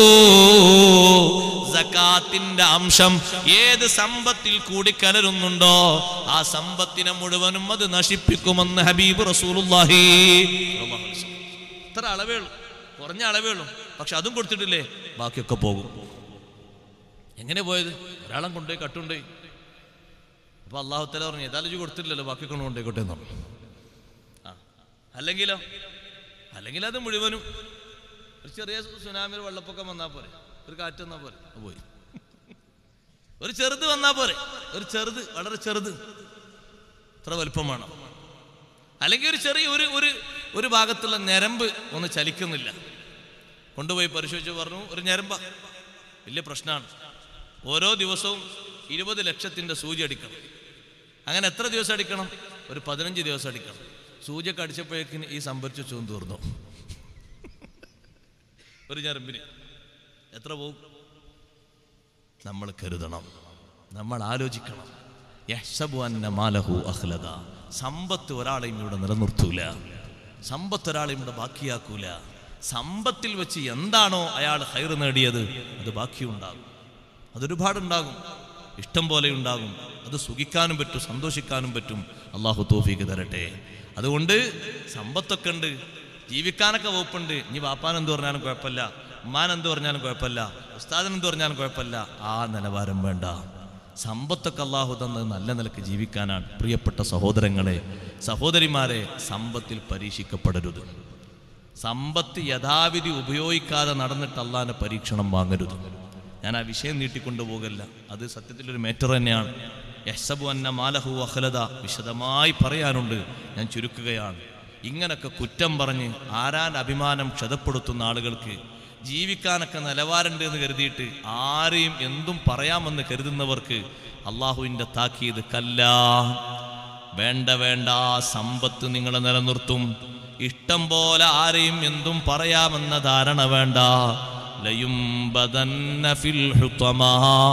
സകാത്തിന്റെ അംശം ഏത് സമ്പത്തിൽ കൂടി കലരുന്നുണ്ടോ ആ സമ്പത്തിനെ മുഴുവനും അത് നശിപ്പിക്കുമെന്ന് ഹബീബ് റസൂലുള്ളാഹി ഇത്ര അളവേ ഉള്ളൂ കുറഞ്ഞ അളവേ ഉള്ളൂ പക്ഷെ അതും കൊടുത്തിട്ടില്ലേ ബാക്കിയൊക്കെ പോകും എങ്ങനെ പോയത് ഒരാളം കൊണ്ടുപോയി കട്ടുകൊണ്ടുപോയി അപ്പൊ അള്ളാഹുത്തല പറഞ്ഞു ഏതായാലും ഇജ്ജ് കൊടുത്തില്ലല്ലോ ബാക്കിയൊക്കെ കൊണ്ടുപോയിക്കോട്ടെ എന്ന് പറഞ്ഞു ആ അല്ലെങ്കിലോ അല്ലെങ്കിൽ അത് മുഴുവനും ഒരു ചെറിയ സുനാമി ഒരു വെള്ളപ്പൊക്കം വന്നാൽ പോരെ ഒരു കാറ്റ് വന്നാൽ പോരെ അത് പോയി ഒരു ചെറുത് വന്നാൽ പോരെ ഒരു ചെറുത് വളരെ ചെറുത് ഇത്ര വലുപ്പമാണ് അല്ലെങ്കിൽ ഒരു ചെറിയ ഒരു ഒരു ഒരു ഭാഗത്തുള്ള ഞരമ്പ് ഒന്ന് ചലിക്കുന്നില്ല കൊണ്ടുപോയി പരിശോധിച്ച് പറഞ്ഞു ഒരു ഞരമ്പ വലിയ പ്രശ്നമാണ് ഓരോ ദിവസവും ഇരുപത് ലക്ഷത്തിന്റെ സൂചി അടിക്കണം അങ്ങനെ എത്ര ദിവസം അടിക്കണം ഒരു പതിനഞ്ച് ദിവസം അടിക്കണം സൂചിയൊക്കെ അടിച്ചപ്പോഴേക്കിന് ഈ സംഭരിച്ച ചോം തീർന്നു ഒരു ഞരമ്പിന് എത്ര പോകും നമ്മൾ കരുതണം നമ്മൾ ആലോചിക്കണം യഹ്സബു അന്ന മാലഹു അഹ്ലദ സമ്പത്ത് ഒരാളെയും ഇവിടെ നിലനിർത്തൂല സമ്പത്ത് ഒരാളെയും ഇവിടെ ബാക്കിയാക്കൂല സമ്പത്തിൽ വെച്ച് എന്താണോ അയാൾ ഹൈർ നേടിയത് അത് ബാക്കിയുണ്ടാകും അതൊരുപാടുണ്ടാകും ഇഷ്ടം പോലെ ഉണ്ടാകും അത് സുഖിക്കാനും പറ്റും സന്തോഷിക്കാനും പറ്റും അള്ളാഹു തോഫീക്ക് തരട്ടെ അതുകൊണ്ട് സമ്പത്തൊക്കെ ഉണ്ട് ജീവിക്കാനൊക്കെ വകുപ്പുണ്ട് ഇനി വാപ്പാൻ എന്ത് പറഞ്ഞാലും കുഴപ്പമില്ല ഉമ്മാൻ എന്ത് പറഞ്ഞാലും കുഴപ്പമില്ല ഉസ്താദൻ എന്ത് പറഞ്ഞാലും കുഴപ്പമില്ല ആ നിലവാരം വേണ്ട സമ്പത്തൊക്കെ അള്ളാഹു തന്നത് നല്ല നിലക്ക് ജീവിക്കാനാണ് പ്രിയപ്പെട്ട സഹോദരങ്ങളെ സഹോദരിമാരെ സമ്പത്തിൽ പരീക്ഷിക്കപ്പെടരുത് സമ്പത്ത് യഥാവിധി ഉപയോഗിക്കാതെ നടന്നിട്ട് അള്ളാഹിന്റെ പരീക്ഷണം വാങ്ങരുത് ഞാൻ ആ വിഷയം നീട്ടിക്കൊണ്ടു പോകല്ല അത് സത്യത്തിലൊരു മേറ്റർ തന്നെയാണ് യഹ്സബു അന്ന മാലഹു അഹ്ലദ വിശദമായി പറയാനുണ്ട് ഞാൻ ചുരുക്കുകയാണ് ഇങ്ങനൊക്കെ കുറ്റം പറഞ്ഞ് ആരാന്റെ അഭിമാനം ക്ഷതപ്പെടുത്തുന്ന ആളുകൾക്ക് ജീവിക്കാനൊക്കെ നിലവാരമുണ്ട് എന്ന് കരുതിയിട്ട് ആരെയും എന്തും പറയാമെന്ന് കരുതുന്നവർക്ക് അള്ളാഹുവിൻ്റെ താക്കീത് കല്ല വേണ്ട വേണ്ട സമ്പത്ത് നിങ്ങളെ നിലനിർത്തും ഇഷ്ടം പോലെ ആരെയും എന്തും പറയാമെന്ന ധാരണ വേണ്ട ലയുംബദന്ന ഫിൽ ഹുത്തമാ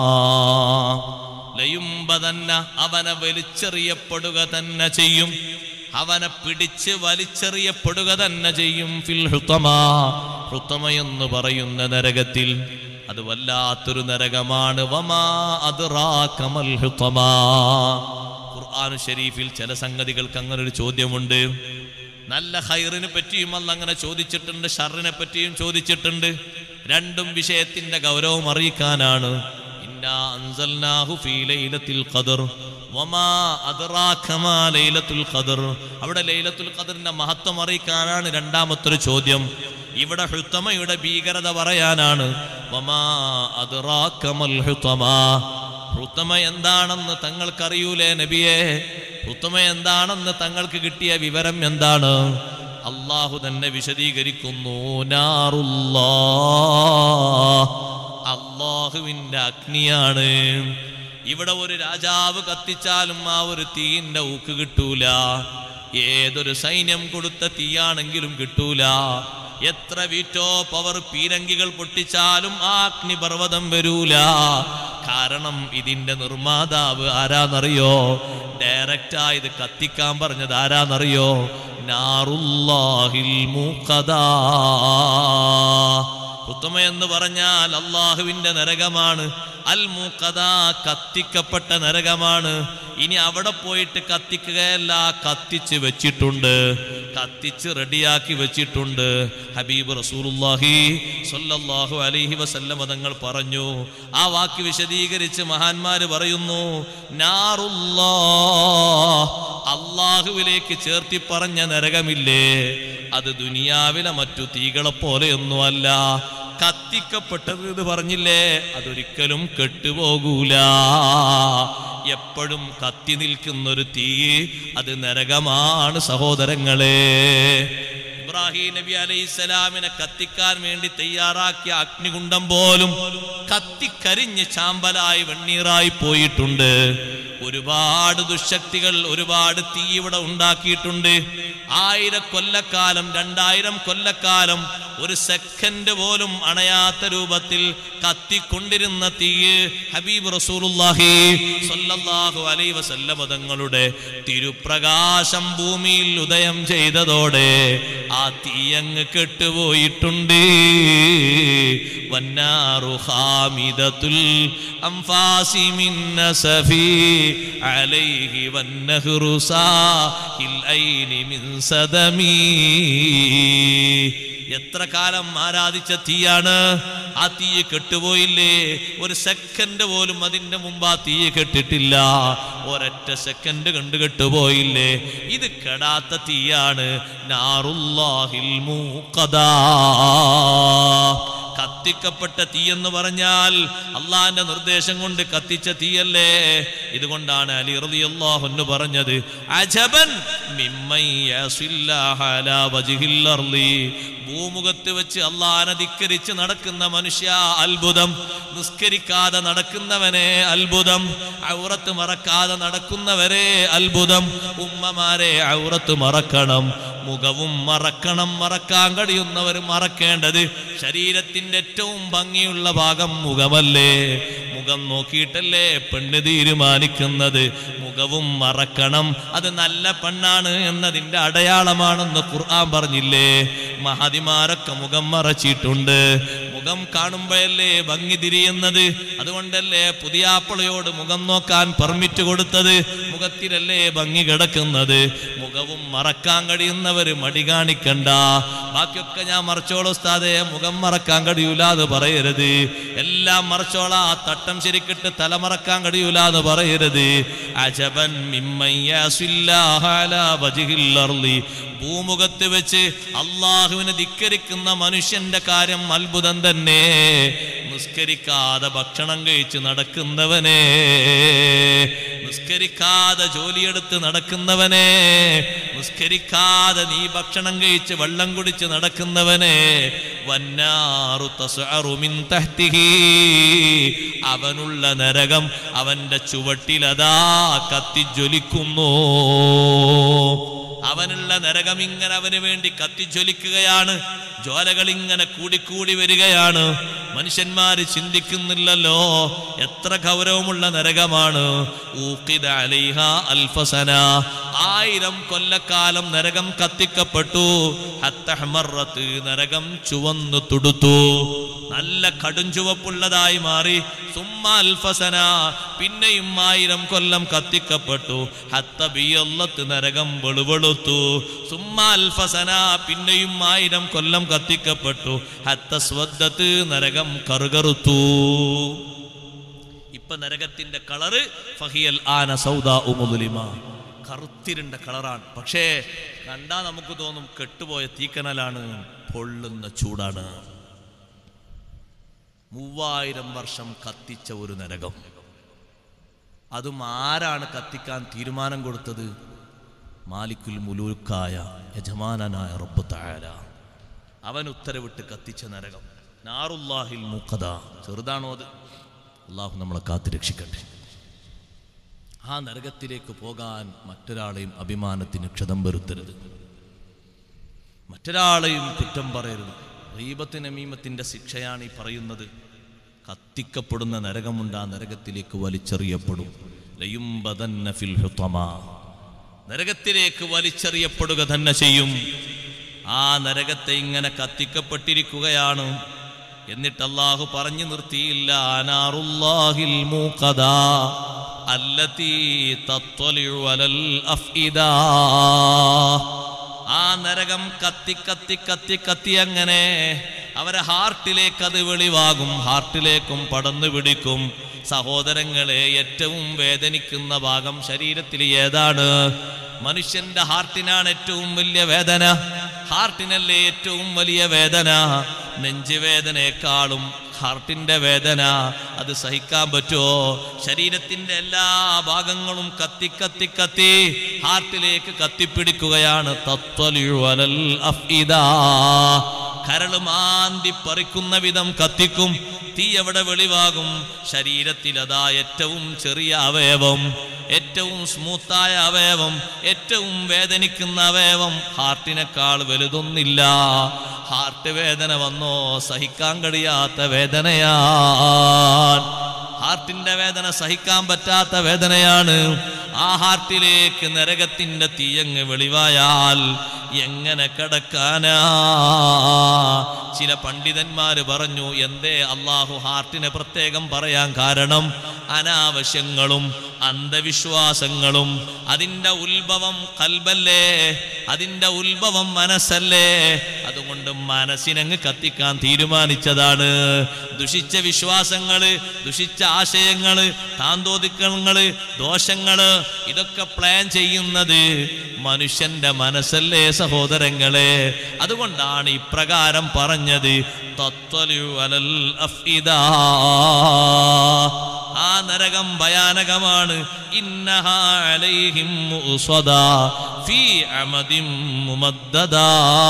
ലയുംബദന്ന അവനെ വലിച്ചെറിയപ്പെടുക തന്നെ ചെയ്യും അവനെ പിടിച്ച് വലിച്ചെറിയപ്പെടുക തന്നെ ചെയ്യും ഫിൽ ഹുത്തമാ ഹുത്തമ എന്ന് പറയുന്ന നരകത്തിൽ അത് വല്ലാത്തൊരു നരകമാണ് വമാ അദ്റാകമൽ ഹുത്തമാ ഖുർആൻ ഷരീഫിൽ ചില സംഗതികൾക്ക് അങ്ങനെ ഒരു ചോദ്യമുണ്ട് നല്ല ഹൈറിനെ പറ്റിയും അല്ല അങ്ങനെ ചോദിച്ചിട്ടുണ്ട് ഷറിനെ പറ്റിയും ചോദിച്ചിട്ടുണ്ട് രണ്ടും വിഷയത്തിന്റെ ഗൗരവം അറിയിക്കാനാണ് ഇന്നാ അൻസൽനാഹു ഫീ ലൈലത്തിൽ ഖദർ വമാ അദ്റാക മാ ലൈലത്തുൽ ഖദർ അവിടെ ലൈലത്തുൽ ഖദറിന്റെ മഹത്വം അറിയിക്കാനാണ് രണ്ടാമത്തെ ചോദ്യം ഇവിടെ ഹുത്തമയുടെ ഭീകരത പറയാനാണ് വമാ അദ്റാക മൽ ഹുത്തമാ ഹുത്തമ എന്താണെന്ന് തങ്ങൾക്കറിയൂലേ നബിയെ ഹുത്തമ എന്താണെന്ന് തങ്ങൾക്ക് കിട്ടിയ വിവരം എന്താണ് അള്ളാഹു തന്നെ വിശദീകരിക്കുന്നു നാറുല്ലാ അള്ളാഹുവിന്റെ അഗ്നിയാണ് ഇവിടെ ഒരു രാജാവ് കത്തിച്ചാലും ആ ഒരു തീയിന്റെ ഊക്ക് കിട്ടൂല ഏതൊരു സൈന്യം കൊടുത്ത തീയാണെങ്കിലും കിട്ടൂല എത്ര വീറ്റോ പവർ പീരങ്കികൾ പൊട്ടിച്ചാലും ആ അഗ്നിപർവ്വതം വരൂല കാരണം ഇതിന്റെ നിർമ്മാതാവ് ആരാന്നറിയോ ഡയറക്റ്റാ ഇത് കത്തിക്കാൻ പറഞ്ഞത് ആരാന്നറിയോ നാറുല്ലാഹിൽ മൂക്കദാ ഉത്തമ എന്ന് പറഞ്ഞാൽ അള്ളാഹുവിന്റെ നരകമാണ് അൽ മൂക്കഥ കത്തിക്കപ്പെട്ട നരകമാണ് ഇനി അവിടെ പോയിട്ട് കത്തിക്കുകയല്ല കത്തിച്ച് വെച്ചിട്ടുണ്ട് കത്തിച്ച് റെഡിയാക്കി വെച്ചിട്ടുണ്ട് ഹബീബ് റസൂലുള്ളാഹി സ്വല്ലല്ലാഹു അലൈഹി വസല്ലമ തങ്ങൾ പറഞ്ഞു ആ വാക്ക് വിശദീകരിച്ച് മഹാന്മാര് പറയുന്നു നാറുല്ലാ അള്ളാഹുവിലേക്ക് ചേർത്തി പറഞ്ഞ നരകമില്ലേ അത് ദുനിയാവിലെ മറ്റു തീകളെ പോലെയൊന്നുമല്ല കത്തിക്കപ്പെട്ടത് എന്ന് പറഞ്ഞില്ലേ അതൊരിക്കലും കെട്ടുപോകൂല എപ്പോഴും കത്തി നിൽക്കുന്നൊരു തീ അത് നരകമാണ് സഹോദരങ്ങളെ ഇബ്രാഹിം നബി അലൈഹി സ്വലാമിനെ കത്തിക്കാൻ വേണ്ടി തയ്യാറാക്കിയ അഗ്നികുണ്ഡം പോലും കത്തിക്കരിഞ്ഞ് ചാമ്പലായി വെണ്ണീറായി പോയിട്ടുണ്ട് ഒരുപാട് ദുശക്തികൾ ഒരുപാട് തീ ഇവിടെ ഉണ്ടാക്കിയിട്ടുണ്ട് ആയിരം കൊല്ലക്കാലം രണ്ടായിരം കൊല്ലക്കാലം ഒരു സെക്കൻഡ് പോലും അണയാത്ത രൂപത്തിൽ കത്തിക്കൊണ്ടിരുന്ന തീയ് ഹബീബ് റസൂലുള്ളാഹി സ്വല്ലല്ലാഹു അലൈഹി വസല്ലമ തങ്ങളുടെ തിരുപ്രകാശം ഭൂമിയിൽ ഉദയം ചെയ്തതോടെ ആ തീയങ്ങ് കെട്ടുപോയിട്ടുണ്ട് വന്നാറു ഹാമിദത്തുൽ അംഫാസി മിൻ നസഫി അലൈഹി വന്നഹ്റു സാഹിൽ ഐനി മിൻ സദമി എത്ര കാലം ആരാധിച്ച തീയാണ് ആ തീ കെട്ടുപോയില്ലേ ഒരു സെക്കൻഡ് പോലും അതിന്റെ മുമ്പ് ആ തീ കെട്ടിട്ടില്ല ഒരൊറ്റ സെക്കൻഡ് കണ്ടു കെട്ടുപോയില്ലേ ഇത് കെടാത്ത തീയാണ് നാറുല്ലാഹിൽ മൂക്കദാ കത്തിക്കപ്പെട്ട തീ എന്ന് പറഞ്ഞാൽ അള്ളാന്റെ നിർദ്ദേശം കൊണ്ട് കത്തിച്ച തീയല്ലേ ഇതുകൊണ്ടാണ് അലി റളിയല്ലാഹു അൻഹു പറഞ്ഞത് അജബൻ മിമ്മൻ യസില്ലാഹ അലാ വജ്ഹിൽ അർളി ഭൂമുഖത്ത് വെച്ച് അള്ളാനെ ധിക്കരിച്ച് നടക്കുന്ന മനുഷ്യ അത്ഭുതം നിസ്കരിക്കാതെ നടക്കുന്നവനെ അത്ഭുതം ഔറത്ത് മറക്കാതെ നടക്കുന്നവരെ അത്ഭുതം ഉമ്മമാരെ ഔറത്ത് മറക്കണം മുഖവും മറക്കണം മറക്കാൻ കഴിയുന്നവർ മറക്കേണ്ടത് ശരീരത്തിന്റെ ഏറ്റവും ഭംഗിയുള്ള ഭാഗം മുഖമല്ലേ മുഖം നോക്കിയിട്ടല്ലേ പെണ്ണ് തീരുമാനിക്കുന്നത് മുഖവും മറക്കണം അത് നല്ല പെണ്ണാണ് എന്നതിന്റെ അടയാളമാണെന്ന് ഖുർആൻ പറഞ്ഞില്ലേ മഹതിമാരൊക്കെ മുഖം മറച്ചിട്ടുണ്ട് മുഖം കാണുമ്പോഴല്ലേ ഭംഗി തിരിയുന്നത് അതുകൊണ്ടല്ലേ പുതിയാപ്പിളയോട് മുഖം നോക്കാൻ പെർമിറ്റ് കൊടുത്തത് മുഖത്തിലല്ലേ ഭംഗി കിടക്കുന്നത് മുഖവും മറക്കാൻ കഴിയുന്നവര് മടി കാണിക്കണ്ട ബാക്കിയൊക്കെ ഞാൻ മറച്ചോളൂ ഉസ്താദെ മുഖം മറക്കാൻ കഴിയൂല എന്ന് പറയരുത് എല്ലാം മറച്ചോള ആ തട്ടം ശരിക്കിട്ട് തല മറക്കാൻ കഴിയൂല എന്ന് പറയരുത് അജബൻ മിമ്മയ്യാസില്ലാഹ അലാ വജ്ഹിൽ അർളി. ഭൂമുഖത്ത് വെച്ച് അള്ളാഹുവിനെ ധിക്കരിക്കുന്ന മനുഷ്യന്റെ കാര്യം അത്ഭുതം തന്നെ നിസ്കരിക്കാതെ ഭക്ഷണം കഴിച്ച് നടക്കുന്നവനെ നിസ്കരിക്കാതെ ജോലിയെടുത്ത് നടക്കുന്നവനെ നിസ്കരിക്കാതെ നീ ഭക്ഷണം കഴിച്ച് വെള്ളം കുടിച്ച് നടക്കുന്നവനെ വന്നാറു തസ്അറു മിൻ തഹ്തിഹി. അവനുള്ള നരകം അവന്റെ ചുവട്ടിലതാ കത്തിജ്വലിക്കുന്നു അവനുള്ള നരകം ഇങ്ങനെ അവന് വേണ്ടി കത്തിജ്വലിക്കുകയാണ് ജ്വാലകൾ ഇങ്ങനെ കൂടിക്കൂടി വരികയാണ് മനുഷ്യന്മാര് ചിന്തിക്കുന്നില്ലല്ലോ എത്ര ഗൗരവമുള്ള നരകമാണ് ഊഖിദ അലൈഹ അൽഫസന ആയിരം കൊല്ലക്കാലം നരകം കത്തിക്കപ്പെട്ടു ഹത്തഹ്മറത്ത് നരകം ചുവന്നു തുടുത്തു നല്ല കടും ചുവപ്പുള്ളതായി മാറി സുമ്മ അൽഫസന പിന്നെയും ആയിരം കൊല്ലം കത്തിക്കപ്പെട്ടു ഹത്ത ബിയല്ലത്ത് നരകം വെളുവെളുത്തു സുമ്മ അൽഫസന പിന്നെയും ആയിരം കൊല്ലം കത്തിക്കപ്പെട്ടു ഹത്ത സ്വദ്ദത്ത് നരകം കറുകറുത്തു ഇപ്പൊ നരകത്തിന്റെ കളറ് ഫഹിയൽ ആന സൗദ ഉമുലിമ കറുത്തിരുണ്ട കളറാണ് പക്ഷേ കണ്ടാ നമുക്ക് തോന്നും കെട്ടുപോയ തീക്കനലാണ് പൊള്ളുന്ന ചൂടാണ് മൂവായിരം വർഷം കത്തിച്ച ഒരു നരകം അതും ആരാണ് കത്തിക്കാൻ തീരുമാനം കൊടുത്തത് മാലിക്കുൽ മുലൂക്കായ യജമാനനായ റബ്ബ് തായാല അവൻ ഉത്തരവിട്ട് കത്തിച്ച നരകം നാറുല്ലാഹിൽ മുഖത ചെറുതാണോ അത് അള്ളാഹു നമ്മളെ കാത്തു രക്ഷിക്കട്ടെ ആ നരകത്തിലേക്ക് പോകാൻ മറ്റൊരാളെയും അഭിമാനത്തിന് ക്ഷതം വരുത്തരുത് മറ്റൊരാളെയും കുറ്റം പറയരുത് റീബത്ത് നമീമത്തിന്റെ ശിക്ഷയാണ് ഈ പറയുന്നത് കത്തിക്കപ്പെടുന്ന നരകമുണ്ട് ആ നരകത്തിലേക്ക് വലിച്ചെറിയപ്പെടും ലയുംബദന്ന ഫിൽ ഹുതമ. നരകത്തിലേക്ക് വലിച്ചെറിയപ്പെടുക തന്നെ ചെയ്യും ആ നരകത്തെ ഇങ്ങനെ കത്തിക്കപ്പെട്ടിരിക്കുകയാണ് എന്നിട്ട് അള്ളാഹു പറഞ്ഞു നിർത്തിയില്ല അനാറുല്ലാഹിൽ മൂഖദ അല്ലതീ തത്വലിഉ അലൽ അഫ്ഇദാ ആ നരകം കത്തി കത്തി കത്തി കത്തി അങ്ങനെ അവരെ ഹാർട്ടിലേക്ക് അത് വെളിവാകും ഹാർട്ടിലേക്കും പടന്നു പിടിക്കും സഹോദരങ്ങളെ ഏറ്റവും വേദനിക്കുന്ന ഭാഗം ശരീരത്തിൽ ഏതാണ് മനുഷ്യന്റെ ഹാർട്ടിനാണ് ഏറ്റവും വലിയ വേദന ഹാർട്ടിനല്ലേ ഏറ്റവും വലിയ വേദന നെഞ്ചുവേദനയെക്കാളും ഹാർട്ടിന്റെ വേദന അത് സഹിക്കാൻ പറ്റുമോ ശരീരത്തിന്റെ എല്ലാ ഭാഗങ്ങളും കത്തി കത്തി കത്തി ഹാർട്ടിലേക്ക് കത്തിപ്പിടിക്കുകയാണ് തത്വലിഴൽ അഫ്ഇദാ കരള് മാന്തി പറിക്കുന്ന വിധം കത്തിക്കും തീ എവിടെ വെളിവാകും ശരീരത്തിൽ അതാ ഏറ്റവും ചെറിയ അവയവം ഏറ്റവും സ്മൂത്തായ അവയവം ഏറ്റവും വേദനിക്കുന്ന അവയവം ഹാർട്ടിനേക്കാൾ വലുതൊന്നില്ല ഹാർട്ട് വേദന വന്നോ സഹിക്കാൻ കഴിയാത്ത വേദനയാ ഹാർട്ടിന്റെ വേദന സഹിക്കാൻ പറ്റാത്ത വേദനയാണ് ആ ഹാർട്ടിലേക്ക് നരകത്തിന്റെ തീയങ്ങ് വെളിവായാൽ എങ്ങനെ കിടക്കാനാ ചില പണ്ഡിതന്മാര് പറഞ്ഞു എന്തേ അള്ളാഹു ഹാർട്ടിനെ പ്രത്യേകം പറയാൻ കാരണം അനാവശ്യങ്ങളും അന്ധവിശ്വാസങ്ങളും അതിൻ്റെ ഉത്ഭവം കൽബല്ലേ അതിൻ്റെ ഉത്ഭവം മനസ്സല്ലേ അതുകൊണ്ട് മനസ്സിനങ്ങ് കത്തിക്കാൻ തീരുമാനിച്ചതാണ് ദുഷിച്ച വിശ്വാസങ്ങള് ദുഷിച്ച ആശയങ്ങള് താന്തോതിക്കങ്ങള് ദോഷങ്ങള് ഇതൊക്കെ പ്ലാൻ ചെയ്യുന്നത് മനുഷ്യന്റെ മനസ്സല്ലേ സഹോദരങ്ങളെ അതുകൊണ്ടാണ് ഇപ്രകാരം പറഞ്ഞത് തത്വലു അലൽ അഫ്ഇദാ. ആ നരകം ഭയാനകമാണ് ഇന്നഹാ അലൈഹിം മുഅ്സദാ ഫീ അമദിൻ മുമദ്ദദാ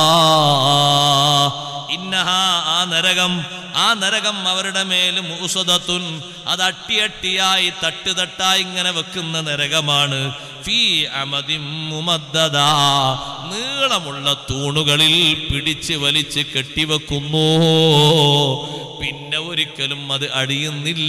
ഇന്നഹാ ആ നരകം ആ നരകം അവരുടെ മേൽ മൂസദത്തുൻ അത് അട്ടിയട്ടിയായി തട്ടുതട്ടായി ഇങ്ങനെ വെക്കുന്ന നരകമാണ് ഫീ അമദിൻ മുമദ്ദദാ നീളമുള്ള തൂണുകളിൽ പിടിച്ച് വലിച്ച് കെട്ടിവെക്കുന്നു പിന്നെ ഒരിക്കലും അത് അടിയുന്നില്ല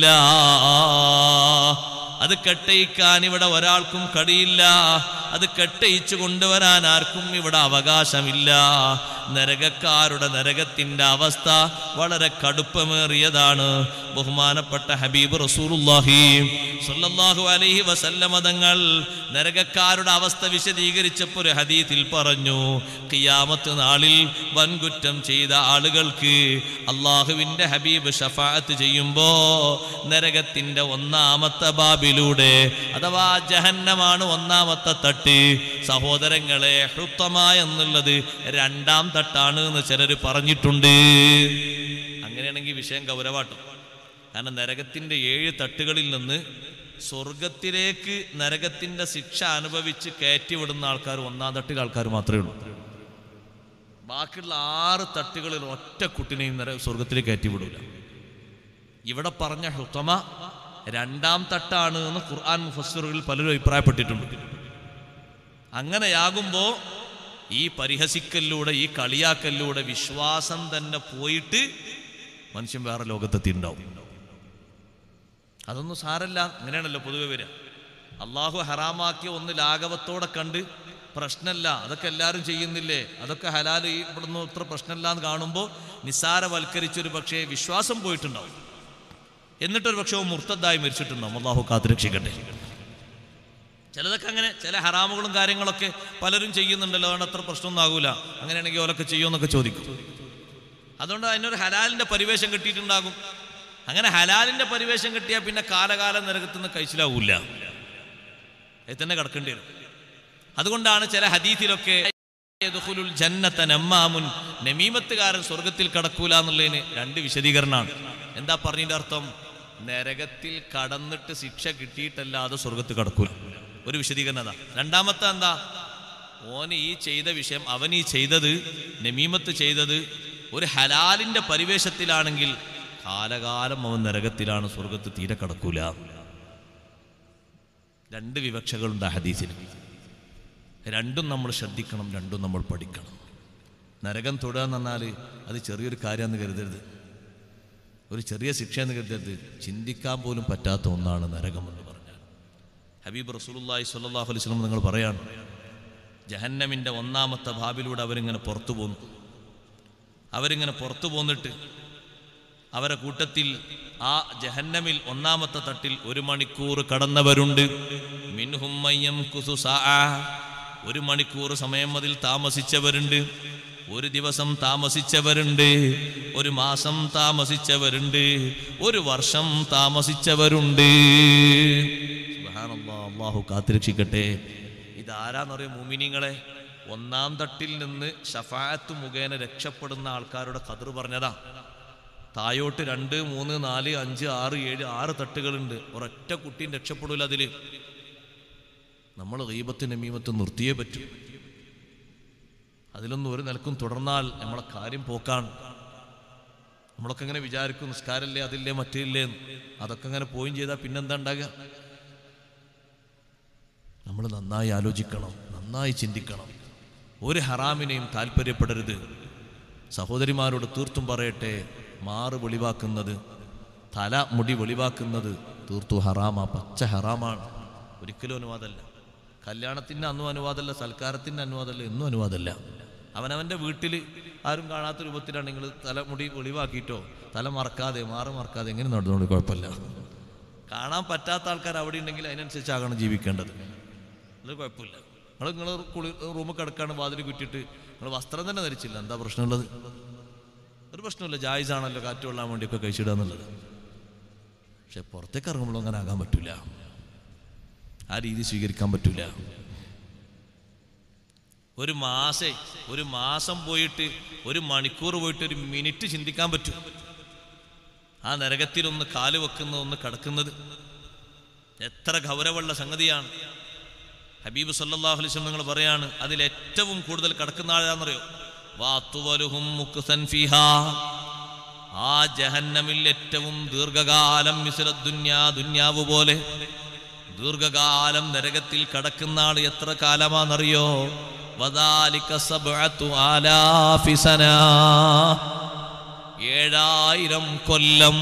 അത് കെട്ടയിക്കാൻ ഇവിടെ ഒരാൾക്കും കഴിയില്ല അത് കെട്ടയിച്ചു കൊണ്ടുവരാൻ ആർക്കും ഇവിടെ അവകാശമില്ല നരകക്കാരുടെ നരകത്തിന്റെ അവസ്ഥ വളരെ കടുപ്പമേറിയതാണ് ബഹുമാനപ്പെട്ട ഹബീബ് റസൂലുള്ളാഹി സ്വല്ലല്ലാഹു അലൈഹി വസല്ലമ തങ്ങൾ നരകക്കാരുടെ അവസ്ഥ വിശദീകരിച്ചപ്പോൾ ഒരു ഹദീത്തിൽ പറഞ്ഞു ഖിയാമത്ത് നാളിൽ വൻകുറ്റം ചെയ്ത ആളുകൾക്ക് അള്ളാഹുവിന്റെ ഹബീബ് ഷഫാഅത്ത് ചെയ്യുമ്പോ നരകത്തിന്റെ ഒന്നാമത്തെ ബാബിലൂടെ അഥവാ ജഹന്നമാണ് ഒന്നാമത്തെ തട്ട് സഹോദരങ്ങളെ ഹൃത്തമ എന്നുള്ളത് രണ്ടാം തട്ടാണ് എന്ന് ചിലർ പറഞ്ഞിട്ടുണ്ട് അങ്ങനെയാണെങ്കിൽ വിഷയം ഗൗരവാട്ടും കാരണം നരകത്തിന്റെ ഏഴ് തട്ടുകളിൽ നിന്ന് സ്വർഗത്തിലേക്ക് നരകത്തിന്റെ ശിക്ഷ അനുഭവിച്ച് കയറ്റിവിടുന്ന ആൾക്കാർ ഒന്നാം തട്ടിൽ ആൾക്കാർ മാത്രമേ ഉള്ളൂ ബാക്കിയുള്ള ആറ് തട്ടുകളിൽ ഒറ്റ കുട്ടിനെയും നര സ്വർഗത്തിലേക്ക് കയറ്റിവിടൂല ഇവിടെ പറഞ്ഞ ഹുത്തമ രണ്ടാം തട്ടാണ് എന്ന് ഖുർആൻ മുഫസ്സിറുകളിൽ പലരും അഭിപ്രായപ്പെട്ടിട്ടുണ്ട് അങ്ങനെയാകുമ്പോ ഈ പരിഹസിക്കലിലൂടെ ഈ കളിയാക്കലിലൂടെ വിശ്വാസം തന്നെ പോയിട്ട് മനുഷ്യൻ വേറെ ലോകത്തെത്തിയിട്ടുണ്ടാവും അതൊന്നും സാരല്ല അങ്ങനെയാണല്ലോ പൊതുവെ വരിക അള്ളാഹു ഹറാമാക്കിയ ഒന്ന് ലാഘവത്തോടെ കണ്ട് പ്രശ്നമല്ല അതൊക്കെ എല്ലാവരും ചെയ്യുന്നില്ലേ അതൊക്കെ ഹലാൽ ഈ ഇവിടുന്ന് ഇത്ര പ്രശ്നമല്ല എന്ന് കാണുമ്പോൾ നിസ്സാരവൽക്കരിച്ചൊരു പക്ഷേ വിശ്വാസം പോയിട്ടുണ്ടാവും എന്നിട്ടൊരു പക്ഷേ മുർത്തദ്ദായി മരിച്ചിട്ടുണ്ടാവും അള്ളാഹു കാത്തുരക്ഷിക്കട്ടെ ചിലതൊക്കെ അങ്ങനെ ചില ഹറാമുകളും കാര്യങ്ങളൊക്കെ പലരും ചെയ്യുന്നുണ്ടല്ലോ അതുകൊണ്ട് അത്ര പ്രശ്നമൊന്നും ആകൂല അങ്ങനെയാണെങ്കിൽ ഓലൊക്കെ ചെയ്യുമെന്നൊക്കെ ചോദിക്കും അതുകൊണ്ട് അതിനൊരു ഹലാലിന്റെ പരിവേഷം കിട്ടിയിട്ടുണ്ടാകും അങ്ങനെ ഹലാലിന്റെ പരിവേഷം കിട്ടിയാൽ പിന്നെ കാലകാലം നരകത്തുനിന്ന് കഴിച്ചിലാവൂല അതിൽ തന്നെ കിടക്കേണ്ടി വരും അതുകൊണ്ടാണ് ചില ഹദീത്തിലൊക്കെ യദ്ഖുലുൽ ജന്നത നമ്മാമുൻ നമീമത്തുകാരൻ സ്വർഗത്തിൽ കടക്കൂല എന്നുള്ളതിന് രണ്ട് വിശദീകരണമാണ് എന്താ പറഞ്ഞതിന്റെ അർത്ഥം നരകത്തിൽ കടന്നിട്ട് ശിക്ഷ കിട്ടിയിട്ടല്ലാതെ സ്വർഗത്തിൽ കടക്കൂല ഒരു വിശദീകരണം അതാ രണ്ടാമത്തെ എന്താ ഓന് ഈ ചെയ്ത വിഷയം അവൻ ഈ ചെയ്തത് നമീമത്ത് ചെയ്തത് ഒരു ഹലാലിന്റെ പരിവേഷത്തിലാണെങ്കിൽ കാലകാലം അവൻ നരകത്തിലാണ് സ്വർഗത്ത് തീരെ കടക്കൂല രണ്ട് വിവക്ഷകളുണ്ട് ആ ഹദീസിന് രണ്ടും നമ്മൾ ശ്രദ്ധിക്കണം രണ്ടും നമ്മൾ പഠിക്കണം നരകം തൊടുക എന്ന് പറഞ്ഞാൽ അത് ചെറിയൊരു കാര്യമെന്ന് കരുതരുത് ഒരു ചെറിയ ശിക്ഷ എന്ന് കരുതരുത് ചിന്തിക്കാൻ പോലും പറ്റാത്ത ഒന്നാണ് നരകം എന്ന് പറഞ്ഞാൽ ഹബീബ് റസൂലുള്ളാഹി സ്വല്ലല്ലാഹു അലൈഹി വസല്ലം നിങ്ങൾ പറയാണ് ജഹന്നമിൻ്റെ ഒന്നാമത്തെ ഭാബിലൂടെ അവരിങ്ങനെ പുറത്തു പോന്നു അവരിങ്ങനെ പുറത്തു പോന്നിട്ട് അവരെ കൂട്ടത്തിൽ ആ ജഹന്നമിൽ ഒന്നാമത്തെ തട്ടിൽ ഒരു മണിക്കൂർ കടന്നവരുണ്ട് മിൻഹും മയ്യം കുസു സാആ. ഒരു മണിക്കൂർ സമയം അതിൽ താമസിച്ചവരുണ്ട് ഒരു ദിവസം താമസിച്ചവരുണ്ട് ഒരു മാസം താമസിച്ചവരുണ്ട് ഒരു വർഷം താമസിച്ചവരുണ്ട് സുബ്ഹാനല്ലാഹ്, അള്ളാഹു കാത്തിരക്ഷിക്കട്ടെ ഇതാരാന്നറിയോ മുമിനിങ്ങളെ ഒന്നാം തട്ടിൽ നിന്ന് ഷഫായത്ത് മുഖേന രക്ഷപ്പെടുന്ന ആൾക്കാരുടെ കതിർ പറഞ്ഞതാ തായോട്ട് രണ്ട് മൂന്ന് നാല് അഞ്ച് ആറ് ഏഴ് ആറ് തട്ടുകളുണ്ട് ഒരൊറ്റ കുട്ടിയും രക്ഷപ്പെടൂല അതില് നമ്മൾ ഗീബത്ത് നമീമത്ത് നിർത്തിയേ പറ്റൂ അതിലൊന്നും ഒരു നിലക്കും തുടർന്നാൽ നമ്മളെ കാര്യം പോക്കാണ് നമ്മളൊക്കെ ഇങ്ങനെ വിചാരിക്കും നിസ്കാരല്ലേ അതില്ലേ മറ്റില്ലേ എന്ന്. അതൊക്കെ അങ്ങനെ പോയും ചെയ്താൽ പിന്നെന്താ ഉണ്ടാകുക നമ്മൾ നന്നായി ആലോചിക്കണം നന്നായി ചിന്തിക്കണം ഒരു ഹറാമിനെയും താല്പര്യപ്പെടരുത് സഹോദരിമാരോട് തീർത്തും പറയട്ടെ മാറ് വെളിവാക്കുന്നത് തല മുടി വെളിവാക്കുന്നത് തീർത്തു ഹറാമാ പച്ച ഹറാമാണ് ഒരിക്കലും അനുവാദമല്ല കല്യാണത്തിൻ്റെ അന്നും അനുവാദമല്ല സൽക്കാരത്തിൻ്റെ അനുവാദമല്ല എന്നും അനുവാദമല്ല അവനവൻ്റെ വീട്ടിൽ ആരും കാണാത്ത രൂപത്തിലാണ് നിങ്ങൾ തലമുടി വെളിവാക്കിയിട്ടോ തല മറക്കാതെ മാറ് മറക്കാതെ എങ്ങനെ നടന്നോളൂ കുഴപ്പമില്ല കാണാൻ പറ്റാത്ത ആൾക്കാർ അവിടെ ഉണ്ടെങ്കിൽ അതിനനുസരിച്ചാകണം ജീവിക്കേണ്ടത് അത് കുഴപ്പമില്ല നിങ്ങൾ നിങ്ങൾ കുളി റൂമിൽ കിടക്കാണ് വാതിൽ കുറ്റിയിട്ട് നിങ്ങൾ വസ്ത്രം തന്നെ ധരിച്ചില്ല എന്താ പ്രശ്നമുള്ളത് ഒരു പ്രശ്നമില്ല ജായിസ് ആണല്ലോ കാറ്റ് കൊള്ളാൻ വേണ്ടിയൊക്കെ കഴിച്ചിടുക എന്നുള്ളത് പക്ഷെ പുറത്തേക്ക് ഇറങ്ങുമ്പോൾ അങ്ങനെ ആകാൻ പറ്റില്ല ആ രീതി സ്വീകരിക്കാൻ പറ്റില്ല ഒരു മാസേ ഒരു മാസം പോയിട്ട് ഒരു മണിക്കൂർ പോയിട്ട് ഒരു മിനിറ്റ് ചിന്തിക്കാൻ പറ്റും ആ നരകത്തിലൊന്ന് കാല് വെക്കുന്ന ഒന്ന് കിടക്കുന്നത് എത്ര ഗൗരവമുള്ള സംഗതിയാണ് ഹബീബ് സല്ലല്ലാഹു അലൈഹി വസല്ലം നിങ്ങൾ പറയാണ് അതിൽ ഏറ്റവും കൂടുതൽ കിടക്കുന്ന ആളാണെന്നറിയോ വാത്തുവലുഹും മുക്സൻ ഫിഹാ ആ ജഹന്നമിൽ ഏറ്റവും ദീർഘകാലം മിസ്ര ദുന്യാ ദുന്യാവ് പോലെ ദീർഘകാലം നരകത്തിൽ കടക്കുന്ന ആൾ എത്ര കാലമാണെന്നറിയോ വദാലിക സബ്അത്തു ആലാഫി സനാ ഏഴായിരം കൊല്ലം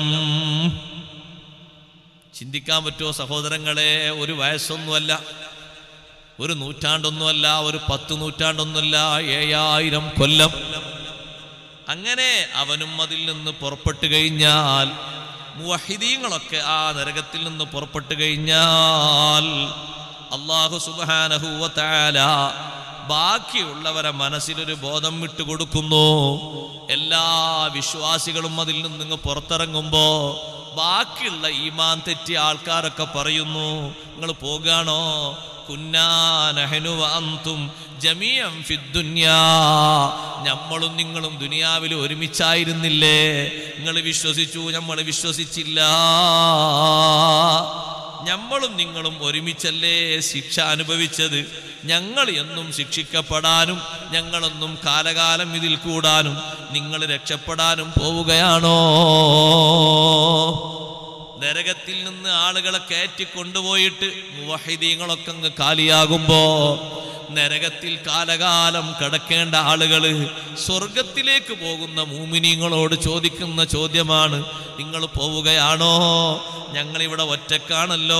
ചിന്തിക്കാൻ പറ്റുമോ സഹോദരങ്ങളെ ഒരു വയസ്സൊന്നുമല്ല ഒരു നൂറ്റാണ്ടൊന്നുമല്ല ഒരു പത്ത് നൂറ്റാണ്ടൊന്നുമല്ല ഏഴായിരം കൊല്ലം അങ്ങനെ അവനും അതിൽ നിന്ന് പുറപ്പെട്ടു കഴിഞ്ഞാൽ മുവഹിദീങ്ങളൊക്കെ ആ നരകത്തിൽ നിന്ന് പുറപ്പെട്ടു കഴിഞ്ഞാൽ അള്ളാഹു സുബാനഹുവല ബാക്കിയുള്ളവരെ മനസ്സിലൊരു ബോധം വിട്ടുകൊടുക്കുന്നു എല്ലാ വിശ്വാസികളും അതിൽ നിന്ന് ഇങ്ങ് പുറത്തിറങ്ങുമ്പോ ബാക്കിയുള്ള ഈമാൻ തെറ്റിയ ആൾക്കാരൊക്കെ പറയുന്നു നിങ്ങൾ പോകാണോ കുന്നാനഹനുവാന്തും ജമീയം ഫിദ്ദുന്യാ നമ്മളും നിങ്ങളും ദുനിയാവിൽ ഒരുമിച്ചായിരുന്നില്ലേ നിങ്ങൾ വിശ്വസിച്ചു നമ്മൾ വിശ്വസിച്ചില്ല നമ്മളും നിങ്ങളും ഒരുമിച്ചല്ലേ ശിക്ഷ അനുഭവിച്ചത് ഞങ്ങൾ എന്നും ശിക്ഷിക്കപ്പെടാനും ഞങ്ങളൊന്നും കാലകാലം ഇതിൽ കൂടാനും നിങ്ങൾ രക്ഷപ്പെടാനും പോവുകയാണോ നരകത്തിൽ നിന്ന് ആളുകളെ കയറ്റി കൊണ്ടുപോയിട്ട് മുവഹിദീങ്ങളൊക്കെ അങ്ങ് കാലിയാകുമ്പോ നരകത്തിൽ കാലകാലം കിടക്കേണ്ട ആളുകള് സ്വർഗത്തിലേക്ക് പോകുന്ന മൂമിനീങ്ങളോട് ചോദിക്കുന്ന ചോദ്യമാണ് നിങ്ങൾ പോവുകയാണോ ഞങ്ങളിവിടെ ഒറ്റക്കാണല്ലോ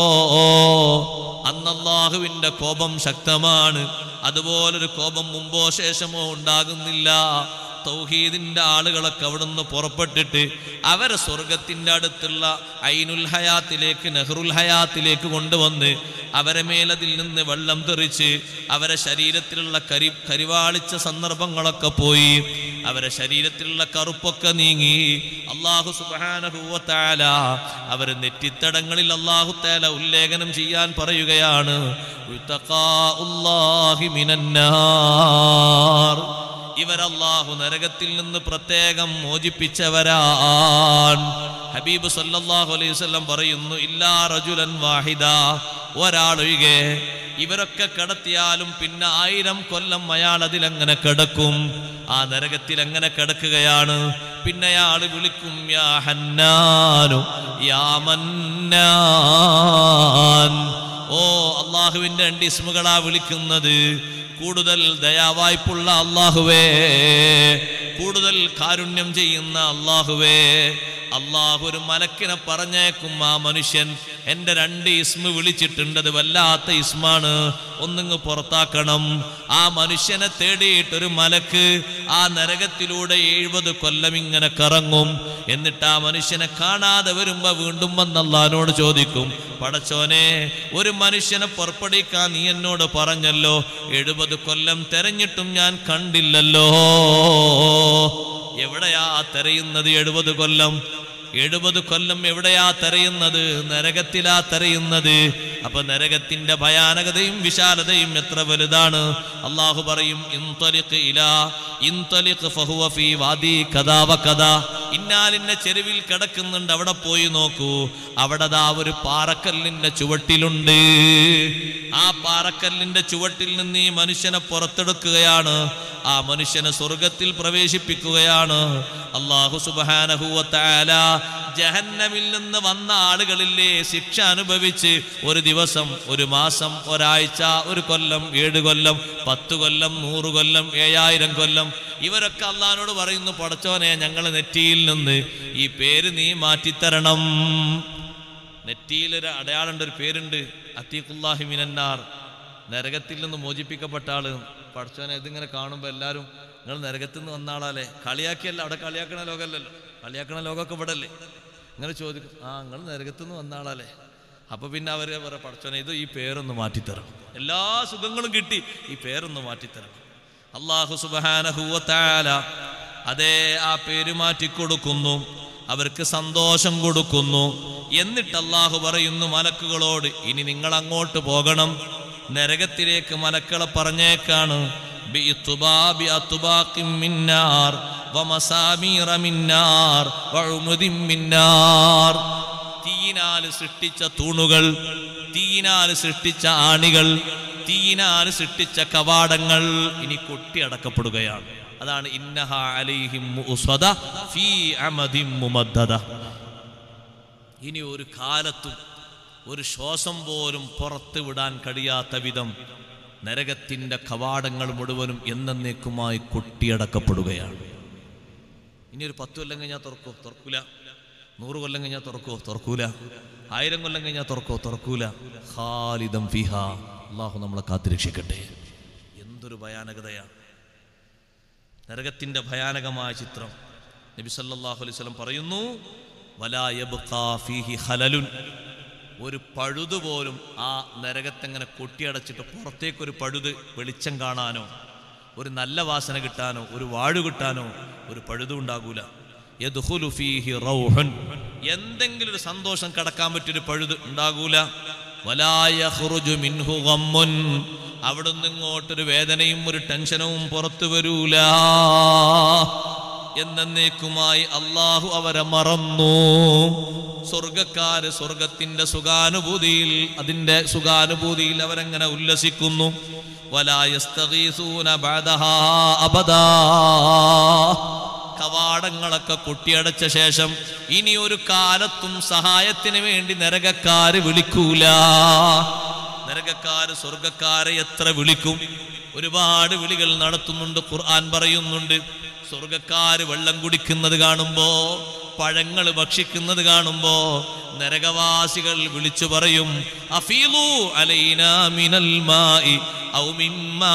അന്നല്ലാഹുവിന്റെ കോപം ശക്തമാണ് അതുപോലൊരു കോപം മുമ്പോ ശേഷമോ ഉണ്ടാകുന്നില്ല തൗഹീദിന്റെ ആളുകളൊക്കെ അവിടുന്ന് പുറപ്പെട്ടിട്ട് അവരെ സ്വർഗത്തിന്റെ അടുത്തുള്ള ഐനുൽ ഹയാത്തിലേക്ക് നെഹ്റുൽ ഹയാത്തിലേക്ക് കൊണ്ടുവന്ന് അവരെ മേലതിൽ നിന്ന് വെള്ളം തെറിച്ച് അവരെ ശരീരത്തിലുള്ള കരി കരിവാളിച്ച സന്ദർഭങ്ങളൊക്കെ പോയി അവരെ ശരീരത്തിലുള്ള കറുപ്പൊക്കെ നീങ്ങി അള്ളാഹു സുബാനഹുവത്താല അവരെ നെറ്റിത്തടങ്ങളിൽ അള്ളാഹു താല ഉല്ലേഖനം ചെയ്യാൻ പറയുകയാണ് ഉത്തഖാഉല്ലാഹി മിനന്നാർ ഇവരല്ലാഹു നരകത്തിൽ നിന്ന് പ്രത്യേകം മോചിപ്പിച്ചവരാൻ ഹബീബ് സല്ലല്ലാഹു അലൈഹി വസല്ലം പറയുന്നു ഇല്ലാ റജുലൻ വാഹിദ ഒരാളൊഴികെ ഇവരൊക്കെ കിടത്തിയാലും പിന്നെ ആയിരം കൊല്ലം അയാൾ അതിലങ്ങനെ കിടക്കും ആ നരകത്തിൽ അങ്ങനെ കിടക്കുകയാണ് പിന്നെ അയാൾ വിളിക്കും യാ ഹന്നാനു യാ മന്നാൻ ഓ അള്ളാഹുവിന്റെ രണ്ട് ഇസ്മുകളാ വിളിക്കുന്നത് കൂടുതൽ ദയാവായ്പുള്ള അള്ളാഹുവേ കൂടുതൽ കാരുണ്യം ചെയ്യുന്ന അള്ളാഹുവേ അള്ളാഹു ഒരു മലക്കിനെ പറഞ്ഞേക്കും ആ മനുഷ്യൻ എൻ്റെ രണ്ട് ഇസ്മ വിളിച്ചിട്ടുണ്ട് അത് വല്ലാത്ത ഇസ്മാണ് ഒന്നിങ്ങ് പുറത്താക്കണം ആ മനുഷ്യനെ തേടിയിട്ടൊരു മലക്ക് ആ നരകത്തിലൂടെ എഴുപത് കൊല്ലം ഇങ്ങനെ കറങ്ങും എന്നിട്ട് ആ മനുഷ്യനെ കാണാതെ വരുമ്പോ വീണ്ടും വന്ന് അള്ളഹാനോട് ചോദിക്കും പടച്ചോനെ ഒരു മനുഷ്യനെ പുറപ്പെടുവിക്കാൻ നീ എന്നോട് പറഞ്ഞല്ലോ എഴുപത് കൊല്ലം തെരഞ്ഞിട്ടും ഞാൻ കണ്ടില്ലല്ലോ എവിടെയാ തെരയുന്നത് എഴുപത് കൊല്ലം എഴുപത് കൊല്ലം എവിടെയാ തെരയുന്നത് നരകത്തിലാ തെരയുന്നത് അപ്പൊ നരകത്തിന്റെ ഭയാനകതയും വിശാലതയും എത്ര വലുതാണ് അള്ളാഹു പറയും ഇൻതലിഖ് ഇലാ ഇൻതലിഖ് ഫഹുവ ഫീ വാദി കഥാ വ കഥാ ഇന്നാലിന്റെ ചെരുവിൽ കിടക്കുന്നുണ്ട് അവിടെ പോയി നോക്കൂ അവിടെ ദാ ഒരു പാറക്കല്ലിന്റെ ചുവട്ടിലുണ്ട് ആ പാറക്കല്ലിന്റെ ചുവട്ടിൽ നിന്ന് ഈ മനുഷ്യനെ പുറത്തെടുക്കുകയാണ് ആ മനുഷ്യനെ സ്വർഗത്തിൽ പ്രവേശിപ്പിക്കുകയാണ് അള്ളാഹു സുബാനഹുവത്താല ജഹന്നമിൽ നിന്ന് വന്ന ആളുകളില്ലേ ശിക്ഷ അനുഭവിച്ച് ഒരു ദിവസം ഒരു മാസം ഒരാഴ്ച ഒരു കൊല്ലം ഏഴ് കൊല്ലം പത്ത് കൊല്ലം നൂറ് കൊല്ലം ഏഴായിരം കൊല്ലം ഇവരൊക്കെ അള്ളഹാനോട് പറയുന്നു പടച്ചോനെ ഞങ്ങൾ നെറ്റിയിൽ നിന്ന് ഈ പേര് നീ മാറ്റിത്തരണം നെറ്റിയിലൊരു അടയാളുണ്ട് ഒരു പേരുണ്ട് അത്തീഖുല്ലാഹി മിനന്നാർ നരകത്തിൽ നിന്ന് മോചിപ്പിക്കപ്പെട്ട ആള് പഠിച്ചവനെ ഇതിങ്ങനെ കാണുമ്പോൾ എല്ലാവരും നിങ്ങൾ നരകത്തിൽ നിന്ന് വന്ന ആളല്ലേ കളിയാക്കിയല്ല അവിടെ കളിയാക്കണ ലോകമല്ലല്ലോ കളിയാക്കണ ലോകമൊക്കെ ഇവിടെ അല്ലേ ഇങ്ങനെ ചോദിക്കും ആ നിങ്ങൾ നരകത്തിൽ നിന്ന് വന്ന ആളല്ലേ അപ്പൊ പിന്നെ അവര് പറയാം പഠിച്ചവനെ ഇത് ഈ പേരൊന്ന് മാറ്റിത്തരണം എല്ലാ സുഖങ്ങളും കിട്ടി ഈ പേരൊന്ന് മാറ്റിത്തരണം അള്ളാഹു സുബാനഹുവത്താല അതേ ആ പേര് മാറ്റിക്കൊടുക്കുന്നു അവർക്ക് സന്തോഷം കൊടുക്കുന്നു എന്നിട്ട് അള്ളാഹു പറയുന്നു മലക്കുകളോട് ഇനി നിങ്ങൾ അങ്ങോട്ട് പോകണം നരകത്തിലേക്ക് മലക്കളെ പറഞ്ഞേക്കാണ് ബിഇത്തുബാബി അത്തുബാഖിൻ മിന്നാർ വമസാമീറ മിന്നാർ വഉമുദിൻ മിന്നാർ തീയിനാൽ സൃഷ്ടിച്ച തൂണുകൾ തീയിനാൽ സൃഷ്ടിച്ച ആണികൾ തീയിനാൽ സൃഷ്ടിച്ച കവാടങ്ങൾ ഇനി കൊട്ടിയടക്കപ്പെടുകയാണ് അതാണ് ഇന്നഹ അലൈഹിം മുഅ്സദ ഫീ അമദിൻ മുമദ്ദദ ഇനി ഒരു കാലത്തും ഒരു ശ്വാസം പോലും പുറത്തു വിടാൻ കഴിയാത്ത വിധം നരകത്തിന്റെ കവാടങ്ങൾ മുഴുവനും എന്നേക്കുമായി കൊട്ടിയടക്കപ്പെടുകയാണ് ഇനി ഒരു പത്ത് കൊല്ലം കഴിഞ്ഞാൽ തുറക്കോ തുറക്കൂല നൂറ് കൊല്ലം കഴിഞ്ഞാൽ തുറക്കോ തുറക്കൂല ആയിരം കൊല്ലം കഴിഞ്ഞാൽ തുറക്കോ തുറക്കൂല ഖാലിദം ഫിഹ അള്ളാഹു നമ്മളെ കാത്തുരക്ഷിക്കട്ടെ എന്തൊരു ഭയാനകതയാണ് നരകത്തിന്റെ ഭയാനകമായ ചിത്രം നബി സല്ലല്ലാഹു അലൈഹി വസല്ലം പറയുന്നു വലാ യബ്ഖാ ഫീഹി ഖലലുൻ ഒരു പഴുത് പോലും ആ നരകത്തെങ്ങനെ കൊട്ടിയടച്ചിട്ട് പുറത്തേക്കൊരു പഴുത് വെളിച്ചം കാണാനോ ഒരു നല്ല വാസന കിട്ടാനോ ഒരു വാഴു കിട്ടാനോ ഒരു പഴുതും ഉണ്ടാകൂല യദ്ഖുലു ഫീഹി റൗഹുൻ എന്തെങ്കിലും ഒരു സന്തോഷം കടക്കാൻ പറ്റിയൊരു പഴുത് ഉണ്ടാകൂല വലാ യഖ്റുജു മിൻഹു ഗമ്മുൻ അവിടുന്ന് ഇങ്ങോട്ടൊരു വേദനയും ഒരു ടെൻഷനും പുറത്തു വരൂല എന്നേക്കുമായി അള്ളാഹു അവരെ മറന്നു സ്വർഗക്കാര് സ്വർഗത്തിന്റെ സുഖാനുഭൂതിയിൽ അതിന്റെ സുഖാനുഭൂതിയിൽ അവരെങ്ങനെ ഉല്ലസിക്കുന്നു വലായസ്തഗീസൂന ബഅദഹാ അബദാ കവാടങ്ങളൊക്കെ കൊട്ടിയടച്ച ശേഷം ഇനി ഒരു കാലത്തും സഹായത്തിന് വേണ്ടി നരകക്കാര് വിളിക്കൂല നരകക്കാര് സ്വർഗക്കാരെ എത്ര വിളിക്കും ഒരുപാട് വിളികൾ നടത്തുന്നുണ്ട് ഖുർആൻ പറയുന്നുണ്ട് സ്വർഗക്കാര് വെള്ളം കുടിക്കുന്നത് കാണുമ്പോ പഴങ്ങൾ ഭക്ഷിക്കുന്നത് കാണുമ്പോ നരകവാസികൾ വിളിച്ചു പറയും അഫീലു അലൈന മിനൽ മായി ഔ മിമ്മാ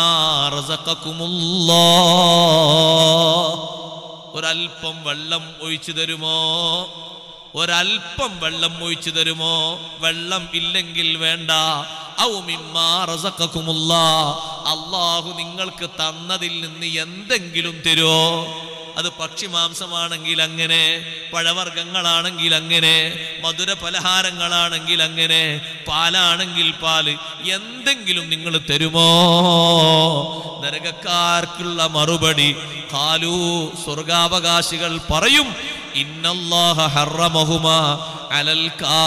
റസഖക്കുമുല്ലാഹ് ഒരൽപ്പം വെള്ളം ഒഴിച്ചു തരുമോ ഒരൽപ്പം വെള്ളം ഒഴിച്ചു തരുമോ വെള്ളം ഇല്ലെങ്കിൽ വേണ്ട ഔ മിമ്മാ റസഖക്കുമുല്ലാ അള്ളാഹു നിങ്ങൾക്ക് തന്നതിൽ നിന്ന് എന്തെങ്കിലും തരുമോ അത് പക്ഷിമാംസമാണെങ്കിൽ അങ്ങനെ പഴവർഗ്ഗങ്ങളാണെങ്കിൽ അങ്ങനെ മധുര പലഹാരങ്ങളാണെങ്കിൽ അങ്ങനെ പാലാണെങ്കിൽ പാല് എന്തെങ്കിലും നിങ്ങൾ തരുമോ നരകക്കാർക്കുള്ള മറുപടി കാലു സ്വർഗാവകാശികൾ പറയും ഇന്നല്ലാഹ ഹറമഹുമ അലൽ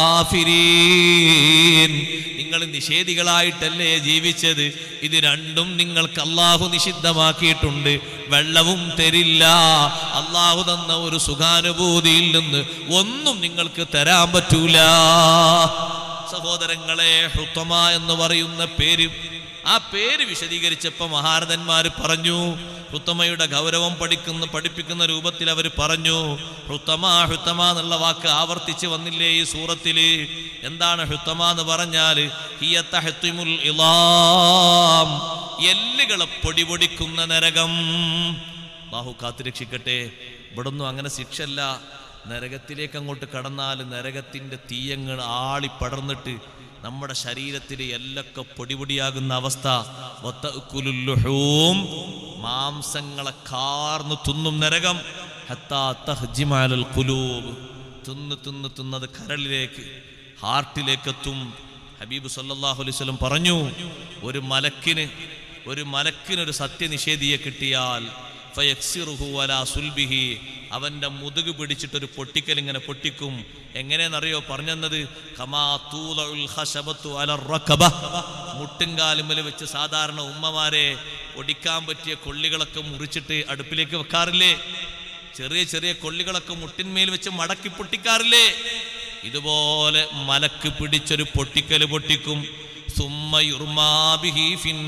കാഫിരീൻ നിങ്ങൾ നിഷേധികളായിട്ടല്ലേ ജീവിച്ചത് ഇത് രണ്ടും നിങ്ങൾക്ക് അള്ളാഹു നിഷിദ്ധമാക്കിയിട്ടുണ്ട് വെള്ളവും തരില്ല അള്ളാഹു തന്ന ഒരു സുഖാനുഭൂതിയിൽ നിന്ന് ഒന്നും നിങ്ങൾക്ക് തരാൻ പറ്റൂല സഹോദരങ്ങളെ ഹുത്തമ എന്ന് പറയുന്ന പേര് ആ പേര് വിശദീകരിച്ചപ്പോ മഹാരഥന്മാര് പറഞ്ഞു ഹുത്തമയുടെ ഗൗരവം പഠിക്കുന്ന പഠിപ്പിക്കുന്ന രൂപത്തിൽ അവർ പറഞ്ഞു ഹുത്തമ ഹുത്തമ എന്നുള്ള വാക്ക് ആവർത്തിച്ച് വന്നില്ലേ ഈ സൂറത്തില് എന്താണ് ഹുത്തമ എന്ന് പറഞ്ഞാല് ഹിയ തഹ്തിമുൽ ഇളാം. എല്ലുകളെ പൊടിപൊടിക്കുന്ന നരകം ബാഹു കാത്തുരക്ഷിക്കട്ടെ ഇവിടൊന്നും അങ്ങനെ ശിക്ഷല്ല നരകത്തിലേക്ക് അങ്ങോട്ട് കടന്നാൽ നരകത്തിന്റെ തീയങ്ങൾ ആളി പടർന്നിട്ട് നമ്മുടെ ശരീരത്തിലെ എല്ലൊക്കെ പൊടിപൊടിയാകുന്ന അവസ്ഥ വത്തഅ്കുലുൽ ലുഹൂം. മാംസങ്ങളെ കാർന്ന് തിന്നും നരകം ഹത്താ തഹ്ജിമ അലൽ ഖുലൂബ്. തിന്ന് തിന്ന് തിന്നത് കരളിലേക്ക് ഹാർട്ടിലേക്ക് എത്തും ഹബീബ് സല്ലല്ലാഹു അലൈഹി വസല്ലം പറഞ്ഞു ഒരു മലക്കിന് ഒരു മലക്കിനൊരു സത്യനിഷേധിയെ കിട്ടിയാൽ ഫയക്സിറുഹു അലാ സുൽബിഹി അവന്റെ മുതുക് പിടിച്ചിട്ടൊരു പൊട്ടിക്കൽ ഇങ്ങനെ പൊട്ടിക്കും എങ്ങനെയെന്നറിയോ പറഞ്ഞെന്നത് കമാ തൂലഉൽ ഖശബത്തു അലർ റക്കബ. മുട്ടുംകാലുമ്മൽ വെച്ച് സാധാരണ ഉമ്മമാരെ ഒടിക്കാൻ പറ്റിയ കൊള്ളികളൊക്കെ മുറിച്ചിട്ട് അടുപ്പിലേക്ക് വെക്കാറില്ലേ ചെറിയ ചെറിയ കൊള്ളികളൊക്കെ മുട്ടിന്മേൽ വെച്ച് മടക്കി പൊട്ടിക്കാറില്ലേ ഇതുപോലെ മലക്ക് പിടിച്ചൊരു പൊട്ടിക്കല് പൊട്ടിക്കും സുമ്മ യുർമാബിഹി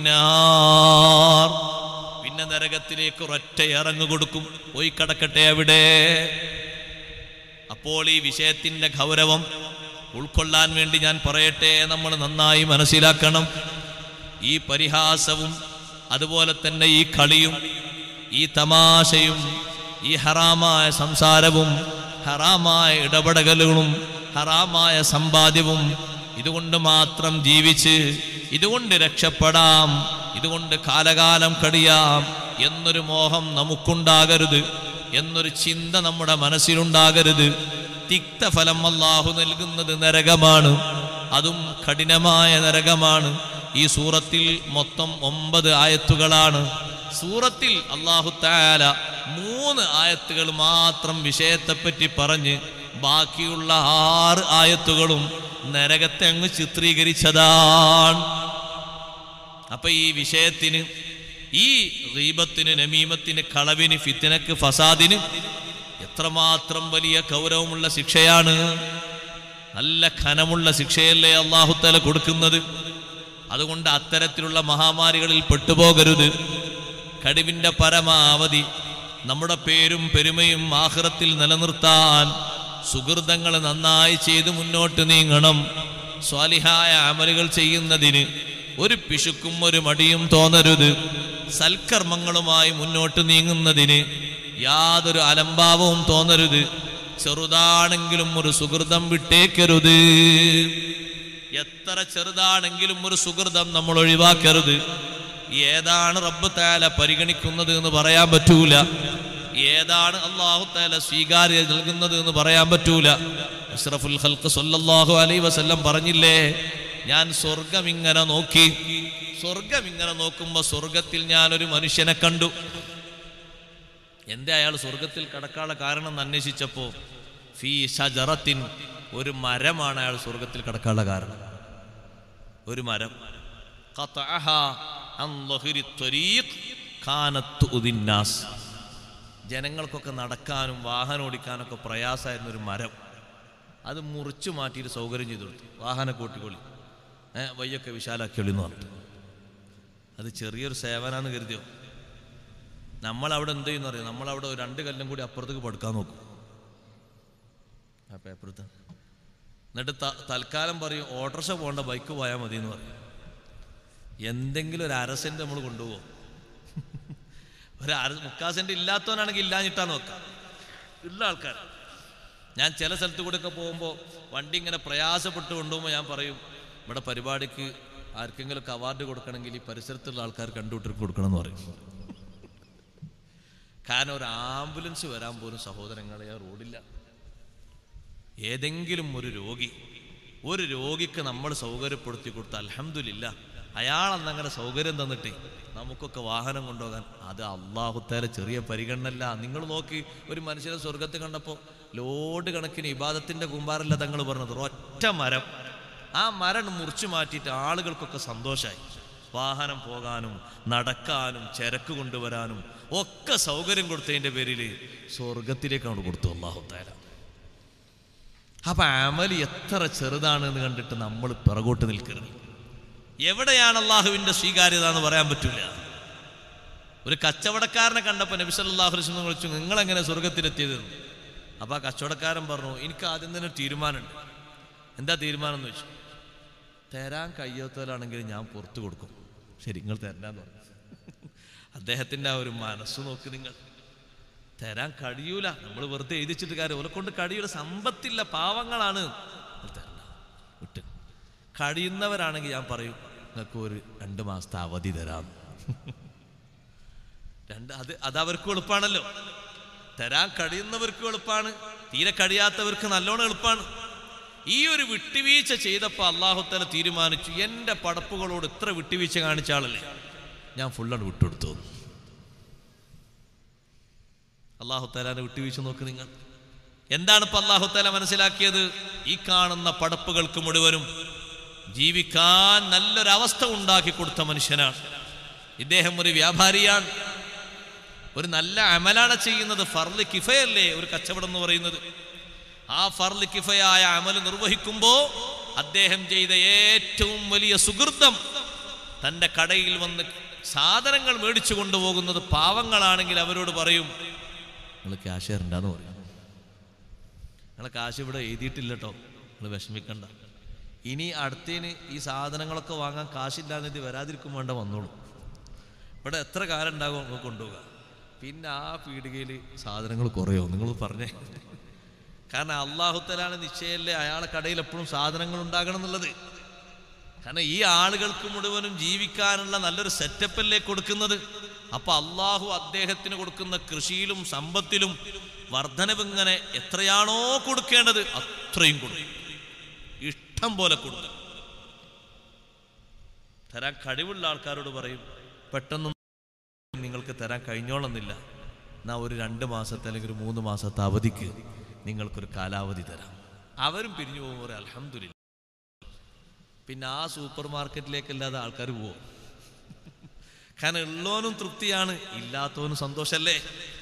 ഫിന്നാർ പിന്നെ നരകത്തിലേക്ക് ഒരൊറ്റ ഇറങ്ങു കൊടുക്കും പോയി കടക്കട്ടെ അവിടെ അപ്പോൾ ഈ വിഷയത്തിന്റെ ഗൗരവം ഉൾക്കൊള്ളാൻ വേണ്ടി ഞാൻ പറയട്ടെ നമ്മൾ നന്നായി മനസ്സിലാക്കണം ഈ പരിഹാസവും അതുപോലെ തന്നെ ഈ കളിയും ഈ തമാശയും ഈ ഹറാമായ സംസാരവും ഹറാമായ ഇടപെടലുകളും ഹറാമായ സമ്പാദ്യവും ഇതുകൊണ്ട് മാത്രം ജീവിച്ച് ഇതുകൊണ്ട് രക്ഷപ്പെടാം ഇതുകൊണ്ട് കാലകാലം കഴിയാം എന്നൊരു മോഹം നമുക്കുണ്ടാകരുത് എന്നൊരു ചിന്ത നമ്മുടെ മനസ്സിലുണ്ടാകരുത് തിക്തഫലം അല്ലാഹു നൽകുന്നത് നരകമാണ് അതും കഠിനമായ നരകമാണ് ഈ സൂറത്തിൽ മൊത്തം ഒമ്പത് ആയത്തുകളാണ് സൂറത്തിൽ അള്ളാഹു താല മൂന്ന് ആയത്തുകൾ മാത്രം വിഷയത്തെപ്പറ്റി പറഞ്ഞ് ബാക്കിയുള്ള ആറ് ആയത്തുകളും നരകത്തെ അങ്ങ് ചിത്രീകരിച്ചതാണ് അപ്പൊ ഈ വിഷയത്തിന് ഈ റീബത്തിന് നമീമത്തിന് കളവിന് ഫിത്തിനക്ക് ഫസാദിന് എത്രമാത്രം വലിയ ഗൗരവമുള്ള ശിക്ഷയാണ് നല്ല ഖനമുള്ള ശിക്ഷയല്ലേ അള്ളാഹുത്തല കൊടുക്കുന്നത് അതുകൊണ്ട് അത്തരത്തിലുള്ള മഹാമാരികളിൽ പെട്ടുപോകരുത് കഴിവിന്റെ പരമാവധി നമ്മുടെ പേരും പെരുമയും ആഹ്റത്തിൽ നിലനിർത്താൻ സുഹൃതങ്ങൾ നന്നായി ചെയ്ത് മുന്നോട്ട് നീങ്ങണം സ്വാലിഹായ അമലുകൾ ചെയ്യുന്നതിന് ഒരു പിശുക്കും ഒരു മടിയും തോന്നരുത് സൽക്കർമ്മങ്ങളുമായി മുന്നോട്ട് നീങ്ങുന്നതിന് യാതൊരു അലംഭാവവും തോന്നരുത് ചെറുതാണെങ്കിലും ഒരു സുഹൃതം വിട്ടേക്കരുത് എത്ര ചെറുതാണെങ്കിലും ഒരു സുഹൃതം നമ്മൾ ഒഴിവാക്കരുത് ഏതാണ് റബ്ബ് താല പരിഗണിക്കുന്നത് എന്ന് പറയാൻ പറ്റൂല ഏതാണ് അള്ളാഹു താല സ്വീകാര്യ നൽകുന്നത് എന്ന് പറയാൻ പറ്റൂല അഷ്റഫുൽ ഖൽക്ക് സല്ലല്ലാഹു അലൈഹി വസല്ലം പറഞ്ഞില്ലേ ഞാൻ സ്വർഗം ഇങ്ങനെ നോക്കി സ്വർഗം ഇങ്ങനെ നോക്കുമ്പോ സ്വർഗത്തിൽ ഞാൻ ഒരു മനുഷ്യനെ കണ്ടു എന്തേ അയാൾ സ്വർഗത്തിൽ കടക്കാനുള്ള കാരണം എന്ന് അന്വേഷിച്ചപ്പോ ഫീ ഷജറത്തിൻ ഒരു മരമാണ് അയാൾ സ്വർഗത്തിൽ കടക്കാനുള്ള കാരണം ഒരു മരം ഖതഅഹാ അൻ ളഹ്രി ത്വരീഖ് കാനത്ത് തുഉദിന്നാസ്. ജനങ്ങൾക്കൊക്കെ നടക്കാനും വാഹനം ഓടിക്കാനൊക്കെ പ്രയാസമായിരുന്ന ഒരു മരം അത് മുറിച്ചു മാറ്റിയിട്ട് സൗകര്യം ചെയ്തു കൊടുത്തു വാഹനം കൂട്ടിക്കൊള്ളി ഏ വയ്യൊക്കെ വിശാലാക്കിയൊള്ളി എന്ന് പറഞ്ഞു അത് ചെറിയൊരു സേവനാന്ന് കരുതിയോ നമ്മളവിടെ എന്ത് ചെയ്യുന്ന അറിയാം നമ്മളവിടെ ഒരു രണ്ട് കല്ലും കൂടി അപ്പുറത്തേക്ക് പടുക്കാൻ നോക്കും ആ പേപ്പറത്ത് എന്നിട്ട് ത- തൽക്കാലം പറയും ഓട്ടോറിക്ഷ പോകേണ്ട ബൈക്ക് പോയാൽ മതി എന്ന് പറയും എന്തെങ്കിലും ഒരു അര സെന്റ് നമ്മൾ കൊണ്ടുപോകും ഒരു അര മുക്കാ സെന്റ് ഇല്ലാത്തവനാണെങ്കിൽ ഇല്ലാഞ്ഞിട്ടാ നോക്കാം ഉള്ള ആൾക്കാർ ഞാൻ ചില സ്ഥലത്ത് കൂടെ ഒക്കെ പോകുമ്പോൾ വണ്ടി ഇങ്ങനെ പ്രയാസപ്പെട്ട് കൊണ്ടുപോകുമ്പോൾ ഞാൻ പറയും ഇവിടെ പരിപാടിക്ക് ആർക്കെങ്കിലും ഒക്കെ അവാർഡ് കൊടുക്കണമെങ്കിൽ ഈ പരിസരത്തുള്ള ആൾക്കാർ കണ്ടുവിട്ടിട്ട് കൊടുക്കണം എന്ന് പറയും കാരണം ഒരു ആംബുലൻസ് വരാൻ പോലും സഹോദരങ്ങളെ ആ റോഡില്ല ഏതെങ്കിലും ഒരു രോഗി ഒരു രോഗിക്ക് നമ്മൾ സൗകര്യപ്പെടുത്തി കൊടുത്ത അലഹമില്ല അയാൾ അന്നങ്ങനെ സൗകര്യം തന്നിട്ടേ നമുക്കൊക്കെ വാഹനം കൊണ്ടുപോകാൻ അത് അള്ളാഹുത്തേരെ ചെറിയ പരിഗണനല്ല നിങ്ങൾ നോക്കി ഒരു മനുഷ്യനെ സ്വർഗത്തിൽ കണ്ടപ്പോൾ ലോഡ് കണക്കിന് ഇബാദത്തിന്റെ കുമ്പാറല്ല തങ്ങൾ പറഞ്ഞത് ഒറ്റ മരം ആ മരം മുറിച്ചു മാറ്റിയിട്ട് ആളുകൾക്കൊക്കെ സന്തോഷമായി വാഹനം പോകാനും നടക്കാനും ചരക്ക് കൊണ്ടുവരാനും ഒക്കെ സൗകര്യം കൊടുത്തതിന്റെ പേരിൽ സ്വർഗത്തിലേക്കാണ് കൊടുത്തു അള്ളാഹുത്തേര അപ്പൊ അമലി എത്ര ചെറുതാണ് എന്ന് കണ്ടിട്ട് നമ്മൾ പിറകോട്ട് നിൽക്കരുത് എവിടെയാണ് അള്ളാഹുവിന്റെ സ്വീകാര്യത എന്ന് പറയാൻ പറ്റൂല ഒരു കച്ചവടക്കാരനെ കണ്ടപ്പോൾ നബി സല്ലല്ലാഹു അലൈഹി വസല്ലം വിളിച്ചു നിങ്ങൾ എങ്ങനെ സ്വർഗത്തിലെത്തിയത് എന്ന്. അപ്പൊ ആ കച്ചവടക്കാരൻ പറഞ്ഞു എനിക്ക് ആദ്യം തന്നെ ഒരു തീരുമാനമുണ്ട് എന്താ തീരുമാനം എന്ന് വെച്ചു തരാൻ കഴിയാത്തവരാണെങ്കിൽ ഞാൻ പുറത്തു കൊടുക്കും ശരി നിങ്ങൾ തരണ്ടാന്ന് പറഞ്ഞു അദ്ദേഹത്തിന്റെ ആ ഒരു മനസ്സ് നോക്ക് നിങ്ങൾ തരാൻ കഴിയൂല നമ്മൾ വെറുതെ എഴുതിച്ചിട്ട് കാര്യം ഓലെ കൊണ്ട് കഴിയൂല സമ്പത്തില്ല പാവങ്ങളാണ് നിങ്ങൾ തരണ്ട. വിട്ട് കഴിയുന്നവരാണെങ്കിൽ ഞാൻ പറയും നിങ്ങൾക്ക് ഒരു രണ്ട് മാസത്തെ അവധി തരാം രണ്ട് അത് അത് അവർക്ക് എളുപ്പാണല്ലോ തരാൻ കഴിയുന്നവർക്ക് എളുപ്പാണ് തീരെ കഴിയാത്തവർക്ക് നല്ലോണം എളുപ്പാണ് ഈ ഒരു വിട്ടുവീഴ്ച ചെയ്തപ്പോൾ അള്ളാഹുത്തല തീരുമാനിച്ചു എൻ്റെ പടപ്പുകളോട് ഇത്ര വിട്ടുവീഴ്ച കാണിച്ച ആളല്ലേ ഞാൻ ഫുള്ളാണ് വിട്ടുകൊടുത്തു അള്ളാഹു താലാനെ വിട്ടുവീഴ്ച നോക്ക് നിങ്ങൾ എന്താണ് ഇപ്പൊ അള്ളാഹു താല മനസ്സിലാക്കിയത് ഈ കാണുന്ന പടപ്പുകൾക്ക് മുഴുവനും ജീവിക്കാൻ നല്ലൊരവസ്ഥ ഉണ്ടാക്കി കൊടുത്ത മനുഷ്യനാണ് ഇദ്ദേഹം ഒരു വ്യാപാരിയാണ് ഒരു നല്ല അമലാണ് ചെയ്യുന്നത് ഫർല് കിഫയല്ലേ ഒരു കച്ചവടം എന്ന് പറയുന്നത് ആ ഫർല് കിഫയായ അമൽ നിർവഹിക്കുമ്പോൾ അദ്ദേഹം ചെയ്ത ഏറ്റവും വലിയ സുഹൃതം തൻ്റെ കടയിൽ വന്ന് സാധനങ്ങൾ മേടിച്ചു കൊണ്ടുപോകുന്നത് പാവങ്ങളാണെങ്കിൽ അവരോട് പറയും നിങ്ങൾ ക്യാഷ് തരണ്ടെന്ന് പറയും നിങ്ങളെ കാശ് ഇവിടെ എഴുതിയിട്ടില്ല കേട്ടോ നിങ്ങൾ വിഷമിക്കണ്ട ഇനി അടുത്തതിന് ഈ സാധനങ്ങളൊക്കെ വാങ്ങാൻ കാശില്ലാന്ന് ഇത് വരാതിരിക്കും വേണ്ട വന്നോളൂ ഇവിടെ എത്ര കാലം ഉണ്ടാകും നമുക്ക് കൊണ്ടുപോകുക പിന്നെ ആ പീടികയിൽ സാധനങ്ങൾ കുറയോ നിങ്ങൾ പറഞ്ഞേ കാരണം അള്ളാഹുത്തലാണ് നിശ്ചയല്ലേ അയാളെ കടയിൽ എപ്പോഴും സാധനങ്ങൾ ഉണ്ടാകണം എന്നുള്ളത് കാരണം ഈ ആളുകൾക്ക് മുഴുവനും ജീവിക്കാനുള്ള നല്ലൊരു സെറ്റപ്പല്ലേ കൊടുക്കുന്നത് അപ്പൊ അള്ളാഹു അദ്ദേഹത്തിന് കൊടുക്കുന്ന കൃഷിയിലും സമ്പത്തിലും വർധനവ് ഇങ്ങനെ എത്രയാണോ കൊടുക്കേണ്ടത് അത്രയും കൊടുക്കും ഇഷ്ടം പോലെ കൊടുക്കും തരാൻ കഴിവുള്ള ആൾക്കാരോട് പറയും പെട്ടെന്ന് നിങ്ങൾക്ക് തരാൻ കഴിഞ്ഞോളന്നില്ല എന്നാ ഒരു രണ്ട് മാസത്തെ അല്ലെങ്കിൽ ഒരു മൂന്ന് മാസത്തെ അവധിക്ക് നിങ്ങൾക്കൊരു കാലാവധി തരാം അവരും പിരിഞ്ഞു പോകുമ്പോൾ അലഹമില്ല പിന്നെ ആ സൂപ്പർ മാർക്കറ്റിലേക്കല്ലാതെ ആൾക്കാർ പോവും കാരണം ഉള്ളവനും തൃപ്തിയാണ് ഇല്ലാത്തവനും സന്തോഷല്ലേ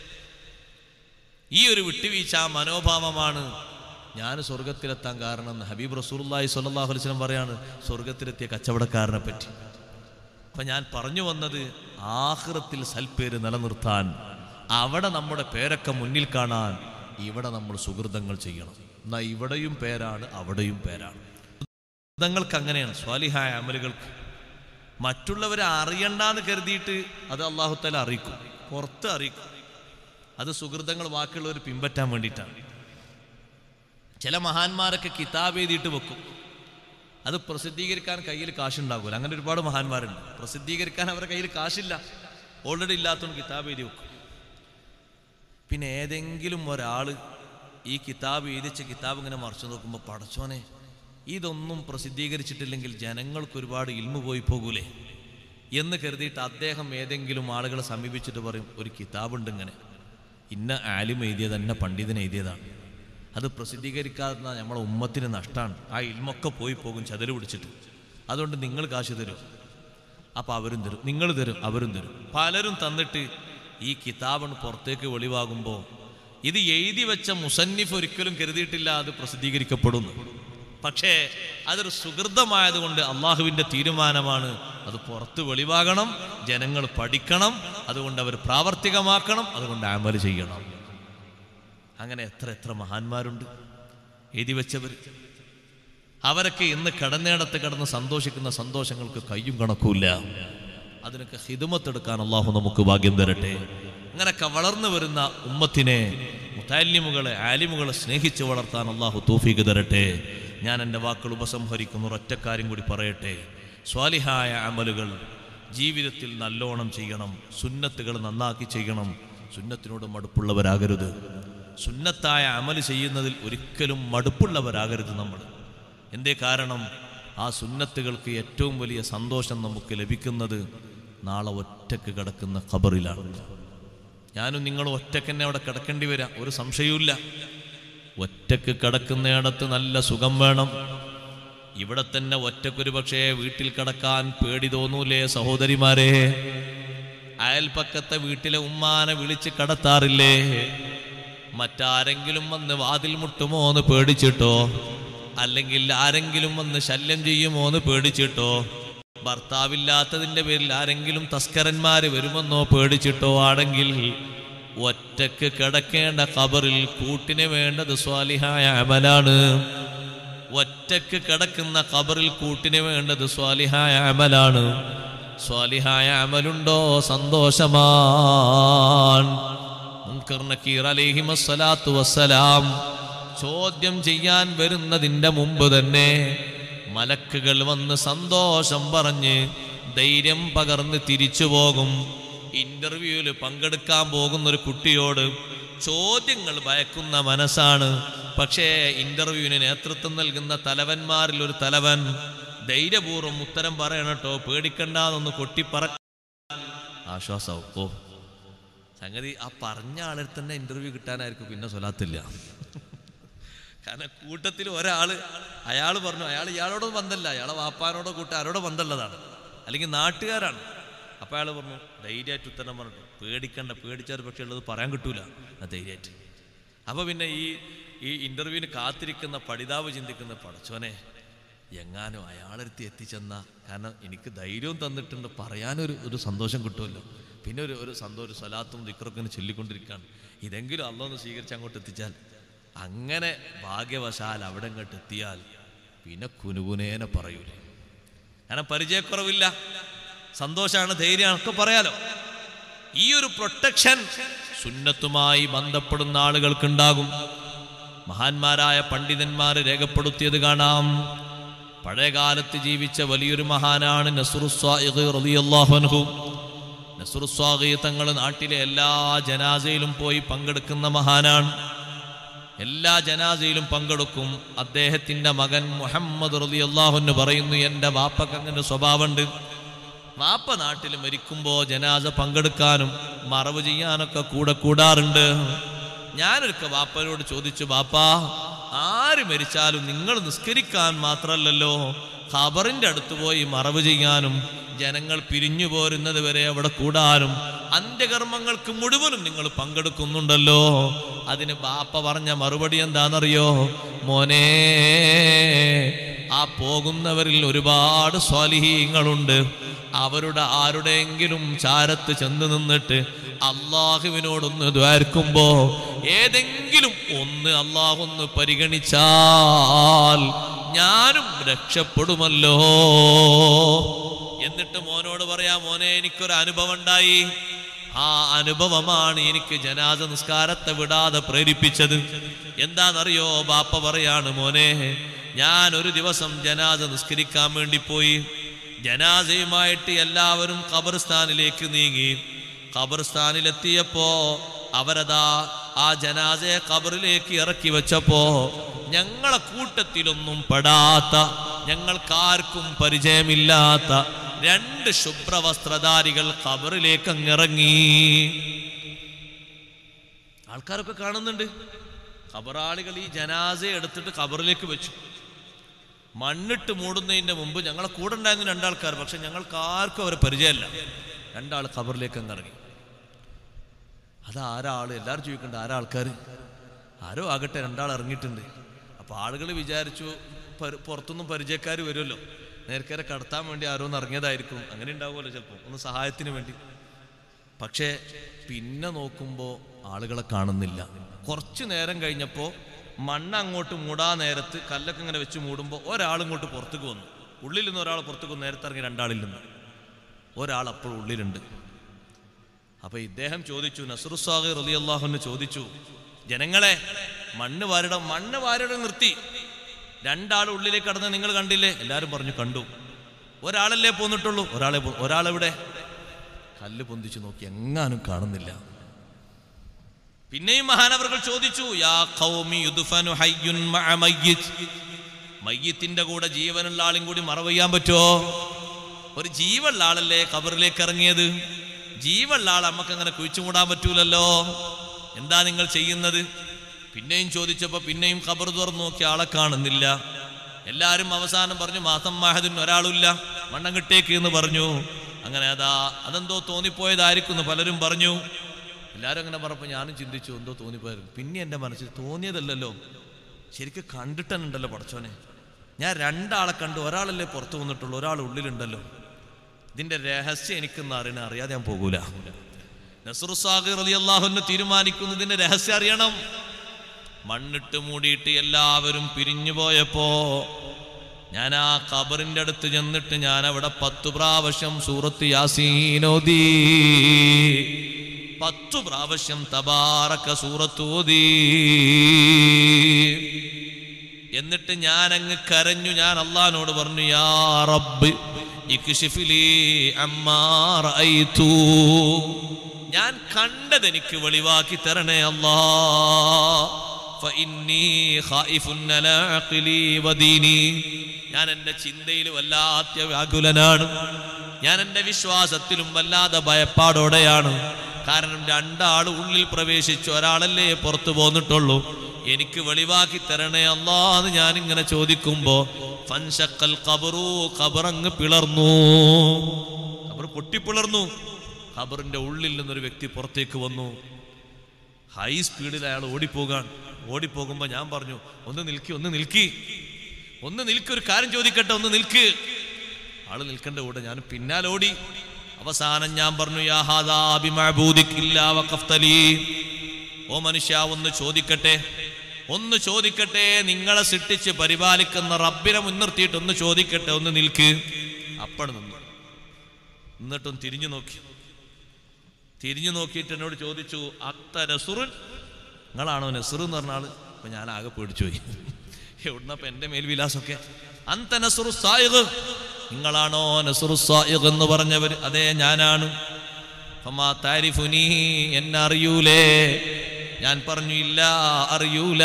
ഈ ഒരു വിട്ടുവീഴ്ച ആ മനോഭാവമാണ് ഞാൻ സ്വർഗത്തിലെത്താൻ കാരണം എന്ന് ഹബീബ് റസൂർല്ലാഹി സ്വല്ലല്ലാഹു അലൈഹി വസല്ലം പറയാണ് സ്വർഗത്തിലെത്തിയ കച്ചവടക്കാരനെ പറ്റി അപ്പൊ ഞാൻ പറഞ്ഞു വന്നത് ആഹ്റത്തിൽ സൽപ്പേര് നിലനിർത്താൻ അവിടെ നമ്മുടെ പേരൊക്കെ മുന്നിൽ കാണാൻ ഇവിടെ നമ്മൾ സുഹൃതങ്ങൾ ചെയ്യണം എന്നാ ഇവിടെയും പേരാണ് അവിടെയും പേരാണ് സുഹൃതങ്ങൾക്ക് അങ്ങനെയാണ് സ്വാലിഹായ അമലുകൾക്ക് മറ്റുള്ളവരെ അറിയണ്ടെന്ന് കരുതിയിട്ട് അത് അള്ളാഹുത്തല അറിയിക്കും പുറത്ത് അറിയിക്കും അത് സുഹൃതങ്ങൾ ബാക്കിയുള്ളവർ പിൻപറ്റാൻ വേണ്ടിയിട്ടാണ് ചില മഹാന്മാരൊക്കെ കിതാബ് എഴുതിയിട്ട് വെക്കും അത് പ്രസിദ്ധീകരിക്കാൻ കയ്യിൽ കാശുണ്ടാകൂല അങ്ങനെ ഒരുപാട് മഹാന്മാരുണ്ട് പ്രസിദ്ധീകരിക്കാൻ അവരുടെ കയ്യിൽ കാശില്ല ഓൾറെഡി ഇല്ലാത്തവൻ കിതാബ് എഴുതി വെക്കും പിന്നെ ഏതെങ്കിലും ഒരാൾ ഈ കിതാബ് എഴുതിച്ച കിതാബ് ഇങ്ങനെ മറിച്ചു നോക്കുമ്പോൾ പടച്ചോനെ ഇതൊന്നും പ്രസിദ്ധീകരിച്ചിട്ടില്ലെങ്കിൽ ജനങ്ങൾക്ക് ഒരുപാട് ഇൽമു പോയി പോകൂലേ എന്ന് കരുതിയിട്ട് അദ്ദേഹം ഏതെങ്കിലും ആളുകളെ സമീപിച്ചിട്ട് പറയും ഒരു കിതാബുണ്ട് ഇങ്ങനെ ഇന്ന ആലിം എഴുതിയത് തന്നെ പണ്ഡിതൻ എഴുതിയതാണ് അത് പ്രസിദ്ധീകരിക്കാതെ നമ്മളെ ഉമ്മത്തിന് നഷ്ടമാണ് ആ ഇൽമൊക്കെ പോയി പോകും ചതിര് പിടിച്ചിട്ട് അതുകൊണ്ട് നിങ്ങൾ കാശ് തരും അപ്പം അവരും തരും നിങ്ങൾ തരും അവരും തരും പലരും തന്നിട്ട് ഈ കിതാബണ് പുറത്തേക്ക് വെളിവാകുമ്പോൾ ഇത് എഴുതി വെച്ച മുസന്നിഫ് ഒരിക്കലും കരുതിയിട്ടില്ല അത് പ്രസിദ്ധീകരിക്കപ്പെടുന്നു പക്ഷേ അതൊരു സുഹൃതമായതുകൊണ്ട് അള്ളാഹുവിൻ്റെ തീരുമാനമാണ് അത് പുറത്ത് വെളിവാകണം ജനങ്ങൾ പഠിക്കണം അതുകൊണ്ട് അവർ പ്രാവർത്തികമാക്കണം അതുകൊണ്ട് അമൽ ചെയ്യണം അങ്ങനെ എത്ര എത്ര മഹാന്മാരുണ്ട് എഴുതി വെച്ചവർ അവരൊക്കെ ഇന്ന് കിടന്നേടത്ത് കിടന്ന് സന്തോഷിക്കുന്ന സന്തോഷങ്ങൾക്ക് കയ്യും കണക്കൂല്ല അതിനൊക്കെ ഹിതുമത്തെടുക്കാൻ അള്ളാഹു നമുക്ക് ഭാഗ്യം തരട്ടെ അങ്ങനൊക്കെ വളർന്നു വരുന്ന ഉമ്മത്തിനെ മുത്താലിമുകളെ ആലിമുകളെ സ്നേഹിച്ച് വളർത്താൻ അള്ളാഹു തൂഫീക്ക് തരട്ടെ ഞാൻ എൻ്റെ വാക്കുകൾ ഉപസംഹരിക്കുന്ന ഒരൊറ്റക്കാര്യം കൂടി പറയട്ടെ സ്വാലിഹായ അമലുകൾ ജീവിതത്തിൽ നല്ലോണം ചെയ്യണം സുന്നത്തുകൾ നന്നാക്കി ചെയ്യണം സുന്നത്തിനോട് മടുപ്പുള്ളവരാകരുത് സുന്നത്തായ അമല് ചെയ്യുന്നതിൽ ഒരിക്കലും മടുപ്പുള്ളവരാകരുത് നമ്മൾ എന്തേ കാരണം ആ സുന്നത്തുകൾക്ക് ഏറ്റവും വലിയ സന്തോഷം നമുക്ക് ലഭിക്കുന്നത് നാളെ ഒറ്റക്ക് കിടക്കുന്ന ഖബറിലാണ് ഞാനും നിങ്ങൾ ഒറ്റക്ക് തന്നെ അവിടെ കിടക്കേണ്ടി വരാം ഒരു സംശയവുമില്ല ഒറ്റക്ക് കിടക്കുന്നിടത്ത് നല്ല സുഖം വേണം ഇവിടെ തന്നെ ഒറ്റക്കൊരു പക്ഷേ വീട്ടിൽ കിടക്കാൻ പേടി തോന്നൂലേ സഹോദരിമാരെ അയൽപ്പക്കത്തെ വീട്ടിലെ ഉമ്മാനെ വിളിച്ച് കടത്താറില്ലേ മറ്റാരെങ്കിലും വന്ന് വാതിൽ മുട്ടുമോ എന്ന് പേടിച്ചിട്ടോ അല്ലെങ്കിൽ ആരെങ്കിലും വന്ന് ശല്യം ചെയ്യുമോ എന്ന് പേടിച്ചിട്ടോ ഭർത്താവില്ലാത്തതിന്റെ പേരിൽ ആരെങ്കിലും തസ്കരന്മാര് വരുമെന്നോ പേടിച്ചിട്ടോ ആണെങ്കിൽ ഒറ്റക്ക് കിടക്കേണ്ട ഖബറിൽ കൂട്ടിന് വേണ്ടത് സ്വാലിഹായ അമലാണ് ഒറ്റക്ക് കിടക്കുന്ന ഖബറിൽ കൂട്ടിന് വേണ്ടത് സ്വാലിഹായ അമലാണ് സ്വാലിഹായ അമലുണ്ടോ സന്തോഷമാണ് മുൻകർ നക്കീർ അലൈഹിമസ്സലാത്തു വസ്സലാം ചോദ്യം ചെയ്യാൻ വരുന്നതിൻ്റെ മുമ്പ് തന്നെ മലക്കുകൾ വന്ന് സന്തോഷം പറഞ്ഞ് ധൈര്യം പകർന്ന് തിരിച്ചു പോകും ഇന്റർവ്യൂവിൽ പങ്കെടുക്കാൻ പോകുന്ന ഒരു കുട്ടിയോട് ചോദ്യങ്ങൾ ഭയക്കുന്ന മനസ്സാണ് പക്ഷേ ഇന്റർവ്യൂവിന് നേതൃത്വം നൽകുന്ന തലവന്മാരിൽ ഒരു തലവൻ ധൈര്യപൂർവ്വം ഉത്തരം പറയണട്ടോ പേടിക്കണ്ടെന്നൊന്ന് കൊട്ടിപ്പറ ആശ്വാസവും ഓ സംഗതി ആ പറഞ്ഞ ആളിൽ തന്നെ ഇന്റർവ്യൂ കിട്ടാനായിരിക്കും പിന്നെ സ്വലാത്തില്ല കാരണം കൂട്ടത്തിൽ ഒരാൾ അയാൾ പറഞ്ഞു അയാൾ ഇയാളോട് ബന്ധമല്ല അയാളെ വാപ്പാനോടോ കൂട്ടുകാരോടോ ബന്ധമുള്ളതാണ് അല്ലെങ്കിൽ നാട്ടുകാരാണ് അപ്പം അയാൾ പറഞ്ഞു ധൈര്യമായിട്ട് ഉത്തരം പറഞ്ഞു പേടിക്കണ്ട പേടിച്ചാൽ പക്ഷേ ഉള്ളത് പറയാൻ കിട്ടൂല ആ ധൈര്യമായിട്ട് അപ്പോൾ പിന്നെ ഈ ഈ ഇൻ്റർവ്യൂവിന് കാത്തിരിക്കുന്ന പഠിതാവ് ചിന്തിക്കുന്ന പടച്ചോനെ എങ്ങാനും അയാളെടുത്ത് എത്തിച്ചെന്ന കാരണം എനിക്ക് ധൈര്യവും തന്നിട്ടുണ്ട് പറയാനൊരു ഒരു സന്തോഷം കിട്ടുമല്ലോ പിന്നെ ഒരു ഒരു സന്തോഷം സ്വലാത്തും ദിക്കറൊക്കെ ഇങ്ങനെ ചൊല്ലിക്കൊണ്ടിരിക്കുകയാണ് ഇതെങ്കിലും അള്ളൊന്ന് സ്വീകരിച്ച് അങ്ങോട്ട് എത്തിച്ചാൽ അങ്ങനെ ഭാഗ്യവശാൽ അവിടെ അങ്ങോട്ട് എത്തിയാൽ പിന്നെ കുനുകുനേനെ പറയൂലേ കാരണം പരിചയക്കുറവില്ല സന്തോഷമാണ് ധൈര്യമാണ് ഒക്കെ പറയാലോ ഈ ഒരു പ്രൊട്ടക്ഷൻ സുന്നത്തുമായി ബന്ധപ്പെടുന്ന ആളുകൾക്കുണ്ടാകും മഹാന്മാരായ പണ്ഡിതന്മാർ രേഖപ്പെടുത്തിയത് കാണാം പഴയകാലത്ത് ജീവിച്ച വലിയൊരു മഹാനാണ് നസുറുസ്വാഹു നസുറുസ്വാഹി തങ്ങൾ നാട്ടിലെ എല്ലാ ജനാസയിലും പോയി പങ്കെടുക്കുന്ന മഹാനാണ് എല്ലാ ജനാസയിലും പങ്കെടുക്കും അദ്ദേഹത്തിന്റെ മകൻ മുഹമ്മദ് റലി അള്ളാഹുന്ന് പറയുന്നു എൻ്റെ വാപ്പക്ക് അങ്ങനെ സ്വഭാവമുണ്ട് വാപ്പ നാട്ടിൽ മരിക്കുമ്പോൾ ജനാസ പങ്കെടുക്കാനും മറവ് ചെയ്യാനൊക്കെ കൂടെ കൂടാറുണ്ട് ഞാനൊരുക്ക വാപ്പനോട് ചോദിച്ചു വാപ്പാ ആര് മരിച്ചാലും നിങ്ങൾ നിസ്കരിക്കാൻ മാത്രമല്ലല്ലോ ഖബറിന്റെ അടുത്ത് പോയി മറവ് ചെയ്യാനും ജനങ്ങൾ പിരിഞ്ഞു പോരുന്നത് വരെ അവിടെ കൂടാനും അന്ത്യകർമ്മങ്ങൾക്ക് മുഴുവനും നിങ്ങൾ പങ്കെടുക്കുന്നുണ്ടല്ലോ അതിന് ബാപ്പ പറഞ്ഞ മറുപടി എന്താണെന്നറിയോ മോനെ ആ പോകുന്നവരിൽ ഒരുപാട് സ്വാലിഹീങ്ങളുണ്ട് അവരുടെ ആരുടെയെങ്കിലും ചാരത്ത് ചെന്ന് നിന്നിട്ട് അള്ളാഹുവിനോടൊന്ന് ദ്വാർക്കുമ്പോ ഏതെങ്കിലും ഒന്ന് അള്ളാഹൊന്ന് പരിഗണിച്ചാൽ ഞാനും രക്ഷപ്പെടുമല്ലോ എന്നിട്ട് മോനോട് പറയാ മോനെ എനിക്കൊരു അനുഭവം ഉണ്ടായി ആ അനുഭവമാണ് എനിക്ക് ജനാസ നിസ്കാരത്തെ വിടാതെ പ്രേരിപ്പിച്ചത് എന്താണെന്നറിയോ ബാപ്പ പറയാണ് മോനെ ഞാൻ ഒരു ദിവസം ജനാസ നിസ്കരിക്കാൻ വേണ്ടി പോയി ജനാസയുമായിട്ട് എല്ലാവരും ഖബർസ്ഥാനിലേക്ക് നീങ്ങി ഖബർസ്ഥാനിലെത്തിയപ്പോ അവരതാ ആ ജനാസയെ ഖബറിലേക്ക് ഇറക്കി വെച്ചപ്പോ ഞങ്ങളെ കൂട്ടത്തിലൊന്നും പെടാത്ത ഞങ്ങൾക്കാർക്കും പരിചയമില്ലാത്ത രണ്ട് ശുഭ്രവസ്ത്രധാരികൾ ഖബറിലേക്ക് അങ്ങിറങ്ങി ആൾക്കാരൊക്കെ കാണുന്നുണ്ട് ഖബറാളികൾ ഈ ജനാസയെ എടുത്തിട്ട് ഖബറിലേക്ക് വെച്ചു മണ്ണിട്ട് മൂടുന്നതിന്റെ മുമ്പ് ഞങ്ങളെ കൂടെ ഉണ്ടായിരുന്ന രണ്ടാൾക്കാർ പക്ഷെ ഞങ്ങൾക്ക് ആർക്കും അവരെ പരിചയമല്ല രണ്ടാൾ ഖബറിലേക്ക് അങ്ങ് ഇറങ്ങി അതാരാള് എല്ലാവരും ചോദിക്കണ്ട ആരാ ആൾക്കാർ ആരോ ആകട്ടെ രണ്ടാൾ ഇറങ്ങിയിട്ടുണ്ട് അപ്പൊ ആളുകൾ വിചാരിച്ചു പരി- പുറത്തുനിന്നും പരിചയക്കാർ വരുമല്ലോ നേർക്കേരെ കടത്താൻ വേണ്ടി ആരോന്ന് ഇറങ്ങിയതായിരിക്കും അങ്ങനെ ഉണ്ടാവുമല്ലോ ചിലപ്പോൾ ഒന്ന് സഹായത്തിന് വേണ്ടി പക്ഷേ പിന്നെ നോക്കുമ്പോൾ ആളുകളെ കാണുന്നില്ല കുറച്ചു നേരം കഴിഞ്ഞപ്പോൾ മണ്ണ് അങ്ങോട്ട് മൂടാ നേരത്ത് കല്ലൊക്കെ ഇങ്ങനെ വെച്ച് മൂടുമ്പോൾ ഒരാൾ ഇങ്ങോട്ട് പുറത്തേക്ക് വന്നു ഉള്ളിൽ നിന്ന് ഒരാൾ പുറത്തേക്ക് വന്നു നേരത്തെ ഇറങ്ങി രണ്ടാളിൽ നിന്ന് ഒരാൾ അപ്പോൾ ഉള്ളിലുണ്ട് അപ്പൊ ഇദ്ദേഹം ചോദിച്ചു നസറുസാഹി റലി അള്ളാഹുന്ന് ചോദിച്ചു ജനങ്ങളെ മണ്ണ് വാരിട മണ്ണ് വാരിട നിർത്തി രണ്ടാൾ ഉള്ളിലേക്ക് കടന്ന് നിങ്ങൾ കണ്ടില്ലേ എല്ലാവരും പറഞ്ഞു കണ്ടു ഒരാളല്ലേ പോന്നിട്ടുള്ളൂ ഒരാളെ പോ- ഒരാളെവിടെ കല്ല് പൊന്തിച്ചു നോക്കി എങ്ങാനും കാണുന്നില്ല പിന്നെയും മഹാനവറുകൾ ചോദിച്ചു യാ ഖൗമി യുദ്ഫനു ഹയ്യുൻ മഅ മയ്യിത്ത് മയ്യത്തിന്റെ കൂടെ ജീവനുള്ള ആളും കൂടി മറവ് ചെയ്യാൻ പറ്റുമോ ഒരു ജീവുള്ള ആളല്ലേ ഖബറിലേക്ക് ഇറങ്ങിയത് ജീവുള്ള ആൾ നമുക്ക് അങ്ങനെ കുഴിച്ചു മൂടാൻ പറ്റൂലല്ലോ എന്താ നിങ്ങൾ ചെയ്യുന്നത് പിന്നെയും ചോദിച്ചപ്പോ പിന്നെയും ഖബർ തുറന്നു നോക്കി ആളെ കാണുന്നില്ല എല്ലാരും അവസാനം പറഞ്ഞു മാസം മാഹദിന് ഒരാളില്ല മണ്ണം കിട്ടേക്ക് എന്ന് പറഞ്ഞു അങ്ങനെ അതാ അതെന്തോ തോന്നിപ്പോയതായിരിക്കും എന്ന് പലരും പറഞ്ഞു എല്ലാവരും അങ്ങനെ പറഞ്ഞപ്പോൾ ഞാനും ചിന്തിച്ചു എന്തോ തോന്നിപ്പോയായിരുന്നു പിന്നെ എൻ്റെ മനസ്സിൽ തോന്നിയതല്ലല്ലോ ശരിക്കും കണ്ടിട്ടുണ്ടല്ലോ പടച്ചോനെ ഞാൻ രണ്ടാളെ കണ്ടു ഒരാളല്ലേ പുറത്തു വന്നിട്ടുള്ളൂ ഒരാൾ ഉള്ളിലുണ്ടല്ലോ ഇതിന്റെ രഹസ്യം എനിക്കൊന്നും അറിയണ അറിയാതെ ഞാൻ പോകൂല നസറുസാഖിർ അലി അള്ളാഹുന്ന് തീരുമാനിക്കുന്നതിന്റെ രഹസ്യം അറിയണം മണ്ണിട്ട് മൂടിയിട്ട് എല്ലാവരും പിരിഞ്ഞു പോയപ്പോ ഞാൻ ആ ഖബറിന്റെ അടുത്ത് ചെന്നിട്ട് ഞാൻ അവിടെ പത്തു പ്രാവശ്യം സൂറത്ത് യാസീനോദീ പത്തു പ്രാവശ്യം തബാറക്ക സൂറത്തൂതീ എന്നിട്ട് ഞാൻ അങ്ങ് കരഞ്ഞു ഞാൻ അള്ളഹാനോട് പറഞ്ഞു യാ റബ്ബ് ഇക്ഷിഫിലി അമ്മാ റഅയ്തു ഞാൻ കണ്ടത് എനിക്ക് വെളിവാക്കി തരണേ അല്ലാ ഫഇന്നീ ഖായിഫുൻ അലാ അഖ്ലി വദീനി ഞാൻ എൻ്റെ ചിന്തയിൽ വല്ലാത്ത വ്യാകുലനാണ് ഞാൻ എൻ്റെ വിശ്വാസത്തിലും വല്ലാതെ ഭയപ്പാടോടെയാണ് കാരണം രണ്ടാൾ ഉള്ളിൽ പ്രവേശിച്ചു ഒരാളല്ലേ പുറത്തു പോന്നിട്ടുള്ളൂ എനിക്ക് വെളിവാക്കി തരണേ അല്ലാന്ന് ഞാൻ ഇങ്ങനെ ചോദിക്കുമ്പോ ഫൻഷക്കൽ ഖബറു ഖബറങ്ങ് പിളർന്നു ഖബർ പൊട്ടിപ്പിളർന്നു ഖബറിന്റെ ഉള്ളിൽ നിന്നൊരു വ്യക്തി പുറത്തേക്ക് വന്നു ഹൈ സ്പീഡിൽ അയാൾ ഓടിപ്പോകാൻ ഓടിപ്പോകുമ്പോൾ ഞാൻ പറഞ്ഞു ഒന്ന് നിൽക്കി ഒന്ന് നിൽക്കി ഒന്ന് നിൽക്കി ഒരു കാര്യം ചോദിക്കട്ടെ ഒന്ന് നിൽക്ക് ആള് നിൽക്കേണ്ട കൂടെ ഞാൻ പിന്നാലെ ഓടി അവസാനം ഞാൻ പറഞ്ഞു യാ ഹാദാ ബിമഅബൂദിക്കില്ലാ വഖഫ്തലീ. ഓ മനുഷ്യ ഒന്ന് ചോദിക്കട്ടെ ഒന്ന് ചോദിക്കട്ടെ നിങ്ങളെ സൃഷ്ടിച്ച് പരിപാലിക്കുന്ന റബ്ബിനെ മുൻനിർത്തിയിട്ട് ഒന്ന് ചോദിക്കട്ടെ ഒന്ന് നിൽക്ക് അപ്പണ് നിന്നു എന്നിട്ടും തിരിഞ്ഞു നോക്കി തിരിഞ്ഞു നോക്കിയിട്ട് എന്നോട് ചോദിച്ചു അത്ത നസുറുൻ നിങ്ങളാണോ നസുർ എന്ന് പറഞ്ഞ ആള് അപ്പൊ ഞാൻ ആകെ പേടിച്ചു പോയി എവിടുന്നപ്പോ എന്റെ മേൽവിലാസമൊക്കെ അന്ത നസുറു സായിഖ് നിങ്ങളാണോ നസുറു സായിഖ് എന്ന് പറഞ്ഞവർ അതെ ഞാനാണ് ഫമാ താരിഫുനി എന്നെ അറിയൂലേ ഞാൻ പറഞ്ഞു ഇല്ല അറിയൂല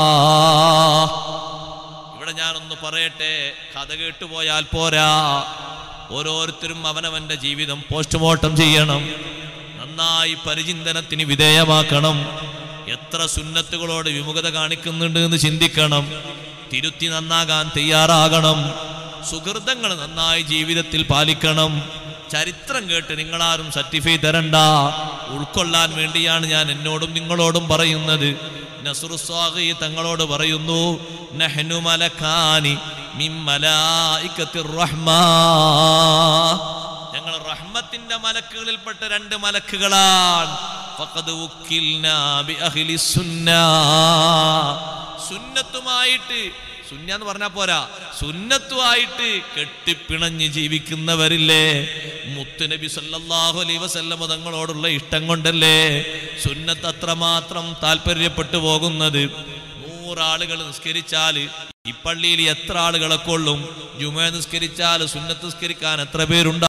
ഇവിടെ ഞാനൊന്ന് പറയട്ടെ കഥ കേട്ടുപോയാൽ പോരാ ഓരോരുത്തരും അവനവന്റെ ജീവിതം പോസ്റ്റ്മോർട്ടം ചെയ്യണം നന്നായി പരിചിന്തനത്തിന് വിധേയമാക്കണം എത്ര സുന്നത്തുകളോട് വിമുഖത കാണിക്കുന്നുണ്ട് എന്ന് ചിന്തിക്കണം തിരുത്തി നന്നാകാൻ തയ്യാറാകണം സുഹൃതങ്ങൾ നന്നായി ജീവിതത്തിൽ പാലിക്കണം ചരിത്രം കേട്ട് നിങ്ങളാരും സർട്ടിഫൈ തരണ്ട ഉൾക്കൊള്ളാൻ വേണ്ടിയാണ് ഞാൻ എന്നോടും നിങ്ങളോടും പറയുന്നത് നസ്രുസ്വാഗി തങ്ങളോട് പറയുന്നു നഹ്നു മലക്കാനി മിൻ മലായിക്കത്തിർ റഹ്മാ ഞങ്ങൾ റഹ്മത്തിന്റെ മലക്കുകളിൽപ്പെട്ട രണ്ട് മലക്കുകളാണ് ഫഖദ് ഉക്കിൽനാ ബി അഹ്ലി സുന്നാ. സുന്നത്തുമായിട്ട് സുന്ന എന്ന് പറഞ്ഞാ പോരാ സുന്നത്തുമായിട്ട് കെട്ടിപ്പിണഞ്ഞ് ജീവിക്കുന്നവരില്ലേ മുത്തുനബി സല്ലല്ലാഹു അലൈഹി വസല്ലമ തങ്ങളോടുള്ള ഇഷ്ടം കൊണ്ടല്ലേ സുന്നത്ത് അത്രമാത്രം താല്പര്യപ്പെട്ടു പോകുന്നത് നൂറാളുകൾ നിസ്കരിച്ചാൽ ഈ പള്ളിയിൽ എത്ര ആളുകളെ കൊള്ളും ജുമ നിസ്കരിച്ചാൽ സുന്നത്ത് നിസ്കരിക്കാൻ എത്ര പേരുണ്ടാവും